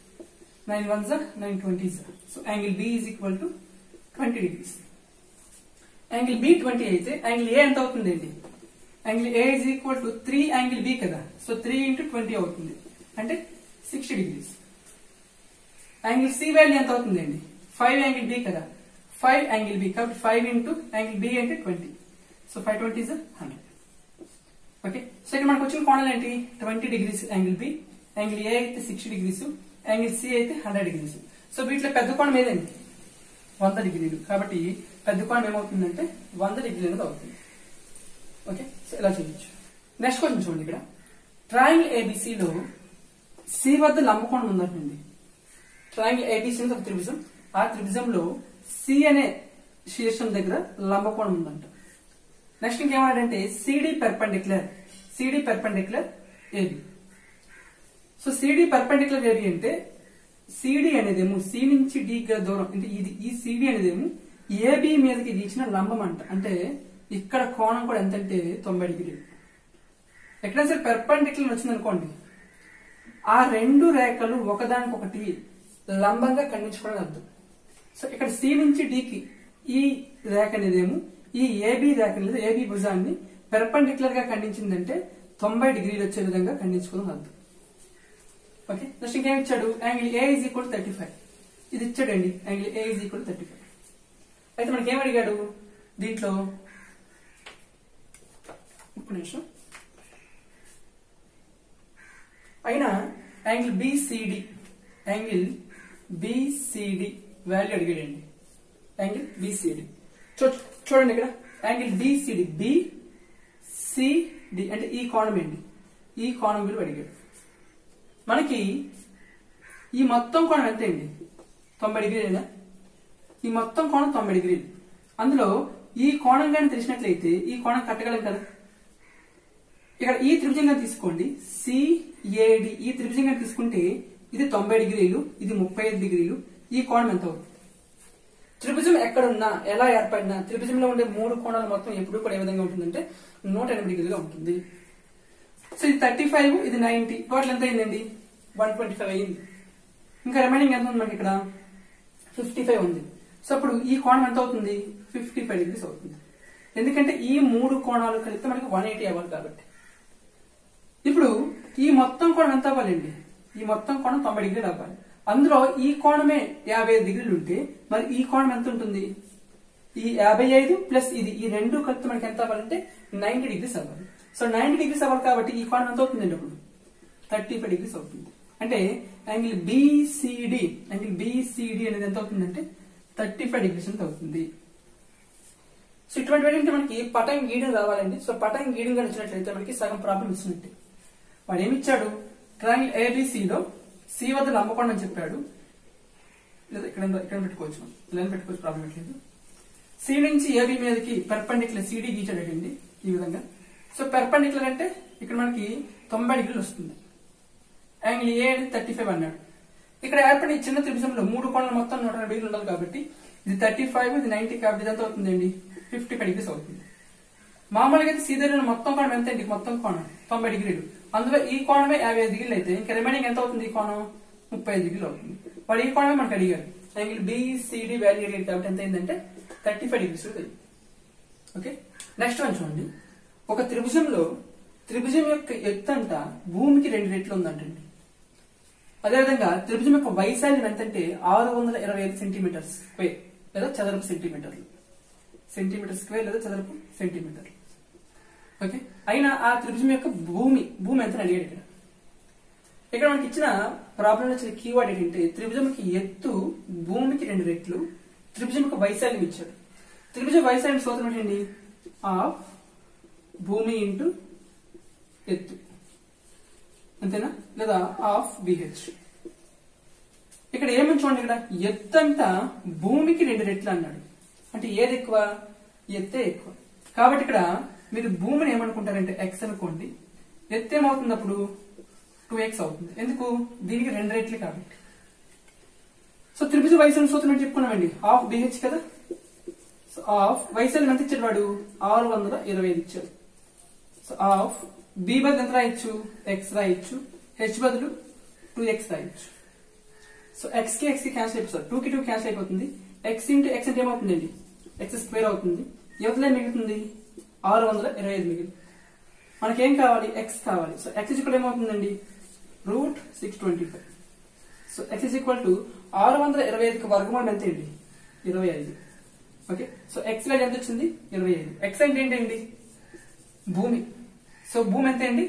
nine one జా nine twenty జా so angle B is equal to twenty degrees angle B twenty అయితే angle A ఎంత అవుతుంది అండి angle A is equal to three angle B కదా so three into twenty అవుతుంది అంటే sixty degrees angle C value ఎంత అవుతుంది అండి ఫైవ్ యాంగిల్ బి కదా ఫైవ్ యాంగిల్ బి కాబట్టి ఫైవ్ ఇంటూ యాంగిల్ బి అంటే twenty so five twenty is hundred okay so ఇక్కడ మనకు వచ్చిన కోణాలు ఏంటి twenty degrees angle B angle A అయితే సిక్స్టీ డిగ్రీస్ యాంగిల్ సి అయితే హండ్రెడ్ డిగ్రీస్ సో వీటిలో పెద్ద కోణం ఏదండి వంద డిగ్రీలు కాబట్టి పెద్ద కోణం ఏమవుతుందంటే వంద డిగ్రీలు అనేది అవుతుంది ఓకే సో ఇలా చేయొచ్చు నెక్స్ట్ క్వశ్చన్ చూడండి ఇక్కడ ట్రయాంగిల్ ఏబిసిలో సి వద్ద లంబకోణం ఉందండి ట్రయాంగిల్ ఏబిసి అనేది ఒక త్రిభుజం ఆ త్రిభుజంలో సి అనే శీర్షం దగ్గర లంబకోణం ఉందంట నెక్స్ట్ ఇంకేమన్నాడంటే CD perpendicular CD perpendicular AB so CD perpendicular AB అంటే సిడి అనేదేమో సి నుంచి డి గా దూరం అంటే ఇది ఈ సిడి అనేదేమో ఏబి మీదకి గీచిన లంబం అంట అంటే ఇక్కడ కోణం కూడా ఎంత అంటే తొంభై డిగ్రీలు ఎక్కడైనా సరే పెర్పెండిక్యులర్ వచ్చింది అనుకోండి ఆ రెండు రేఖలు ఒకదానికొకటి లంబంగా ఖండించుకోవడం అర్థం సో ఇక్కడ సి నుంచి డికి ఈ రేఖ అనేదేమో ఈ ఏబి రేఖ అనేది ఏబి భుజాన్ని పెర్పెండిక్యులర్ గా ఖండించిందంటే తొంభై డిగ్రీలు వచ్చే విధంగా ఖండించుకోవడం అర్థం ఓకే నెక్స్ట్ ఇంకేం ఇచ్చాడు angle A is equal thirty five ఇది ఇచ్చాడండి angle A is equal thirty five అయితే మనకి ఏం అడిగాడు దీంట్లో ఒక్క నిమిషం అయినా angle BCD angle BCD value అడిగాడండి యాంగిల్ బిసిడి చూడండి ఇక్కడ యాంగిల్ బిసిడి బి సిడి అంటే ఈ కోణం ఏంటి ఈ కోణం విలువ అడిగాడు మనకి ఈ మొత్తం కోణం ఎంత అండి తొంభై డిగ్రీలేనా ఈ మొత్తం కోణం తొంభై డిగ్రీలు అందులో ఈ కోణం కానీ తెలిసినట్లయితే ఈ కోణం కట్టగలం కదా ఇక్కడ ఈ త్రిభుజంగా తీసుకోండి సిఏడి ఈ త్రిభుజంగా తీసుకుంటే ఇది తొంభై డిగ్రీలు ఇది ముప్పై ఐదు డిగ్రీలు ఈ కోణం ఎంత అవుతుంది త్రిభుజం ఎక్కడున్నా ఎలా ఏర్పడినా త్రిభుజంలో ఉండే మూడు కోణాలు మొత్తం ఎప్పుడు కూడా ఏ విధంగా ఉంటుందంటే నూట ఎనభై డిగ్రీలుగా ఉంటుంది సో ఇది థర్టీ ఫైవ్ ఇది నైన్టీ టోటల్ ఎంత అయిందండి వన్ ట్వంటీ ఫైవ్ అయింది ఇంకా రిమైనింగ్ ఎంత ఉంది మనకి ఇక్కడ ఫిఫ్టీ ఫైవ్ ఉంది సో అప్పుడు ఈ కోణం ఎంత అవుతుంది ఫిఫ్టీ ఫైవ్ డిగ్రీస్ అవుతుంది ఎందుకంటే ఈ మూడు కోణాలు కలిపితే మనకి వన్ ఎయిటీ అవ్వాలి కాబట్టి ఇప్పుడు ఈ మొత్తం కోణం ఎంత అవ్వాలండి ఈ మొత్తం కోణం తొంభై డిగ్రీలు అవ్వాలి అందులో ఈ కోణమే యాభై ఐదు డిగ్రీలు ఉంటే మరి ఈ కోణం ఎంత ఉంటుంది ఈ యాభై ఐదు ప్లస్ ఇది ఈ రెండు కలిపితే మనకి ఎంత అవ్వాలంటే నైన్టీ డిగ్రీస్ అవ్వాలి సో నైన్టీ డిగ్రీస్ అవ్వాలి కాబట్టి ఈ కోణం ఎంత అవుతుందండి అప్పుడు థర్టీ ఫైవ్ డిగ్రీస్ అవుతుంది అంటే యాంగిల్ బిసిడి యాంగిల్ బిసిడి అనేది ఎంత అవుతుందంటే థర్టీ ఫైవ్ డిగ్రీస్ ఎంత అవుతుంది సో ఇటువంటి ఏంటంటే మనకి పటం గీయడం రావాలండి సో పటం గీయడం కానీ వచ్చినట్లయితే మనకి సగం ప్రాబ్లం ఇచ్చినట్టే వాడు ఏమి ఇచ్చాడు ట్రయాంగిల్ ఏబిసిలో సి వద్ద లంబకోణం అని చెప్పాడు లేదా ఇక్కడ ఇక్కడ పెట్టుకోవచ్చు ఇలా పెట్టుకోవచ్చు ప్రాబ్లం లేదు సి నుంచి ఏబి మీదకి పెర్పెండిక్యులర్ సిడి గీచాడండి ఈ విధంగా సో పెర్పెండిక్యులర్ అంటే ఇక్కడ మనకి తొంభై డిగ్రీలు వస్తుంది యాంగిల్ ఏ అనేది థర్టీ ఫైవ్ అన్నాడు ఇక్కడ ఏర్పడిన ఈ చిన్న త్రిభుజంలో మూడు కోణాలు మొత్తం నూట ఎనభై డిగ్రీలు ఉండాలి కాబట్టి ఇది థర్టీ ఫైవ్ ఇది నైన్టీ కాబట్టి ఇదంతా అవుతుందండి ఫిఫ్టీ ఫైవ్ డిగ్రీస్ అవుతుంది మామూలుగా అయితే సీదరిన మొత్తం కోణం ఎంత అండి మొత్తం కోణం తొంభై డిగ్రీలు అందులో ఈ కోణమే యాభై ఐదు డిగ్రీలు అయితే ఇంకా రిమైనింగ్ ఎంత అవుతుంది ఈ కోణం ముప్పై ఐదు డిగ్రీలు అవుతుంది వాడు ఈ కోణమే మనకు అడిగారు యాంగిల్ బిసిడి వాల్యూ అడిగారు కాబట్టి ఎంత అయిందంటే thirty five degrees okay next one చూడండి ఒక త్రిభుజంలో త్రిభుజం యొక్క ఎత్తు అంట భూమికి రెండు రెట్లు ఉందంటండి అదేవిధంగా త్రిభుజం యొక్క వైశాల్యం ఎంతంటే ఆరు వందల ఇరవై ఐదు సెంటీమీటర్ స్క్వేర్ లేదా చదరపు సెంటీమీటర్లు సెంటీమీటర్ స్క్వేర్ లేదా చదరపు సెంటీమీటర్లు ఓకే అయినా ఆ త్రిభుజం యొక్క భూమి భూమి ఎంత అడిగాడు ఇక్కడ ఇక్కడ మనకి ఇచ్చిన ప్రాబ్లం వచ్చిన కీవర్డ్ ఏంటంటే త్రిభుజంకి ఎత్తు భూమికి రెండు రెట్లు త్రిభుజం యొక్క వైశాల్యం ఇచ్చాడు త్రిభుజ వైశాల్యం సూత్రం ఏంటండి ఆఫ్ భూమి ఇంటూ ఎత్తు అంతేనా లేదా ఆఫ్ బిహెచ్ ఇక్కడ ఏమని చూడండి ఇక్కడ ఎత్తు అంట భూమికి రెండు రెట్లు అన్నాడు అంటే ఏది ఎక్కువ ఎత్తే ఎక్కువ కాబట్టి ఇక్కడ మీరు భూమిని ఏమనుకుంటారంటే ఎక్స్ అనుకోండి ఎత్తు ఏమవుతుంది అప్పుడు టూ ఎక్స్ అవుతుంది ఎందుకు దీనికి రెండు రెట్లు కాబట్టి సో త్రిభుజ వైశాల్యం సూత్రం ఏంటి చెప్పుకున్నామండి హాఫ్ బిహెచ్ కదా సో ఆఫ్ వైశాల్యం ఎంత ఇచ్చాడు వాడు ఆరు వందల ఇరవై ఐదు ఇచ్చాడు సో ఆఫ్ బి బదులు ఎంత రాయొచ్చు ఎక్స్ రాయొచ్చు హెచ్ బదులు టూ ఎక్స్ రాయొచ్చు సో ఎక్స్ కి ఎక్స్ కి క్యాన్సిల్ అయిపోతుంది టూ కి టూ క్యాన్సిల్ అయిపోతుంది ఎక్స్ ఇంటూ ఎక్స్ అంటే ఏమవుతుందండి ఎక్స్ స్క్వేర్ అవుతుంది యువతలే మిగులుతుంది ఆరు వందల ఇరవై ఐదు మిగిలి మనకేం కావాలి ఎక్స్ కావాలి సో ఎక్స్ ఇక్కడ ఏమవుతుందండి root six twenty five so X is equal to ఆరు వందల ఇరవై ఐదుకి వర్గమూలం ఎంత అండి ఇరవై ఐదు ఓకే సో ఎక్స్ వాల్యూ ఎంత వచ్చింది ఇరవై ఐదు ఎక్స్ అంటే ఏంటండి భూమి సో భూమి ఎంత అండి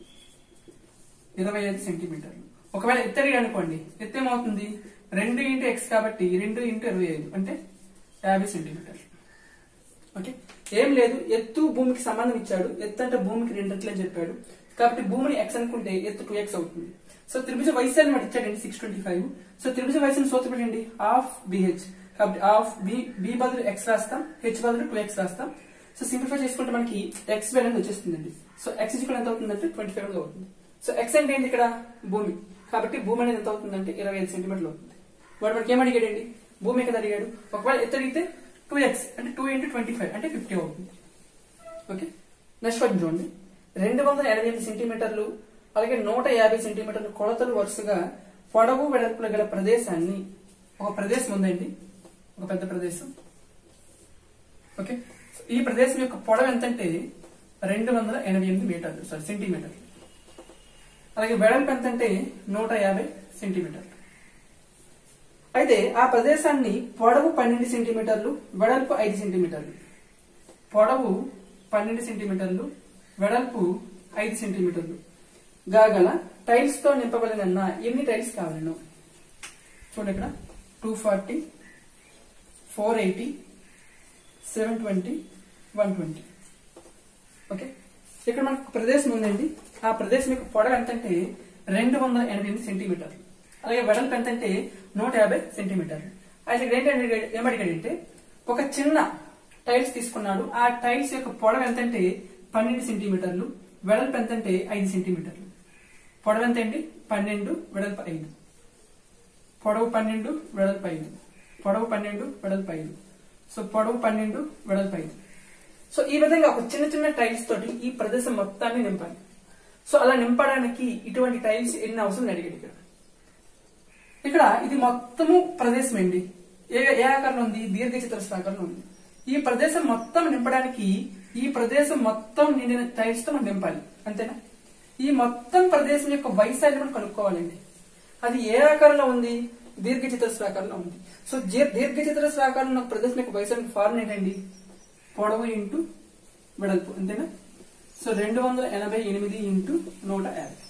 ఇరవై ఐదు సెంటీమీటర్లు ఒకవేళ ఎత్తడి అనుకోండి ఎత్తు ఏమవుతుంది రెండు ఇంటూ ఎక్స్ కాబట్టి రెండు ఇంటూ ఇరవై ఐదు అంటే యాభై సెంటీమీటర్లు ఓకే ఏం లేదు ఎత్తు భూమికి సంబంధం ఇచ్చాడు ఎత్తు అంటే భూమికి రెండు రెట్లు అని చెప్పాడు కాబట్టి భూమిని ఎక్స్ అనుకుంటే ఎత్తు టూ ఎక్స్ అవుతుంది సో త్రిభుజ వైశాల్యం మాట ఇచ్చాడండి సిక్స్ ట్వంటీ ఫైవ్ సో త్రిభుజ వైశాల్యం సూత్రపడండి హాఫ్ బిహెచ్ కాబట్టి హాఫ్ బి బి బదులు ఎక్స్ రాస్తాం హెచ్ బదులు టూ ఎక్స్ రాస్తాం సో సింప్లిఫై చేసుకుంటే మనకి ఎక్స్ వాల్యూ వచ్చేస్తుందండి సో ఎక్స్ ఇక్కడ ఎంత అవుతుందంటే ట్వంటీ ఫైవ్ అవుతుంది సో ఎక్స్ అంటే ఏంటి ఇక్కడ భూమి కాబట్టి భూమి అనేది ఎంత అవుతుందంటే ఇరవై ఐదు సెంటీమీటర్లు అవుతుంది వాడు మనకి ఏం అడిగాడండి భూమి కదా అడిగాడు ఒకవేళ ఎత్తు అడిగితే టూ ఎక్స్ అంటే టూ ఇంటూ ట్వంటీ ఫైవ్ అంటే ఫిఫ్టీ అవుతుంది ఓకే నెక్స్ట్ క్వశ్చన్ చూడండి రెండు వందల ఎనభై ఎనిమిది సెంటీమీటర్లు అలాగే నూట యాభై సెంటీమీటర్లు కొలతలు వరుసగా పొడవు వెడల్పుల గల ప్రదేశాన్ని ఒక ప్రదేశం ఉందండి ఒక పెద్ద ప్రదేశం ఓకే సో ఈ ప్రదేశం యొక్క పొడవు ఎంతంటే రెండు వందల ఎనభై ఎనిమిది మీటర్లు సారీ సెంటీమీటర్లు అలాగే వెడల్పు ఎంతంటే నూట యాభై సెంటీమీటర్లు అయితే ఆ ప్రదేశాన్ని పొడవు పన్నెండు సెంటీమీటర్లు వెడల్పు ఐదు సెంటీమీటర్లు పొడవు పన్నెండు సెంటీమీటర్లు వెడల్పు ఐదు సెంటీమీటర్లు గాగల టైల్స్ తో నింపబడిన ఎన్ని టైల్స్ కావాలను చూడండి ఇక్కడ two forty four eighty seven twenty one twenty okay ఇక్కడ మనకు ఒక ప్రదేశం ఉందండి ఆ ప్రదేశం యొక్క పొడవు ఎంతంటే రెండు వందల ఎనభై ఎనిమిది సెంటీమీటర్లు అలాగే వెడల్పు ఎంతంటే నూట యాభై సెంటీమీటర్లు అయితే ఇక్కడ ఏంటంటే ఏమడిగాడంటే ఒక చిన్న టైల్స్ తీసుకున్నాడు ఆ టైల్స్ యొక్క పొడవు ఎంతంటే పన్నెండు సెంటీమీటర్లు వెడల్పు ఎంతంటే ఐదు సెంటీమీటర్లు పొడవు ఎంత అండి పన్నెండు వెడల్పు ఐదు పొడవు పన్నెండు వెడల్పు ఐదు పొడవు పన్నెండు వెడల్పు ఐదు సో పొడవు పన్నెండు వెడల్పు ఐదు సో ఈ విధంగా ఒక చిన్న చిన్న టైల్స్ తోటి ఈ ప్రదేశం మొత్తాన్ని నింపాలి సో అలా నింపడానికి ఇటువంటి టైల్స్ ఎన్ని అవసరం అని అడిగాడు ఇక్కడ ఇక్కడ ఇది మొత్తము ప్రదేశం అండి ఏ ఏ ఆకారంలో ఉంది దీర్ఘ చతురస్రాకారంలో ఉంది ఈ ప్రదేశం మొత్తం నింపడానికి ఈ ప్రదేశం మొత్తం నిండిన టైల్స్ తో మనం నింపాలి అంతేనా ఈ మొత్తం ప్రదేశం యొక్క వైశాల్యం మనం కనుక్కోవాలండి అది ఏ ఆకారంలో ఉంది దీర్ఘ చతురస్రాకారంలో ఉంది సో జీ- దీర్ఘ చతురస్రాకారంలో ఉన్న ప్రదేశం యొక్క వైశాల్యం ఫార్ములా ఏంటండి పొడవు ఇంటూ వెడల్పు అంతేనా సో రెండు వందల ఎనభై ఎనిమిది ఇంటూ నూట యాభై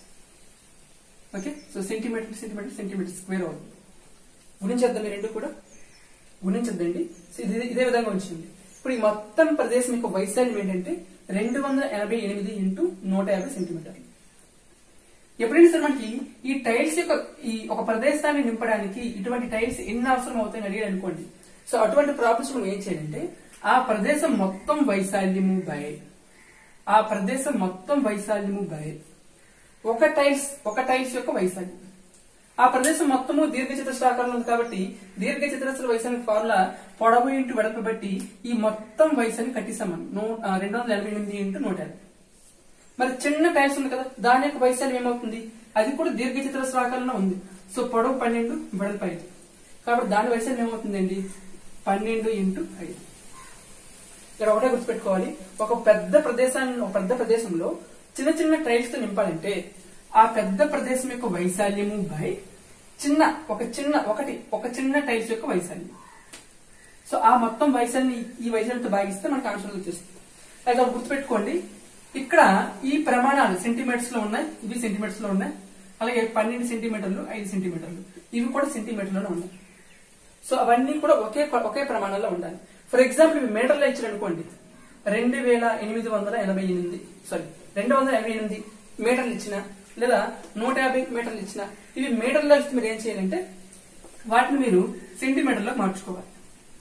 okay so centimeter centimeter centimeter square అవుతుంది గుణించేద్దాం ఈ రెండు కూడా గుణించద్దండి సో ఇది ఇదే విధంగా వచ్చింది ఇప్పుడు ఈ మొత్తం ప్రదేశం యొక్క వైశాల్యం ఏంటంటే రెండు వందల ఎనభై ఎనిమిది ఇంటూ నూట యాభై సెంటీమీటర్లు ఎప్పుడైనా సరే మనకి ఈ టైల్స్ యొక్క ఈ ఒక ప్రదేశాన్ని నింపడానికి ఇటువంటి టైల్స్ ఎన్ని అవసరం అవుతాయని అడిగాడు అనుకోండి సో అటువంటి ప్రాబ్లమ్స్ మనం ఏం చేయాలంటే ఆ ప్రదేశం మొత్తం వైశాల్యము బై ఆ ప్రదేశం మొత్తం వైశాల్యము బై ఒక టైల్స్ ఒక టైల్స్ యొక్క వైశాల్యం ఆ ప్రదేశం మొత్తము దీర్ఘ చతురస్రాకారంలో ఉంది కాబట్టి దీర్ఘ చతురస్ర వైశాల్యం ఫార్ములా పొడవు ఇంటూ వెడల్పు బట్టి ఈ మొత్తం వైశాల్యం కట్టిస్తాం మనం నూ ఆ, రెండు వందల ఎనభై ఎనిమిది ఇంటూ నూట యాభై మరి చిన్న టైల్స్ ఉంది కదా దాని యొక్క వైశాల్యం ఏమవుతుంది అది కూడా దీర్ఘ చతురస్రాకారంలో ఉంది సో పొడవు పన్నెండు వెడల్పు ఐదు కాబట్టి దాని వైశాల్యం ఏమవుతుందండి పన్నెండు ఇంటూ ఐదు ఇక్కడ ఒకటే గుర్తుపెట్టుకోవాలి ఒక పెద్ద ప్రదేశాన్ని ఒక పెద్ద ప్రదేశంలో చిన్న చిన్న టైల్స్ తో నింపాలంటే ఆ పెద్ద ప్రదేశం యొక్క వైశాల్యము బై చిన్న ఒక చిన్న ఒకటి ఒక చిన్న టైల్స్ యొక్క వైశాల్యం సో ఆ మొత్తం వైశాల్యం ఈ వైశాల్యంతో భాగిస్తే మనకు ఆన్సర్ వచ్చేస్తుంది అయితే ఒకటి గుర్తుపెట్టుకోండి ఇక్కడ ఈ ప్రమాణాలు సెంటీమీటర్స్ లో ఉన్నాయి ఇవి సెంటీమీటర్స్ లో ఉన్నాయి అలాగే పన్నెండు సెంటీమీటర్లు ఐదు సెంటీమీటర్లు ఇవి కూడా సెంటీమీటర్లోనే ఉన్నాయి సో అవన్నీ కూడా ఒకే ఒకే ప్రమాణంలో ఉండాలి ఫర్ ఎగ్జాంపుల్ ఇవి మీటర్లో ఇచ్చారు అనుకోండి రెండు వేల ఎనిమిది వందల ఎనభై ఎనిమిది సారీ రెండు వందల ఎనభై ఎనిమిది మీటర్లు ఇచ్చిన లేదా నూట యాభై మీటర్లు ఇచ్చిన ఇవి మీటర్లో ఇస్తే మీరు ఏం చేయాలంటే వాటిని మీరు సెంటీమీటర్లో మార్చుకోవాలి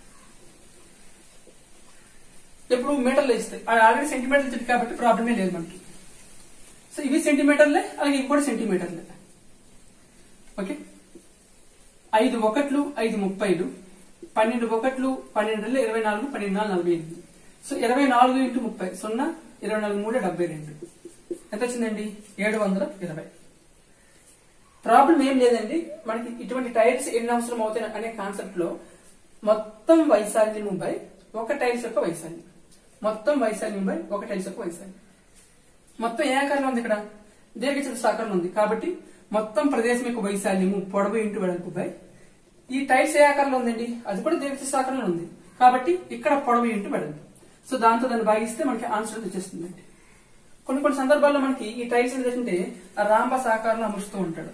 ఎప్పుడు మీటర్లో ఇస్తాయి అది ఆల్రెడీ సెంటీమీటర్లు ఇచ్చింది కాబట్టి ప్రాబ్లమే లేదు మనకి సో ఇవి సెంటీమీటర్లే అలాగే ఇవి కూడా సెంటీమీటర్లే ఓకే ఐదు ఒకట్లు ఐదు ముప్పైలు పన్నెండు ఒకట్లు పన్నెండు రెండు ఇరవై నాలుగు పన్నెండు నాలుగు నలభై ఎనిమిది సో ఇరవై నాలుగు ఇంటూ ముప్పై సున్నా ఇరవై నాలుగు మూడు డెబ్బై రెండు ఎంత వచ్చిందండి ఏడు వందల ఇరవై ప్రాబ్లం ఏం లేదండి మనకి ఇటువంటి టైల్స్ ఎన్ని అవసరం అవుతాయి అనే కాన్సెప్ట్ లో మొత్తం వైశాల్యం బై ఒక టైల్స్ యొక్క వైశాల్యం మొత్తం వైశాల్యం బై ఒక టైల్స్ యొక్క వైశాల్యం మొత్తం ఏ ఆకారంలో ఉంది ఇక్కడ దీర్ఘచతురస్రాకారంలో ఉంది కాబట్టి మొత్తం ప్రదేశం యొక్క వైశాల్యము పొడవు ఇంటూ వెడల్పు బై ఈ టైల్స్ ఏ ఆకారంలో ఉందండి అది కూడా దీర్ఘచతురస్రాకారంలో ఉంది కాబట్టి ఇక్కడ పొడవు ఇంటూ వెడల్పు సో దాంతో దాన్ని భాగిస్తే మనకి ఆన్సర్ వచ్చేస్తుందండి కొన్ని కొన్ని సందర్భాల్లో మనకి ఈ టైల్స్ ఏంటంటే రాంబస్ ఆకారంలో అమరుస్తూ ఉంటాడు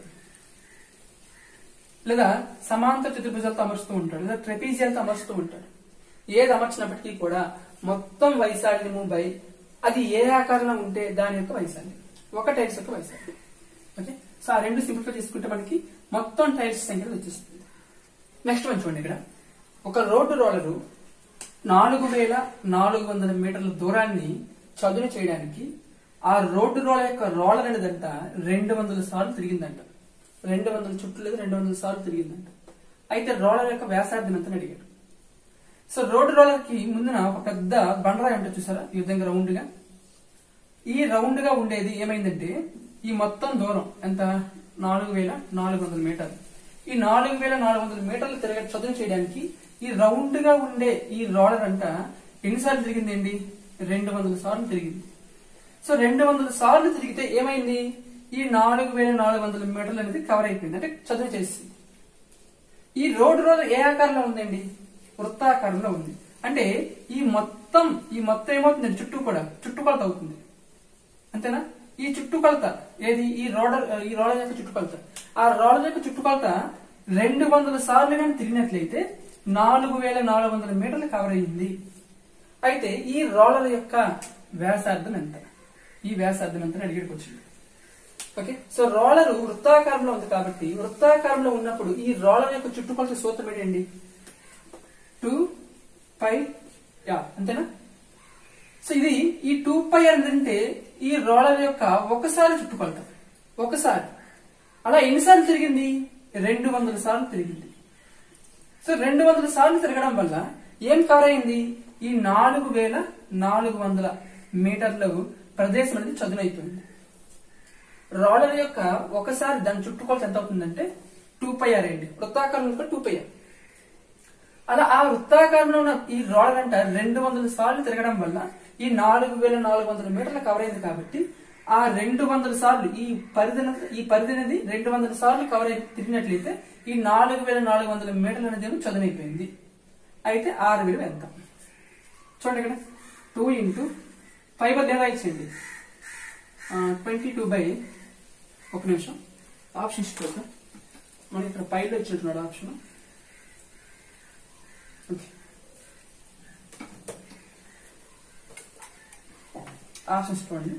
లేదా సమాంతర చతుర్భుజాలతో అమరుస్తూ ఉంటాడు లేదా ట్రెపీజియాలతో అమరుస్తూ ఉంటాడు ఏది అమర్చినప్పటికీ కూడా మొత్తం వైశాల్యము బై అది ఏ ఆకారంలో ఉంటే దాని యొక్క వైశాల్యం ఒక టైల్స్ యొక్క వైశాల్యం ఓకే సో ఆ రెండు సింపుల్ గా తీసుకుంటే మనకి మొత్తం టైల్స్ సంఖ్య వచ్చేస్తుంది నెక్స్ట్ వన్ చూడండి ఇక్కడ ఒక రోడ్డు రోలరు నాలుగు వేల నాలుగు వందల మీటర్ల దూరాన్ని చదును చేయడానికి ఆ రోడ్డు రోలర్ యొక్క రోలర్ అనేదంట రెండు వందల సార్లు తిరిగిందంట రెండు వందల చుట్టూ లేదా రెండు వందల సార్లు తిరిగిందంట అయితే రోలర్ యొక్క వ్యాసార్థం ఎంత అడిగాడు సో రోడ్డు రోలర్ కి ముందున ఒక పెద్ద బండరాయి ఉంటుంది చూసారా ఈ విధంగా రౌండ్ గా ఈ రౌండ్ గా ఉండేది ఏమైందంటే ఈ మొత్తం దూరం ఎంత నాలుగు వేల నాలుగు వందల మీటర్లు ఈ నాలుగు వేల నాలుగు వందల మీటర్లు తిరగ చదువు చేయడానికి ఈ రౌండ్ గా ఉండే ఈ రోలర్ అంట ఎన్నిసార్లు తిరిగిందండి రెండు వందల సార్లు తిరిగింది సో రెండు వందల సార్లు తిరిగితే ఏమైంది ఈ నాలుగు వేల నాలుగు వందల మీటర్లు అనేది కవర్ అయిపోయింది అంటే చదువు చేసింది ఈ రోడ్డు రోలర్ ఏ ఆకారంలో ఉందండి వృత్తాకారంలో ఉంది అంటే ఈ మొత్తం ఈ మొత్తం ఏమవుతుందండి చుట్టూ కూడా చుట్టుకొలత అవుతుంది అంతేనా ఈ చుట్టుకొలత ఏది ఈ రోడర్ ఈ రోలర్ యొక్క చుట్టుకొలత ఆ రోలర్ యొక్క చుట్టుకొలత రెండు వందల సార్లు కానీ తిరిగినట్లయితే నాలుగు వేల నాలుగు వందల మీటర్లు కవర్ అయ్యింది అయితే ఈ రోలర్ యొక్క వ్యాసార్థం ఎంత ఈ వ్యాసార్థం ఎంత అని అడిగేకి వచ్చింది ఓకే సో రోలర్ వృత్తాకారంలో ఉంది కాబట్టి వృత్తాకారంలో ఉన్నప్పుడు ఈ రోలర్ యొక్క చుట్టుకొలత సూత్రం ఏంటండి టూ పై యా అంతేనా సో ఇది ఈ టూ పై అంటే ఈ రోలర్ యొక్క ఒకసారి చుట్టుకొలత ఒకసారి అలా ఎన్నిసార్లు తిరిగింది రెండు వందల సార్లు తిరిగింది సో రెండు వందల సార్లు తిరగడం వల్ల ఏం కవర్ అయింది ఈ నాలుగు వేల నాలుగు వందల మీటర్లు ప్రదేశం అనేది చదునైపోయింది రోలర్ యొక్క ఒకసారి దాని చుట్టుకొలత ఎంత అవుతుందంటే టూ పై ఆర్ అండి వృత్తాకారం యొక్క టూ పై ఆర్ అలా ఆ వృత్తాకారంలో ఉన్న ఈ రోలర్ అంట రెండు వందల సార్లు తిరగడం వల్ల ఈ నాలుగు వేల నాలుగు వందల మీటర్లు కవర్ అయింది కాబట్టి ఆ రెండు వందల సార్లు ఈ పరిధి అనేది- ఈ పరిధి అనేది రెండు వందల సార్లు కవర్ అయి తిరిగినట్లయితే ఈ నాలుగు వేల నాలుగు వందల మీటర్లు అనేది ఏమో చదునైపోయింది అయితే ఆరు విలువ ఎంత చూడండి ఇక్కడ టూ ఇంటూ ఫైవ్ బై ఎలా ఇచ్చింది ట్వంటీ టూ బై ఒక నిమిషం ఆప్షన్స్ చూద్దాం మనకి ఇక్కడ పైలో ఇచ్చినట్టున్నాడు ఆప్షన్ ఓకే ఆప్షన్స్ చూడండి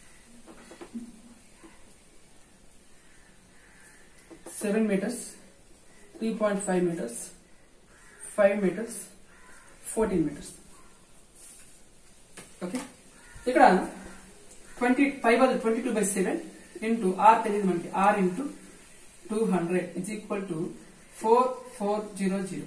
seven meters three point five meters five meters fourteen meters okay ఇక్కడ ట్వంటీ ఫైవ్ అది twenty two by seven into R తెలియదు మనకి R into two hundred is equal to four four zero zero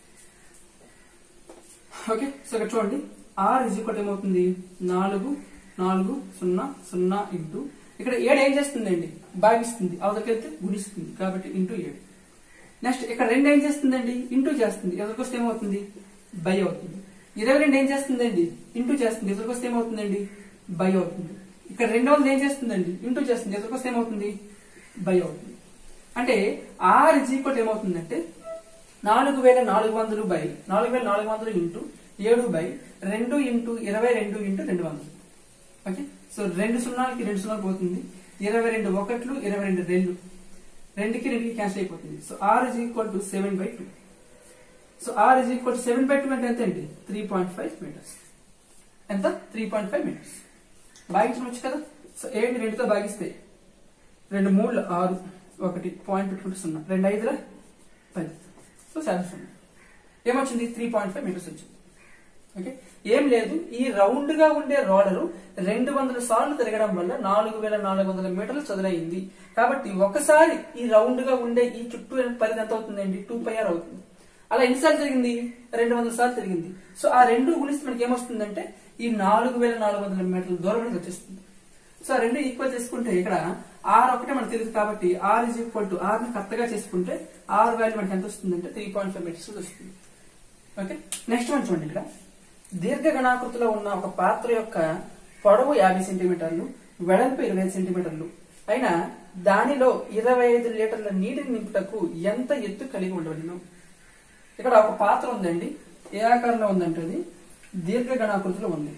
okay so ఇక్కడ చూడండి are is equal ఏమవుతుంది నాలుగు నాలుగు సున్నా సున్నా ఇంటూ ఇక్కడ ఏడు ఏం చేస్తుందండి భాగిస్తుంది అవతలకి వెళ్తే గుణిస్తుంది కాబట్టి ఇంటూ ఏడు నెక్స్ట్ ఇక్కడ రెండు ఏం చేస్తుందండి ఇంటూ చేస్తుంది ఎదురుకొస్తే ఏమవుతుంది బై అవుతుంది ఇరవై రెండు ఏం చేస్తుందండి ఇంటూ చేస్తుంది ఎదురుకొస్తే ఏమవుతుందండి బై అవుతుంది ఇక్కడ రెండు వందలు ఏం చేస్తుందండి ఇంటూ చేస్తుంది ఎదురుకొస్తే ఏమవుతుంది బై అవుతుంది అంటే ఆర్ ఇజ్ ఈక్వల్ ఏమవుతుందంటే నాలుగు వేల నాలుగు వందలు బై నాలుగు వేల నాలుగు వందలు ఇంటూ ఏడు బై రెండు ఇంటూ ఇరవై రెండు ఇంటూ రెండు వందలు ఓకే సో రెండు సున్నాలకి రెండు సున్నాలు పోతుంది ఇరవై రెండు ఒకట్లు ఇరవై రెండు రెండు రెండుకి రెండుకి క్యాన్సిల్ అయిపోతుంది so R is equal to seven by two so R is equal to seven by two అంటే ఎంత అండి త్రీ పాయింట్ ఫైవ్ మీటర్స్ ఎంత త్రీ పాయింట్ ఫైవ్ మీటర్స్ భాగించవచ్చు కదా సో ఏంటి రెండుతో భాగిస్తే రెండు మూడు ఆరు ఒకటి పాయింట్ పెట్టుకుంటే సున్నా రెండు ఐదుల పది సో సాటిస్ఫై ఏమొచ్చింది త్రీ పాయింట్ ఫైవ్ మీటర్స్ వచ్చింది ఓకే ఏం లేదు ఈ రౌండ్ గా ఉండే రోలరు రెండు వందల సార్లు తిరగడం వల్ల నాలుగు వేల నాలుగు వందల మీటర్లు చదునయింది కాబట్టి ఒకసారి ఈ రౌండ్ గా ఉండే ఈ చుట్టూ పరిధి ఎంత అవుతుందండి టూ పై ఆర్ అవుతుంది అలా ఎన్నిసార్లు తిరిగింది రెండు వందల సార్లు తిరిగింది సో ఆ రెండు గుణిస్తే మనకి ఏమొస్తుందంటే ఈ నాలుగు వేల నాలుగు వందల మీటర్ల దూరం అనేది వచ్చేస్తుంది సో ఆ రెండు ఈక్వల్ చేసుకుంటే ఇక్కడ ఆర్ ఒకటే మనకు తెలియదు కాబట్టి R is equal to R ని కరెక్ట్ గా చేసుకుంటే ఆర్ వాల్యూ మనకి ఎంత వస్తుందంటే త్రీ పాయింట్ ఫైవ్ మీటర్స్ వస్తుంది ఓకే నెక్స్ట్ వన్ చూడండి ఇక్కడ దీర్ఘగణాకృతిలో ఉన్న ఒక పాత్ర యొక్క పొడవు యాభై సెంటీమీటర్లు వెడల్పు ఇరవై ఐదు సెంటీమీటర్లు అయినా దానిలో ఇరవై ఐదు లీటర్ల నీటిని నింపుటకు ఎంత ఎత్తు కలిగి ఉండవలను ఇక్కడ ఒక పాత్ర ఉందండి ఏ ఆకారంలో ఉందంటే అది దీర్ఘగణాకృతిలో ఉంది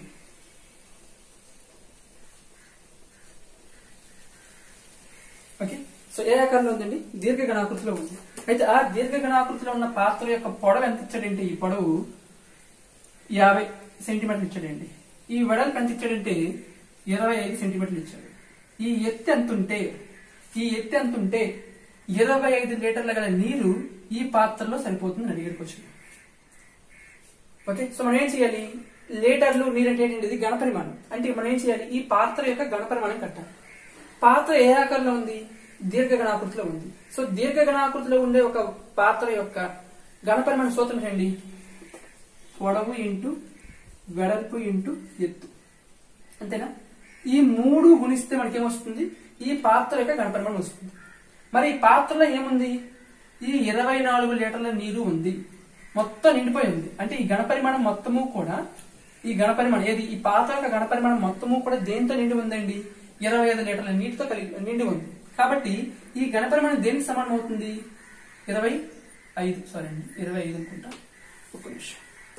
ఓకే సో ఏ ఆకారంలో ఉందండి దీర్ఘగణాకృతిలో ఉంది అయితే ఆ దీర్ఘగణాకృతిలో ఉన్న పాత్ర యొక్క పొడవు ఎంత ఇచ్చాడంటే ఈ పొడవు యాభై సెంటీమీటర్లు ఇచ్చాడండి ఈ వెడల్పు ఎంత ఇచ్చాడంటే ఇరవై ఐదు సెంటీమీటర్లు ఇచ్చాడు ఈ ఎత్తు ఎంత ఉంటే ఈ ఎత్తు ఎంత ఉంటే ఇరవై ఐదు లీటర్ల గల నీరు ఈ పాత్రలో సరిపోతుంది అడిగారు క్వశ్చన్ ఓకే సో మనం ఏం చేయాలి లీటర్లు నీరు అంటే ఏంటంటే ఇది గణపరిమాణం అంటే మనం ఏం చేయాలి ఈ పాత్ర యొక్క గణపరిమాణం కట్టాలి పాత్ర ఏ ఆకారంలో ఉంది దీర్ఘగణాకృతిలో ఉంది సో దీర్ఘగణాకృతిలో ఉండే ఒక పాత్ర యొక్క గణపరిమాణ సూత్రం ఏంటి పొడవు ఇంటూ వెడల్పు ఇంటూ ఎత్తు అంతేనా ఈ మూడు గుణిస్తే మనకి ఏమొస్తుంది ఈ పాత్ర యొక్క గణపరిమాణం వస్తుంది మరి ఈ పాత్రలో ఏముంది ఈ ఇరవై నాలుగు లీటర్ల నీరు ఉంది మొత్తం నిండిపోయి ఉంది అంటే ఈ గణపరిమాణం మొత్తము కూడా ఈ గణపరిమాణం ఏది ఈ పాత్ర యొక్క గణపరిమాణం మొత్తము కూడా దేంతో నిండి ఉందండి ఇరవై ఐదు లీటర్ల నీటితో కలిగి నిండి ఉంది కాబట్టి ఈ గణపరిమాణం దేనికి సమానం అవుతుంది ఇరవై ఐదు సారీ అండి ఇరవై ఐదు అనుకుంటా ఒక్క నిమిషం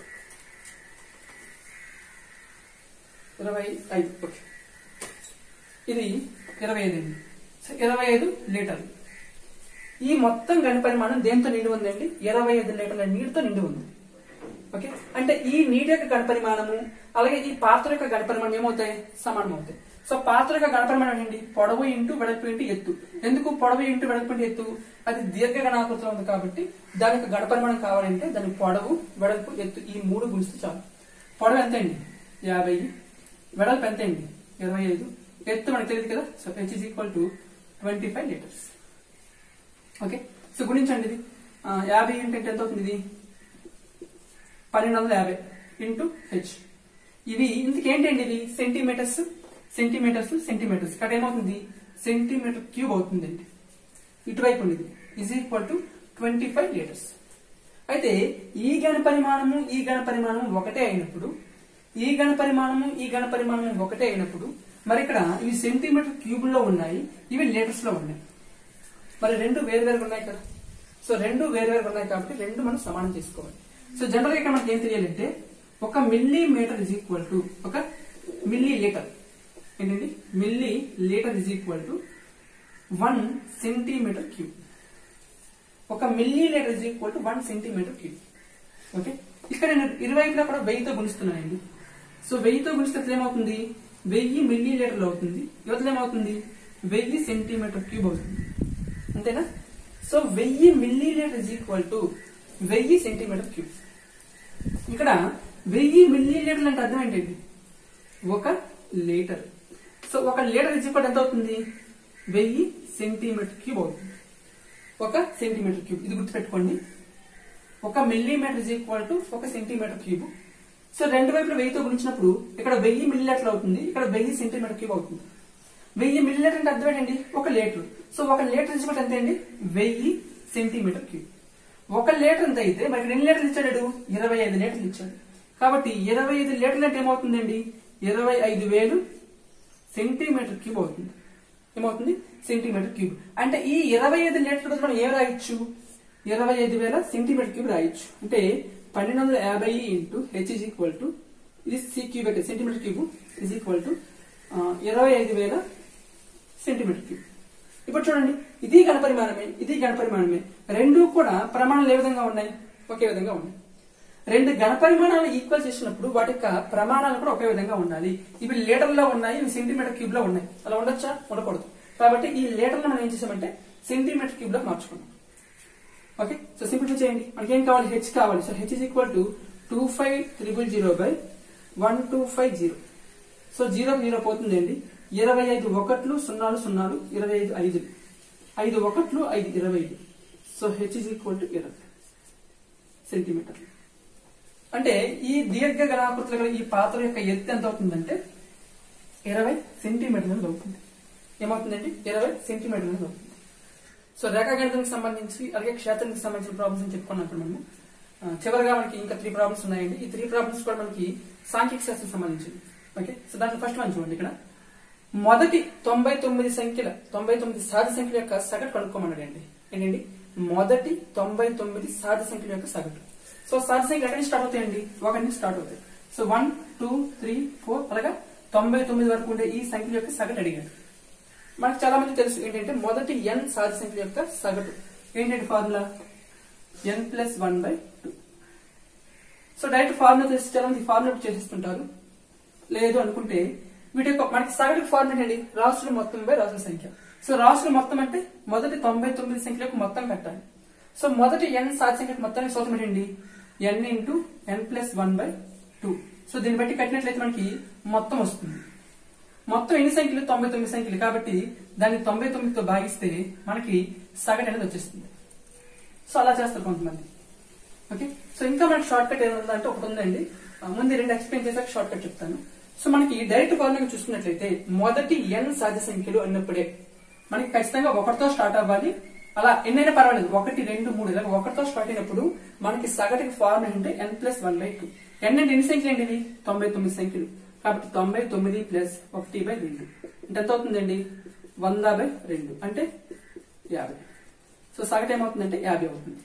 ఇరవై ఐదు ఓకే ఇది ఇరవై ఐదు అండి సో ఇరవై ఐదు లీటర్లు ఈ మొత్తం గని పరిమాణం దేంతో నిండి ఉందండి ఇరవై ఐదు లీటర్ల నీటితో నిండి ఉంది ఓకే అంటే ఈ నీటి యొక్క గణపరిమాణము అలాగే ఈ పాత్ర యొక్క గణపరిమాణం ఏమవుతాయి సమానం అవుతాయి సో పాత్ర యొక్క గణపరిమాణం ఏంటి పొడవు ఇంటూ వెడల్పు ఇంటూ ఎత్తు ఎందుకు పొడవు ఇంటూ వెడల్పు ఇంటూ ఎత్తు అది దీర్ఘ గణాకృతిలో ఉంది కాబట్టి దాని యొక్క గణపరిమాణం కావాలంటే దాని పొడవు వెడల్పు ఎత్తు ఈ మూడు గుణిస్తే చాలు పొడవు ఎంత అండి యాభై వెడల్పు ఎంత అండి ఇరవై ఐదు ఎత్తు మనకు తెలియదు కదా so H is equal to twenty five liters okay so గుణించండి ఇది ఆ, యాభై ఇంటూ ఎంత అవుతుంది ఇది పన్నెండు వందల యాభై ఇంటూ హెచ్ ఇవి ఇంతకేంటండి ఇవి సెంటీమీటర్స్ సెంటీమీటర్స్ సెంటీమీటర్స్ ఇక్కడ ఏమవుతుంది సెంటీమీటర్ క్యూబ్ అవుతుందండి ఇటువైపు ఉండేది is equal to twenty five liters అయితే ఈ గణ పరిమాణము ఈ గణ పరిమాణము ఒకటే అయినప్పుడు ఈ గణ పరిమాణము ఈ గణ పరిమాణము ఒకటే అయినప్పుడు మరి ఇక్కడ ఇవి సెంటీమీటర్ క్యూబ్ లో ఉన్నాయి ఇవి లీటర్స్ లో ఉన్నాయి మరి రెండు వేరు వేరుగా ఉన్నాయి కదా సో రెండు వేరు వేరుగా ఉన్నాయి కాబట్టి రెండు మనం సమానం చేసుకోవాలి సో జనరల్ గా ఇక్కడ మనకి ఏం తెలియాలంటే ఒక millimeter is equal to ఒక మిల్లీ లీటర్ ఏంటండి milliliter is equal to one centimeter cube ఒక milliliter is equal to one centimeter cube okay ఇక్కడ నేను ఇరువైపులా కూడా వెయ్యితో గుణిస్తున్నానండి సో వెయ్యితో గుణిస్తే అసలు ఏమవుతుంది వెయ్యి మిల్లీ లీటర్లు అవుతుంది యువతలు ఏమవుతుంది వెయ్యి సెంటీమీటర్ క్యూబ్ అవుతుంది అంతేనా సో వెయ్యి milliliter is equal to వెయ్యి సెంటీమీటర్ క్యూబ్ ఇక్కడ వెయ్యి మిల్లీ లీటర్లు అంటే అర్థం ఏంటండి ఒక లీటర్ సో ఒక లీటర్ ఇజ్ ఈక్వల్ ఎంత అవుతుంది వెయ్యి సెంటీమీటర్ క్యూబ్ అవుతుంది ఒక సెంటీమీటర్ క్యూబ్ ఇది గుర్తుపెట్టుకోండి ఒక మిల్లీమీటర్ ఇజ్ ఈక్వల్ టు ఒక సెంటీమీటర్ క్యూబ్ సో రెండు వైపులు వెయ్యితో గుణించినప్పుడు ఇక్కడ వెయ్యి మిల్లీలీటర్ అవుతుంది ఇక్కడ వెయ్యి సెంటీమీటర్ క్యూబ్ అవుతుంది వెయ్యి మిల్లీలీటర్ అంటే అర్థం ఏంటండి ఒక లీటర్ సో ఒక లీటర్ ఇచ్చి ఎంత అండి వెయ్యి సెంటీమీటర్ క్యూబ్ ఒక లీటర్ ఎంత అయితే మరి ఎన్ని లీటర్లు ఇచ్చాడు ఇరవై ఐదు లీటర్లు ఇచ్చాడు కాబట్టి ఇరవై ఐదు లీటర్లు అంటే ఏమవుతుందండి ఇరవై ఐదు వేలు సెంటీమీటర్ క్యూబ్ అవుతుంది ఏమవుతుంది సెంటీమీటర్ క్యూబ్ అంటే ఈ ఇరవై ఐదు లీటర్ మనం ఏం రాయొచ్చు ఇరవై ఐదు వేల సెంటీమీటర్ క్యూబ్ రాయొచ్చు అంటే పన్నెండు వందల యాభై into H is equal to ఇది సి క్యూబ్ అయితే centimeter cube is equal to ఇరవై ఐదు వేల సెంటీమీటర్ క్యూబ్ ఇప్పుడు చూడండి ఇది గణపరిమాణమే ఇది గణపరిమాణమే రెండు కూడా ప్రమాణాలు ఏ విధంగా ఉన్నాయి ఒకే విధంగా ఉన్నాయి రెండు గణపరిమాణాలు ఈక్వల్ చేసినప్పుడు వాటి యొక్క ప్రమాణాలు కూడా ఒకే విధంగా ఉండాలి ఇవి లీటర్లో ఉన్నాయి ఇవి సెంటీమీటర్ క్యూబ్ లో ఉన్నాయి అలా ఉండొచ్చా ఉండకూడదు కాబట్టి ఈ లీటర్లో మనం ఏం చేసామంటే సెంటీమీటర్ క్యూబ్ లో మార్చుకున్నాం ఓకే సో సింప్లిఫై చేయండి మనకి ఏం కావాలి హెచ్ కావాలి so H is equal to two five triple zero by one two five zero so zero zero పోతుందండి ఇరవై ఐదు ఒకట్లు సున్నాలు సున్నాలు ఇరవై ఐదు ఐదులు ఐదు ఒకట్లు ఐదు ఇరవై ఐదు so H is equal to ఇరవై సెంటీమీటర్ అంటే ఈ దీర్ఘ గణాకృతులు గల ఈ పాత్ర యొక్క ఎత్తు ఎంత అవుతుందంటే ఇరవై సెంటీమీటర్లు అవుతుంది ఏమవుతుందండి ఇరవై సెంటీమీటర్ అనేది అవుతుంది సో రేఖాగణితానికి సంబంధించి అలాగే క్షేత్రానికి సంబంధించిన ప్రాబ్లమ్స్ అని చెప్పుకున్నాం ఇప్పుడు మనము ఆ, చివరిగా మనకి ఇంకా త్రీ ప్రాబ్లమ్స్ ఉన్నాయండి ఈ త్రీ ప్రాబ్లమ్స్ కూడా మనకి సాంఖ్యక శాస్త్రం సంబంధించింది ఓకే సో దాంట్లో ఫస్ట్ వన్ చూడండి ఇక్కడ మొదటి తొంభై తొమ్మిది సంఖ్యల తొంభై తొమ్మిది సాధు సంఖ్యల యొక్క సగటు కనుక్కోమన్నాడు అండి ఏంటండి మొదటి తొంభై తొమ్మిది సాధు సంఖ్యల యొక్క సగటు సో సాధు సంఖ్యలు ఎక్కడి నుంచి స్టార్ట్ అవుతాయండి ఒకటి నుంచి స్టార్ట్ అవుతాయి so one two three four అలాగా తొంభై తొమ్మిది వరకు ఉండే ఈ సంఖ్యల యొక్క సగటు అడిగాడు మనకు చాలా మంది తెలుసు ఏంటంటే మొదటి ఎన్ సాధు సంఖ్యల యొక్క సగటు ఏంటంటే formula N plus one by two so direct formula తెలిసి చాలా మంది ఫార్ములా చేసేస్తుంటారు లేదు అనుకుంటే వీటి యొక్క మనకి సగటు ఫార్ములా ఏంటి రాసుల మొత్తం బై రాసుల సంఖ్య సో రాసుల మొత్తం అంటే మొదటి తొంభై తొమ్మిది సంఖ్యలకు మొత్తం కట్టాలి సో మొదటి ఎన్ సాధు సంఖ్యకు మొత్తానికి సూత్రం ఏంటండి N into N plus one by two so దీన్ని బట్టి కట్టినట్లయితే మనకి మొత్తం వస్తుంది మొత్తం ఎన్ని సంఖ్యలు తొంభై తొమ్మిది సంఖ్యలు కాబట్టి దాన్ని తొంభై తొమ్మిదితో భాగిస్తే మనకి సగటు అనేది వచ్చేస్తుంది సో అలా చేస్తారు కొంతమంది ఓకే సో ఇంకా మనకి షార్ట్ కట్ ఏమైనా అంటే ఒకటి ఉందండి ఆ, ముందు ఈ రెండు ఎక్స్ప్లెయిన్ చేశాక షార్ట్ కట్ చెప్తాను సో మనకి డైరెక్ట్ ఫార్ములా చూసుకున్నట్లయితే మొదటి ఎన్ సాధ్య సంఖ్యలు అన్నప్పుడే మనకి ఖచ్చితంగా ఒకటితో స్టార్ట్ అవ్వాలి అలా ఎన్నైనా పర్వాలేదు ఒకటి రెండు మూడు ఇలా ఒకటితో స్టార్ట్ అయినప్పుడు మనకి సగటుకి ఫార్ములా అంటే N plus one by two N అంటే ఎన్ని సంఖ్యలు అండి ఇవి తొంభై తొమ్మిది సంఖ్యలు కాబట్టి తొంభై తొమ్మిది ప్లస్ ఒకటి బై రెండు అంటే ఎంత అవుతుందండి వంద బై రెండు అంటే యాభై సో సగటు ఏమవుతుందంటే యాభై అవుతుంది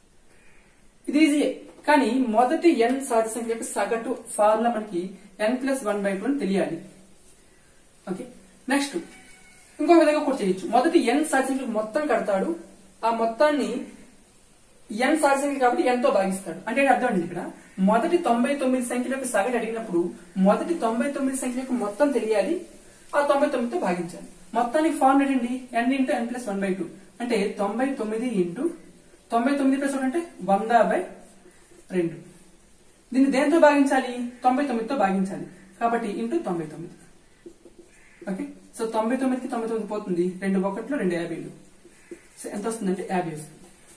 ఇది ఈజీయే కానీ మొదటి ఎన్ సాధు సంఖ్య యొక్క సగటు ఫార్ములా మనకి N plus one by two అని తెలియాలి ఓకే నెక్స్ట్ ఇంకో విధంగా కూడా చేయొచ్చు మొదటి ఎన్ సాధు సంఖ్యకు మొత్తం కడతాడు ఆ మొత్తాన్ని ఎన్ సాధు సంఖ్య కాబట్టి ఎంతో భాగిస్తాడు అంటే ఏంటి అర్థం అండి ఇక్కడ మొదటి తొంభై తొమ్మిది సంఖ్యలకు సగటు అడిగినప్పుడు మొదటి తొంభై తొమ్మిది సంఖ్యలకు మొత్తం తెలియాలి ఆ తొంభై తొమ్మిదితో భాగించాలి మొత్తానికి ఫార్ములా ఏంటి N into N plus one by two అంటే తొంభై తొమ్మిది ఇంటూ తొంభై తొమ్మిది ప్లస్ ఒకటి అంటే వంద బై రెండు దీన్ని దేంతో భాగించాలి తొంభై తొమ్మిదితో భాగించాలి కాబట్టి ఇంటూ తొంభై తొమ్మిది ఓకే సో తొంభై తొమ్మిదికి తొంభై తొమ్మిది పోతుంది రెండు ఒకటిలో రెండు యాభైలు సో ఎంత వస్తుందంటే యాభై వస్తుంది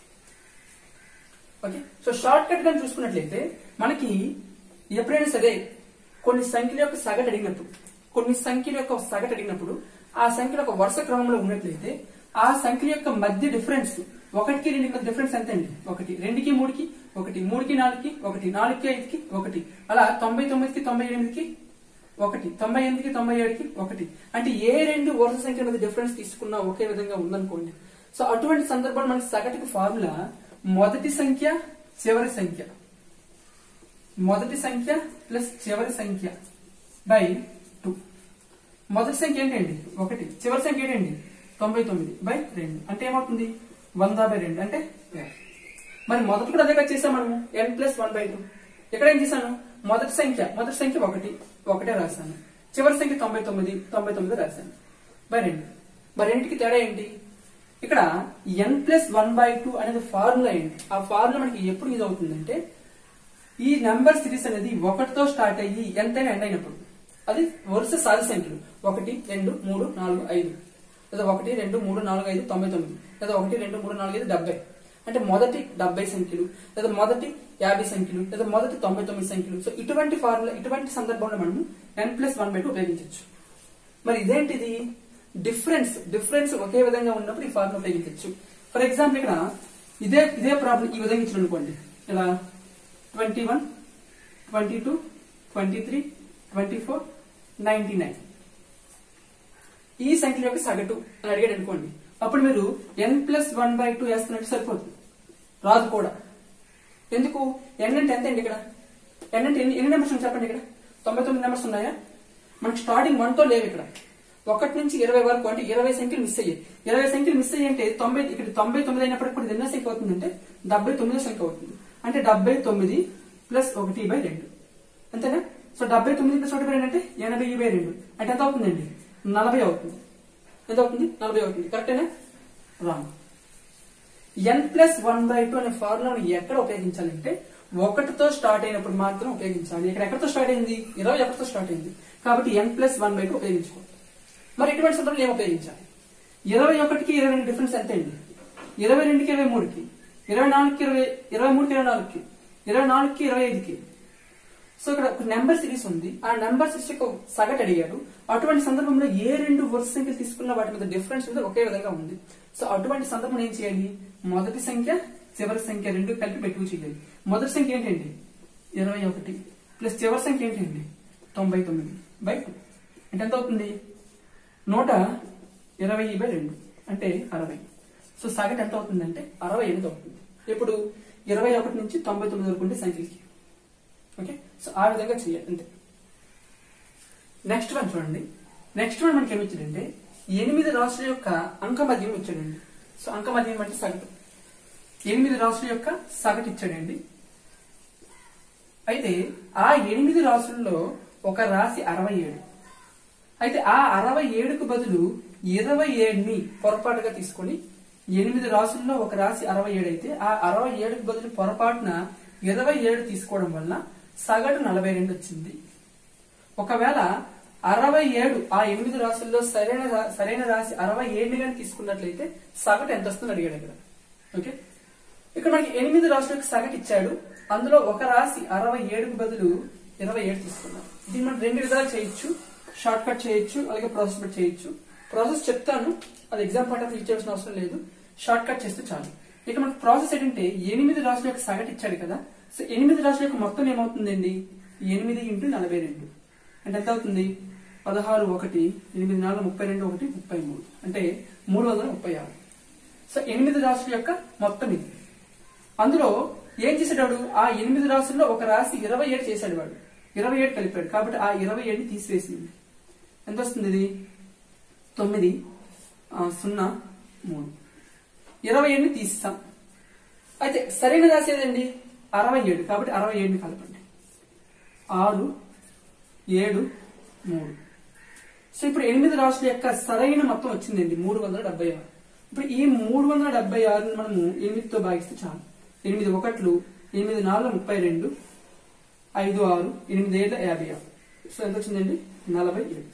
ఓకే సో షార్ట్ కట్ గా చూసుకున్నట్లయితే మనకి ఎప్పుడైనా సరే కొన్ని సంఖ్యల యొక్క సగటు అడిగినప్పుడు కొన్ని సంఖ్యల యొక్క సగటు అడిగినప్పుడు ఆ సంఖ్యల యొక్క వరుస క్రమంలో ఉన్నట్లయితే ఆ సంఖ్యల యొక్క మధ్య డిఫరెన్స్ ఒకటికి రెండుకి మధ్య డిఫరెన్స్ ఎంత అండి ఒకటి రెండుకి మూడుకి ఒకటి మూడుకి నాలుగుకి ఒకటి నాలుగుకి ఐదుకి ఒకటి అలా తొంభై తొమ్మిదికి తొంభై ఎనిమిదికి ఒకటి తొంభై ఎనిమిదికి తొంభై ఏడుకి ఒకటి అంటే ఏ రెండు వరుస సంఖ్యల మధ్య డిఫరెన్స్ తీసుకున్నా ఒకే విధంగా ఉందనుకోండి సో అటువంటి సందర్భంలో మనకి సగటుకి ఫార్ములా మొదటి సంఖ్య చివరి సంఖ్య మొదటి సంఖ్య ప్లస్ చివరి సంఖ్య బై టూ మొదటి సంఖ్య ఏంటండి ఒకటి చివరి సంఖ్య ఏంటండి తొంభై తొమ్మిది బై రెండు అంటే ఏమవుతుంది వంద బై రెండు అంటే యాభై. మరి మొదటి కూడా అదే కదా చేసాం మనము N plus one by two ఇక్కడ ఏం చేశాను మొదటి సంఖ్య మొదటి సంఖ్య ఒకటి ఒకటే రాశాను చివరి సంఖ్య తొంభై తొమ్మిది తొంభై తొమ్మిది రాశాను బై రెండు మరి రెండుకి తేడా ఏంటి ఇక్కడ N plus one by two అనేది ఫార్ములా ఏంటి ఆ ఫార్ములా మనకి ఎప్పుడు యూజ్ అవుతుందంటే ఈ నెంబర్ సిరీస్ అనేది ఒకటితో స్టార్ట్ అయ్యి ఎంతైనా ఎండ్ అయినప్పుడు అది వరుస సాధు సంఖ్యలు ఒకటి రెండు మూడు నాలుగు ఐదు లేదా ఒకటి రెండు మూడు నాలుగు ఐదు తొంభై తొమ్మిది లేదా ఒకటి రెండు మూడు నాలుగు ఐదు డెబ్బై అంటే మొదటి డెబ్బై సంఖ్యలు లేదా మొదటి యాభై సంఖ్యలు లేదా మొదటి తొంభై తొమ్మిది సంఖ్యలు సో ఇటువంటి ఫార్ములా ఇటువంటి సందర్భంలో మనము N plus one by two ఉపయోగించవచ్చు మరి ఇదేంటిది డిఫరెన్స్ డిఫరెన్స్ ఒకే విధంగా ఉన్నప్పుడు ఈ ఫార్ములా ఉపయోగించవచ్చు ఫర్ ఎగ్జాంపుల్ ఇక్కడ ఇదే ఇదే ప్రాబ్లం ఈ విధంగా ఇచ్చిన అనుకోండి ఇలా twenty one twenty two twenty three twenty four ninety nine ఈ సంఖ్యల యొక్క సగటు అని అడిగాడు అనుకోండి అప్పుడు మీరు N plus one by two వేస్తున్నట్టు సరిపోతుంది రాదు కూడా ఎందుకు ఎన్ అంటే ఎంత అండి ఇక్కడ ఎన్ అంటే ఎన్ని ఎన్ని నెంబర్స్ ఉన్నాయి చెప్పండి ఇక్కడ తొంభై తొమ్మిది నెంబర్స్ ఉన్నాయా మనకి స్టార్టింగ్ వన్ తో లేవు ఇక్కడ ఒకటి నుంచి ఇరవై వరకు అంటే ఇరవై సంఖ్యలు మిస్ అయ్యాయి ఇరవై సంఖ్యలు మిస్ అయ్యి అంటే తొంభై ఇక్కడ తొంభై తొమ్మిది అయినప్పటికీ కూడా ఇది ఎన్నో సంఖ్య అవుతుందంటే డెబ్బై తొమ్మిదో సంఖ్య అవుతుంది అంటే డెబ్బై తొమ్మిది ప్లస్ ఒకటి బై రెండు అంతేనా సో డెబ్బై తొమ్మిది ప్లస్ ఒకటి బై రెండు అంటే ఎనభై బై రెండు అంటే ఎంత అవుతుందండి నలభై అవుతుంది ఎంత అవుతుంది నలభై అవుతుంది కరెక్టేనా wrong N plus one by two అనే ఫార్ములాను ఎక్కడ ఉపయోగించాలంటే ఒకటితో స్టార్ట్ అయినప్పుడు మాత్రం ఉపయోగించాలి ఇక్కడ ఎక్కడితో స్టార్ట్ అయింది ఇరవై ఒకటితో స్టార్ట్ అయింది కాబట్టి N plus one by two ఉపయోగించుకోవాలి మరి ఇటువంటి సందర్భంలో ఏం ఉపయోగించాలి ఇరవై ఒకటికి ఇరవై రెండు డిఫరెన్స్ ఎంత అండి ఇరవై రెండుకి ఇరవై మూడుకి ఇరవై నాలుగుకి ఇరవై ఇరవై మూడుకి ఇరవై నాలుగుకి ఇరవై నాలుగుకి ఇరవై ఐదుకి సో ఇక్కడ ఒక నెంబర్ సిరీస్ ఉంది ఆ నెంబర్ సిరీస్ యొక్క సగటు అడిగాడు అటువంటి సందర్భంలో ఏ రెండు వరుస సంఖ్యలు తీసుకున్నా వాటి మీద డిఫరెన్స్ మీద ఒకే విధంగా ఉంది సో అటువంటి సందర్భంలో ఏం చేయాలి మొదటి సంఖ్య చివరి సంఖ్య రెండు కలిపి పెట్టుకు చేయాలి మొదటి సంఖ్య ఏంటండి ఇరవై ఒకటి ప్లస్ చివరి సంఖ్య ఏంటండి తొంభై తొమ్మిది బై టూ అంటే ఎంత అవుతుంది నూట ఇరవై బై రెండు అంటే అరవై సో సగటు ఎంత అవుతుందంటే అరవై ఎనిమిది అవుతుంది ఇప్పుడు ఇరవై ఒకటి నుంచి తొంభై తొమ్మిది వరకు ఉండే సంఖ్యలకి ఓకే సో ఆ విధంగా చేయాలి అంతే నెక్స్ట్ వన్ చూడండి నెక్స్ట్ వన్ మనకి ఏమి ఇచ్చాడంటే ఎనిమిది రాసుల యొక్క అంకమద్యం ఇచ్చాడండి సో అంకమద్యం అంటే సగటు ఎనిమిది రాసుల యొక్క సగటు ఇచ్చాడండి అయితే ఆ ఎనిమిది రాసుల్లో ఒక రాశి అరవై ఏడు అయితే ఆ అరవై ఏడుకు బదులు ఇరవై ఏడుని పొరపాటుగా తీసుకొని ఎనిమిది రాసుల్లో ఒక రాశి అరవై ఏడు అయితే ఆ అరవై ఏడుకు బదులు పొరపాటున ఇరవై ఏడు తీసుకోవడం వల్ల సగటు నలభై రెండు వచ్చింది ఒకవేళ అరవై ఏడు ఆ ఎనిమిది రాసుల్లో సరైన రా- సరైన రాశి అరవై ఏడుని కానీ తీసుకున్నట్లయితే సగటు ఎంత వస్తుందో అడిగాడు ఇక్కడ ఓకే ఇక్కడ మనకి ఎనిమిది రాశులకు సగటు ఇచ్చాడు అందులో ఒక రాశి అరవై ఏడుకు బదులు ఇరవై ఏడు తీసుకున్నాం దీన్ని మనం రెండు విధాలు చేయొచ్చు షార్ట్ కట్ చేయొచ్చు అలాగే ప్రాసెస్ బట్ చేయొచ్చు ప్రాసెస్ చెప్తాను అది ఎగ్జామ్ పాయింట్ ఆఫ్ ఇచ్చేసిన అవసరం లేదు షార్ట్ కట్ చేస్తే చాలు ఇక మనకి ప్రాసెస్ ఏంటంటే ఎనిమిది రాశుల యొక్క సగటు ఇచ్చాడు కదా సో ఎనిమిది రాశుల యొక్క మొత్తం ఏమవుతుందండి ఎనిమిది ఇంటూ నలభై రెండు అంటే ఎంత అవుతుంది పదహారు ఒకటి ఎనిమిది నాలుగు ముప్పై రెండు ఒకటి ముప్పై మూడు అంటే మూడు వందల ముప్పై ఆరు సో ఎనిమిది రాశుల యొక్క మొత్తం ఇది అందులో ఏం చేసాడు ఆ ఎనిమిది రాసుల్లో ఒక రాశి ఇరవై ఏడు చేశాడు వాడు ఇరవై ఏడు కలిపాడు కాబట్టి ఆ ఇరవై ఏడుని తీసివేసింది ఎంత వస్తుంది ఇది తొమ్మిది ఆ, సున్నా మూడు ఇరవై ఏడుని తీస్తాం అయితే సరైన రాశి ఏదండి అరవై ఏడు కాబట్టి అరవై ఏడుని కలపండి ఆరు ఏడు మూడు సో ఇప్పుడు ఎనిమిది రాశుల యొక్క సరైన మొత్తం వచ్చిందండి మూడు వందల డెబ్బై ఆరు ఇప్పుడు ఈ మూడు వందల డెబ్బై ఆరుని మనము ఎనిమిదితో భాగిస్తే చాలు ఎనిమిది ఒకట్లు ఎనిమిది నాలుగు ముప్పై రెండు ఐదు ఆరు ఎనిమిది ఏళ్ళ యాభై ఆరు సో ఎంత వచ్చిందండి నలభై ఏడు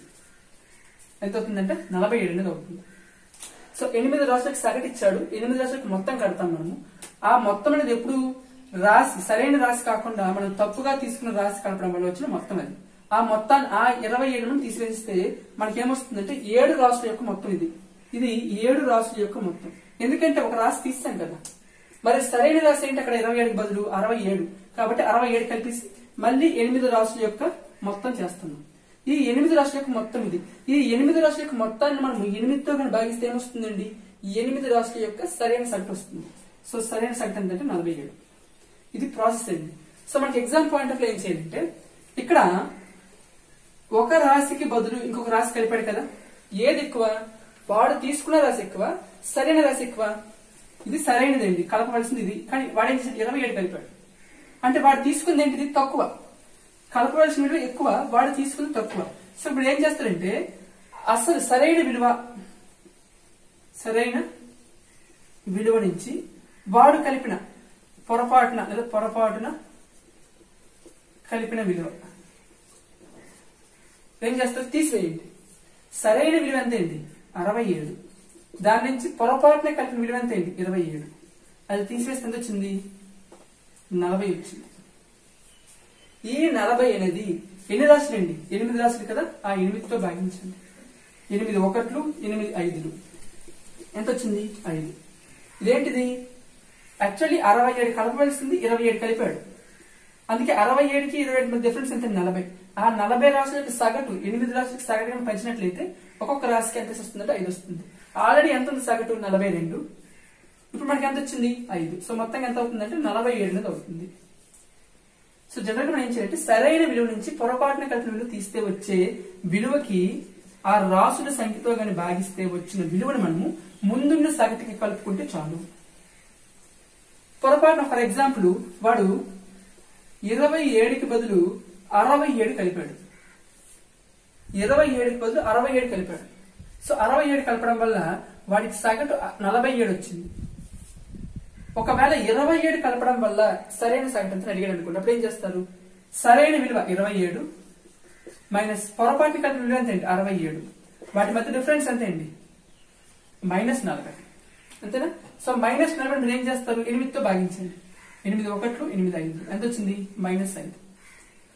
ఎంత అవుతుందంటే నలభై ఏడు అనేది అవుతుంది సో ఎనిమిది రాశులకు సగటు ఇచ్చాడు ఎనిమిది రాశులకు మొత్తం కడతాం మనము ఆ మొత్తం అనేది ఎప్పుడు రాశి సరైన రాశి కాకుండా మనం తప్పుగా తీసుకున్న రాశి కలపడం వల్ల వచ్చిన మొత్తం అది ఆ మొత్తాన్ని ఆ ఇరవై ఏడును తీసివేస్తే మనకి ఏమొస్తుందంటే ఏడు రాశుల యొక్క మొత్తం ఇది ఇది ఏడు రాశుల యొక్క మొత్తం ఎందుకంటే ఒక రాశి తీస్తాం కదా మరి సరైన రాశి ఏంటి అక్కడ ఇరవై ఏడుకి బదులు అరవై ఏడు కాబట్టి అరవై ఏడు కలిపేసి మళ్ళీ ఎనిమిది రాశుల యొక్క మొత్తం చేస్తున్నాం ఈ ఎనిమిది రాశుల యొక్క మొత్తం ఇది ఈ ఎనిమిది రాశుల యొక్క మొత్తాన్ని మనం ఎనిమిదితో కానీ భాగిస్తే ఏమొస్తుందండి ఈ ఎనిమిది రాశుల యొక్క సరైన సగటు వస్తుంది సో సరైన సగటు ఏంటంటే నలభై ఏడు ఇది ప్రాసెస్ అండి సో మనకి ఎగ్జామ్ పాయింట్ ఆఫ్ లో ఏం చేయాలంటే ఇక్కడ ఒక రాశికి బదులు ఇంకొక రాశి కలిపాడు కదా ఏది ఎక్కువ వాడు తీసుకున్న రాశి ఎక్కువ సరైన రాశి ఎక్కువ ఇది సరైనదండి కలపవలసింది ఇది కానీ వాడు ఏం చేశాడు ఇరవై ఏడు కలిపాడు అంటే వాడు తీసుకుంది ఏంటిది తక్కువ కలపవలసిన విలువ ఎక్కువ వాడు తీసుకుంది తక్కువ సో ఇప్పుడు ఏం చేస్తారంటే అసలు సరైన విలువ సరైన విలువ నుంచి వాడు కలిపిన పొరపాటున లేదా పొరపాటున కలిపిన విలువ ఏం చేస్తారు తీసివేయండి సరైన విలువ ఎంత ఏంటి అరవై ఏడు దాని నుంచి పొరపాటున కలిపిన విలువ ఎంత ఏంటి ఇరవై ఏడు అది తీసివేస్తే ఎంత వచ్చింది నలభై వచ్చింది ఈ నలభై అనేది ఎన్ని రాశులు అండి ఎనిమిది రాశులు కదా ఆ ఎనిమిదితో భాగించండి ఎనిమిది ఒకట్లు ఎనిమిది ఐదులు ఎంత వచ్చింది ఐదు ఇదేంటిది యాక్చువల్లీ అరవై ఏడు కలపవలసింది ఇరవై ఏడు కలిపాడు అందుకే అరవై ఏడుకి ఇరవై ఏడు మధ్య డిఫరెన్స్ ఎంత నలభై ఆ నలభై రాశులకు సగటు ఎనిమిది రాశులకు సగటు కనుక పంచినట్లయితే ఒక్కొక్క రాశికి ఎంత వస్తుందంటే ఐదు వస్తుంది ఆల్రెడీ ఎంత ఉంది సగటు నలభై రెండు ఇప్పుడు మనకి ఎంత వచ్చింది ఐదు సో మొత్తం ఎంత అవుతుందంటే నలభై ఏడు అనేది అవుతుంది సో జనరల్ గా మనం ఏం చేయాలంటే సరైన విలువ నుంచి పొరపాటున కలిపిన విలువ తీస్తే వచ్చే విలువకి ఆ రాసుల సంఖ్యతో గాని భాగిస్తే వచ్చిన విలువను మనము ముందున్న సగటుకి కలుపుకుంటే చాలు పొరపాటున ఫర్ ఎగ్జాంపుల్ వాడు ఇరవై ఏడుకి బదులు అరవై ఏడు కలిపాడు ఇరవై ఏడుకి బదులు అరవై ఏడు కలిపాడు సో అరవై ఏడు కలపడం వల్ల వాడికి సగటు నలభై ఏడు వచ్చింది ఒకవేళ ఇరవై ఏడు కలపడం వల్ల సరైన సగటు ఎంత అడిగాడు అనుకోండి అప్పుడు ఏం చేస్తారు సరైన విలువ ఇరవై ఏడు మైనస్ పొరపాటు కలిపిన విలువ ఎంత అండి అరవై ఏడు వాటి మధ్య డిఫరెన్స్ ఎంత అండి మైనస్ నలభై అంతేనా సో మైనస్ నలభై మీరు ఏం చేస్తారు ఎనిమిదితో భాగించండి ఎనిమిది ఒకట్లు ఎనిమిది ఐదు ఎంత వచ్చింది మైనస్ ఐదు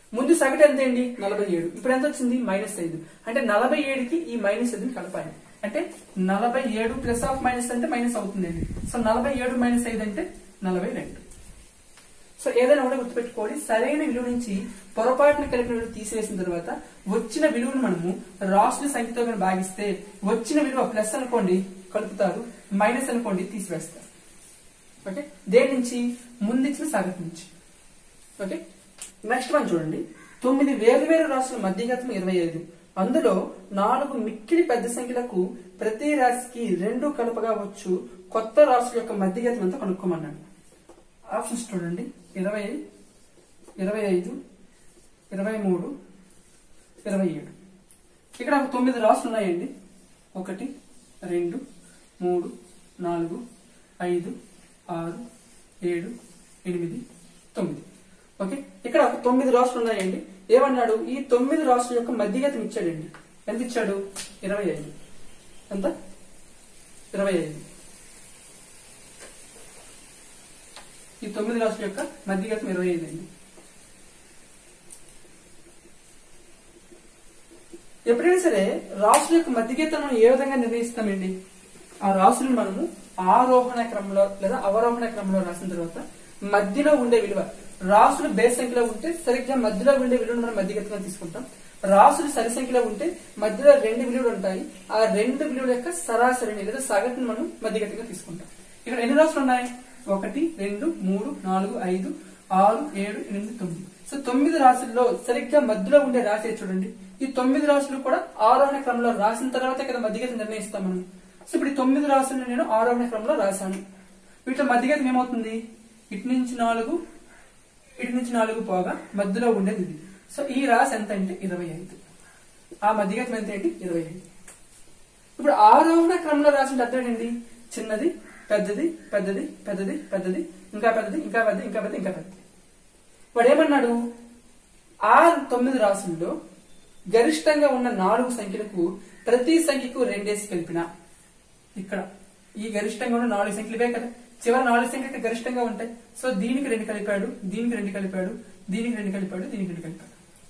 ముందు సగటు ఎంత అండి నలభై ఏడు ఇప్పుడు ఎంత వచ్చింది మైనస్ ఐదు అంటే నలభై ఏడుకి ఈ మైనస్ ఐదుని కలపాలి అంటే నలభై ఏడు ప్లస్ ఆఫ్ మైనస్ అంటే మైనస్ అవుతుందండి సో నలభై ఏడు మైనస్ ఐదు అంటే నలభై రెండు సో ఏదైనా కూడా గుర్తుపెట్టుకోవాలి సరైన విలువ నుంచి పొరపాటున కలిపిన విలువ తీసివేసిన తర్వాత వచ్చిన విలువను మనము రాసుల సంఖ్యతో కనుక భాగిస్తే వచ్చిన విలువ ప్లస్ అనుకోండి కలుపుతారు మైనస్ అనుకోండి తీసివేస్తారు ఓకే దేని నుంచి ముందిచ్చిన సగటు నుంచి ఓకే నెక్స్ట్ వన్ చూడండి తొమ్మిది వేరు వేరు రాశుల మధ్యగతం ఇరవై ఐదు అందులో నాలుగు మిక్కిలి పెద్ద సంఖ్యలకు ప్రతి రాశికి రెండు కలపగా వచ్చు కొత్త రాశుల యొక్క మధ్యగతం ఎంత కనుక్కోమన్నాడు ఆప్షన్స్ చూడండి ఇరవై ఇరవై ఐదు ఇరవై మూడు ఇరవై ఏడు ఇక్కడ ఒక తొమ్మిది రాసులు ఉన్నాయండి ఒకటి రెండు మూడు నాలుగు ఐదు ఆరు ఏడు ఎనిమిది తొమ్మిది ఓకే ఇక్కడ ఒక తొమ్మిది రాసులు ఉన్నాయండి ఏమన్నాడు ఈ తొమ్మిది రాసుల యొక్క మధ్యగతం ఇచ్చాడండి ఎంత ఇచ్చాడు ఇరవై ఐదు ఎంత ఇరవై ఐదు ఈ తొమ్మిది రాసుల యొక్క మధ్యగతం ఇరవై ఐదు అండి ఎప్పుడైనా సరే రాసుల యొక్క మధ్యగతాలను ఏ విధంగా నిర్ణయిస్తామండి ఆ రాసులను మనము ఆరోహణ క్రమంలో లేదా అవరోహణ క్రమంలో రాసిన తర్వాత మధ్యలో ఉండే విలువ రాసులు బేస్ సంఖ్యలో ఉంటే సరిగ్గా మధ్యలో ఉండే విలువను మనం మధ్యగతంగా తీసుకుంటాం రాసులు సరి సంఖ్యలో ఉంటే మధ్యలో రెండు విలువలు ఉంటాయి ఆ రెండు విలువల యొక్క సరాసరిని లేదా సగటును మనం మధ్యగతంగా తీసుకుంటాం ఇక్కడ ఎన్ని రాసులు ఉన్నాయి ఒకటి రెండు మూడు నాలుగు ఐదు ఆరు ఏడు ఎనిమిది తొమ్మిది సో తొమ్మిది రాశుల్లో సరిగ్గా మధ్యలో ఉండే రాశి ఏది చూడండి ఈ తొమ్మిది రాశులు కూడా ఆరోహణ క్రమంలో రాసిన తర్వాత కదా మధ్యగతం నిర్ణయిస్తాం మనం సో ఇప్పుడు ఈ తొమ్మిది రాశులను నేను ఆరోహణ క్రమంలో రాశాను వీటిలో మధ్యగతం ఏమవుతుంది ఇటు నుంచి నాలుగు ఇటు నుంచి నాలుగు పోగా మధ్యలో ఉండేది ఇది సో ఈ రాశి ఎంత అంటే ఇరవై ఐదు ఆ మధ్యగతం ఎంత ఏంటి ఇరవై ఐదు ఇప్పుడు ఆరోహణ క్రమంలో రాసిన అర్థం ఏంటి చిన్నది పెద్దది పెద్దది పెద్దది పెద్దది ఇంకా పెద్దది ఇంకా పెద్ద ఇంకా పెద్ద ఇంకా పెద్దది వాడు ఏమన్నాడు ఆ తొమ్మిది రాసుల్లో గరిష్టంగా ఉన్న నాలుగు సంఖ్యలకు ప్రతి సంఖ్యకు రెండేసి కలిపిన ఇక్కడ ఈ గరిష్టంగా ఉన్న నాలుగు సంఖ్యలు ఇవే కదా చివరి నాలుగు సంఖ్యలు గరిష్టంగా ఉంటాయి సో దీనికి రెండు కలిపాడు దీనికి రెండు కలిపాడు దీనికి రెండు కలిపాడు దీనికి రెండు కలిపాడు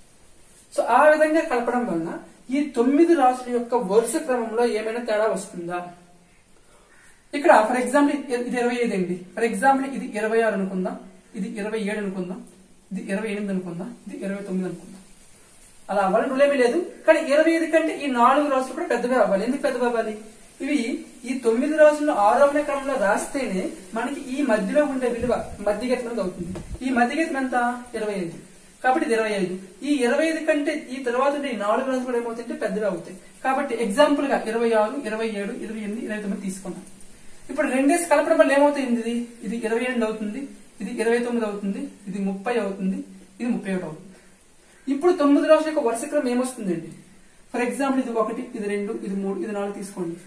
సో ఆ విధంగా కలపడం వలన ఈ తొమ్మిది రాసుల యొక్క వరుస క్రమంలో ఏమైనా తేడా వస్తుందా ఇక్కడ ఫర్ ఎగ్జాంపుల్ ఇది ఇరవై ఐదు అండి ఫర్ ఎగ్జాంపుల్ ఇది ఇరవై ఆరు అనుకుందాం ఇది ఇరవై ఏడు అనుకుందాం ఇది ఇరవై ఎనిమిది అనుకుందాం ఇది ఇరవై తొమ్మిది అనుకుందాం అలా అవ్వాలని రూల్ ఏమీ లేదు కానీ ఇరవై ఐదు కంటే ఈ నాలుగు రాసులు కూడా పెద్దగా అవ్వాలి ఎందుకు పెద్దగా అవ్వాలి ఇవి ఈ తొమ్మిది రోజుల్లో ఆరోహణ క్రమంలో రాస్తేనే మనకి ఈ మధ్యలో ఉండే విలువ మధ్యగతం అనేది అవుతుంది ఈ మధ్యగతం ఎంత ఇరవై ఐదు కాబట్టి ఇది ఇరవై ఐదు ఈ ఇరవై ఐదు కంటే ఈ తర్వాత ఉండే ఈ నాలుగు రోజులు కూడా ఏమవుతుంటే పెద్దగా అవుతాయి కాబట్టి ఎగ్జాంపుల్ గా ఇరవై ఆరు ఇరవై ఏడు ఇరవై ఎనిమిది ఇరవై తొమ్మిది తీసుకున్నాం ఇప్పుడు రెండేసి కలపడం వల్ల ఏమవుతుంది ఇది ఇది ఇరవై ఎనిమిది అవుతుంది ఇది ఇరవై తొమ్మిది అవుతుంది ఇది ముప్పై అవుతుంది ఇది ముప్పై ఒకటి అవుతుంది ఇప్పుడు తొమ్మిది రాసుల యొక్క వరుస క్రమం ఏమొస్తుందండి ఫర్ ఎగ్జాంపుల్ ఇది ఒకటి ఇది రెండు ఇది మూడు ఇది నాలుగు తీసుకోండి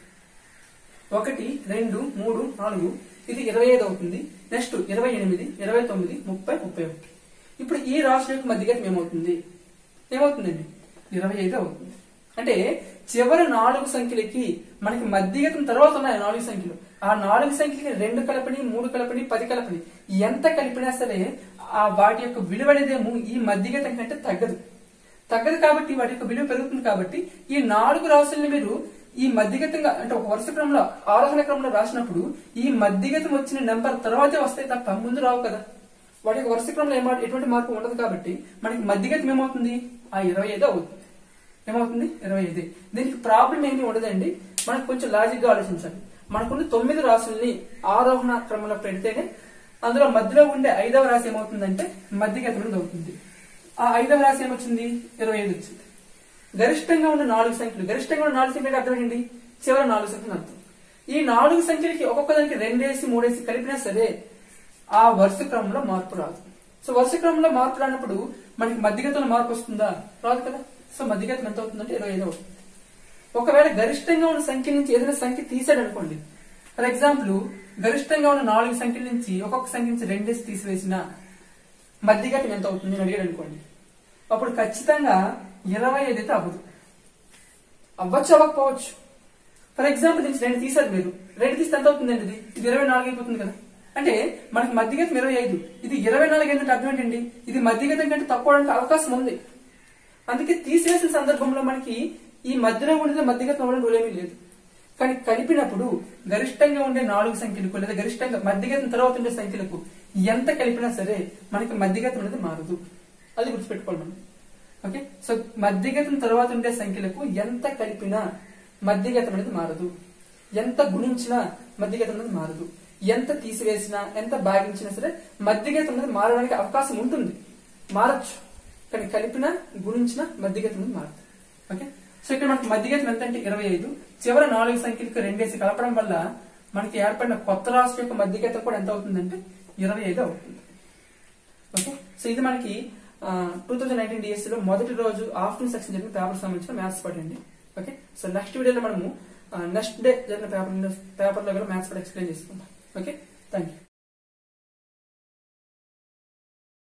ఒకటి రెండు మూడు నాలుగు ఇది ఇరవై ఐదు అవుతుంది నెక్స్ట్ ఇరవై ఎనిమిది ఇరవై తొమ్మిది ముప్పై ముప్పై ఒకటి ఇప్పుడు ఈ రాశుల యొక్క మధ్యగతం ఏమవుతుంది ఏమవుతుందండి ఇరవై ఐదు అవుతుంది అంటే చివరి నాలుగు సంఖ్యలకి మనకి మధ్యగతం తర్వాత ఉన్నాయి నాలుగు సంఖ్యలు ఆ నాలుగు సంఖ్యలకి రెండు కలపని మూడు కలపని పది కలపని ఎంత కలిపినా సరే ఆ వాటి యొక్క విలువ అనేదేమో ఈ మధ్యగతం కంటే తగ్గదు తగ్గదు కాబట్టి వాటి యొక్క విలువ పెరుగుతుంది కాబట్టి ఈ నాలుగు రాసుల్ని మీరు ఈ మధ్యగతంగా అంటే ఒక వరుస క్రమంలో ఆరోహణ క్రమంలో రాసినప్పుడు ఈ మధ్యగతం వచ్చిన నెంబర్ తర్వాతే వస్తాయి తప్ప ముందు రావు కదా వాటి యొక్క వరుస క్రమంలో ఏమా ఎటువంటి మార్పు ఉండదు కాబట్టి మనకి మధ్యగతం ఏమవుతుంది ఆ ఇరవై ఐదు అవుతుంది ఏమవుతుంది ఇరవై ఐదు దీనికి ప్రాబ్లం ఏమీ ఉండదండి మనకు కొంచెం లాజిక్ గా ఆలోచించాలి మనకున్న తొమ్మిది రాసుల్ని ఆరోహణ క్రమంలో పెడితేనే అందులో మధ్యలో ఉండే ఐదవ రాశి ఏమవుతుందంటే మధ్యగతం అనేది అవుతుంది ఆ ఐదవ రాశి ఏమొచ్చింది ఇరవై ఐదు వచ్చింది గరిష్టంగా ఉన్న నాలుగు సంఖ్యలు గరిష్టంగా ఉన్న నాలుగు సంఖ్యలు అర్థం ఏంటి చివరి నాలుగు సంఖ్యలు అర్థం ఈ నాలుగు సంఖ్యలకి ఒక్కొక్క దానికి రెండేసి మూడేసి కలిపినా సరే ఆ వరుస క్రమంలో మార్పు రాదు సో వరుస క్రమంలో మార్పు రానప్పుడు మనకి మధ్యగతంలో మార్పు వస్తుందా రాదు కదా సో మధ్యగతం ఎంత అవుతుందంటే ఇరవై ఐదు అవుతుంది ఒకవేళ గరిష్టంగా ఉన్న సంఖ్య నుంచి ఏదైనా సంఖ్య తీసాడు అనుకోండి ఫర్ ఎగ్జాంపుల్ గరిష్టంగా ఉన్న నాలుగు సంఖ్యల నుంచి ఒక్కొక్క సంఖ్య నుంచి రెండేసి తీసివేసిన మధ్యగతం ఎంత అవుతుంది అని అడిగాడు అనుకోండి అప్పుడు ఖచ్చితంగా ఇరవై ఐదు అయితే అవ్వదు అవ్వచ్చు అవ్వకపోవచ్చు ఫర్ ఎగ్జాంపుల్ నుంచి రెండు తీసారు మీరు రెండు తీస్తే ఎంత అవుతుందండి ఇది ఇది ఇరవై నాలుగు అయిపోతుంది కదా అంటే మనకి మధ్యగతం ఇరవై ఐదు ఇది ఇరవై నాలుగు ఏంటంటే అర్థం ఏంటండి ఇది మధ్యగతం కంటే తక్కువ అవడానికి అవకాశం ఉంది అందుకే తీసివేసిన సందర్భంలో మనకి ఈ మధ్యలో ఉండే మధ్యగతం అవ్వడం రూల్ ఏమీ లేదు కానీ కలిపినప్పుడు గరిష్టంగా ఉండే నాలుగు సంఖ్యలకు లేదా గరిష్టంగా మధ్యగతం తర్వాత ఉండే సంఖ్యలకు ఎంత కలిపినా సరే మనకి మధ్యగతం అనేది మారదు అది గుర్తుపెట్టుకోవాలి మనం ఓకే సో మధ్యగతం తర్వాత ఉండే సంఖ్యలకు ఎంత కలిపినా మధ్యగతం అనేది మారదు ఎంత గుణించినా మధ్యగతం అనేది మారదు ఎంత తీసివేసినా ఎంత భాగించినా సరే మధ్యగతం అనేది మారడానికి అవకాశం ఉంటుంది మారచ్చు కానీ కలిపినా గుణించినా మధ్యగతం అనేది మారదు ఓకే సో ఇక్కడ మనకి మధ్యగతం ఎంత అంటే ఇరవై ఐదు చివరి నాలుగు సంఖ్యలకు రెండేసి కలపడం వల్ల మనకి ఏర్పడిన కొత్త రాష్ట్ర యొక్క మధ్యగతం కూడా ఎంత అవుతుందంటే ఇరవై ఐదు అవుతుంది ఓకే సో ఇది మనకి టూ థౌజండ్ నైన్టీన్ డిఎస్సీ లో మొదటి రోజు ఆఫ్టర్నూన్ సెక్షన్ జరిగిన పేపర్ సంబంధించిన మ్యాథ్స్ పార్ట్ అండి ఓకే సో నెక్స్ట్ వీడియోలో మనము నెక్స్ట్ డే జరిగిన పేపర్ పేపర్ లో కూడా మ్యాథ్స్ పార్ట్ ఎక్స్ప్లెయిన్ చేసుకుందాం ఓకే థ్యాంక్ యూ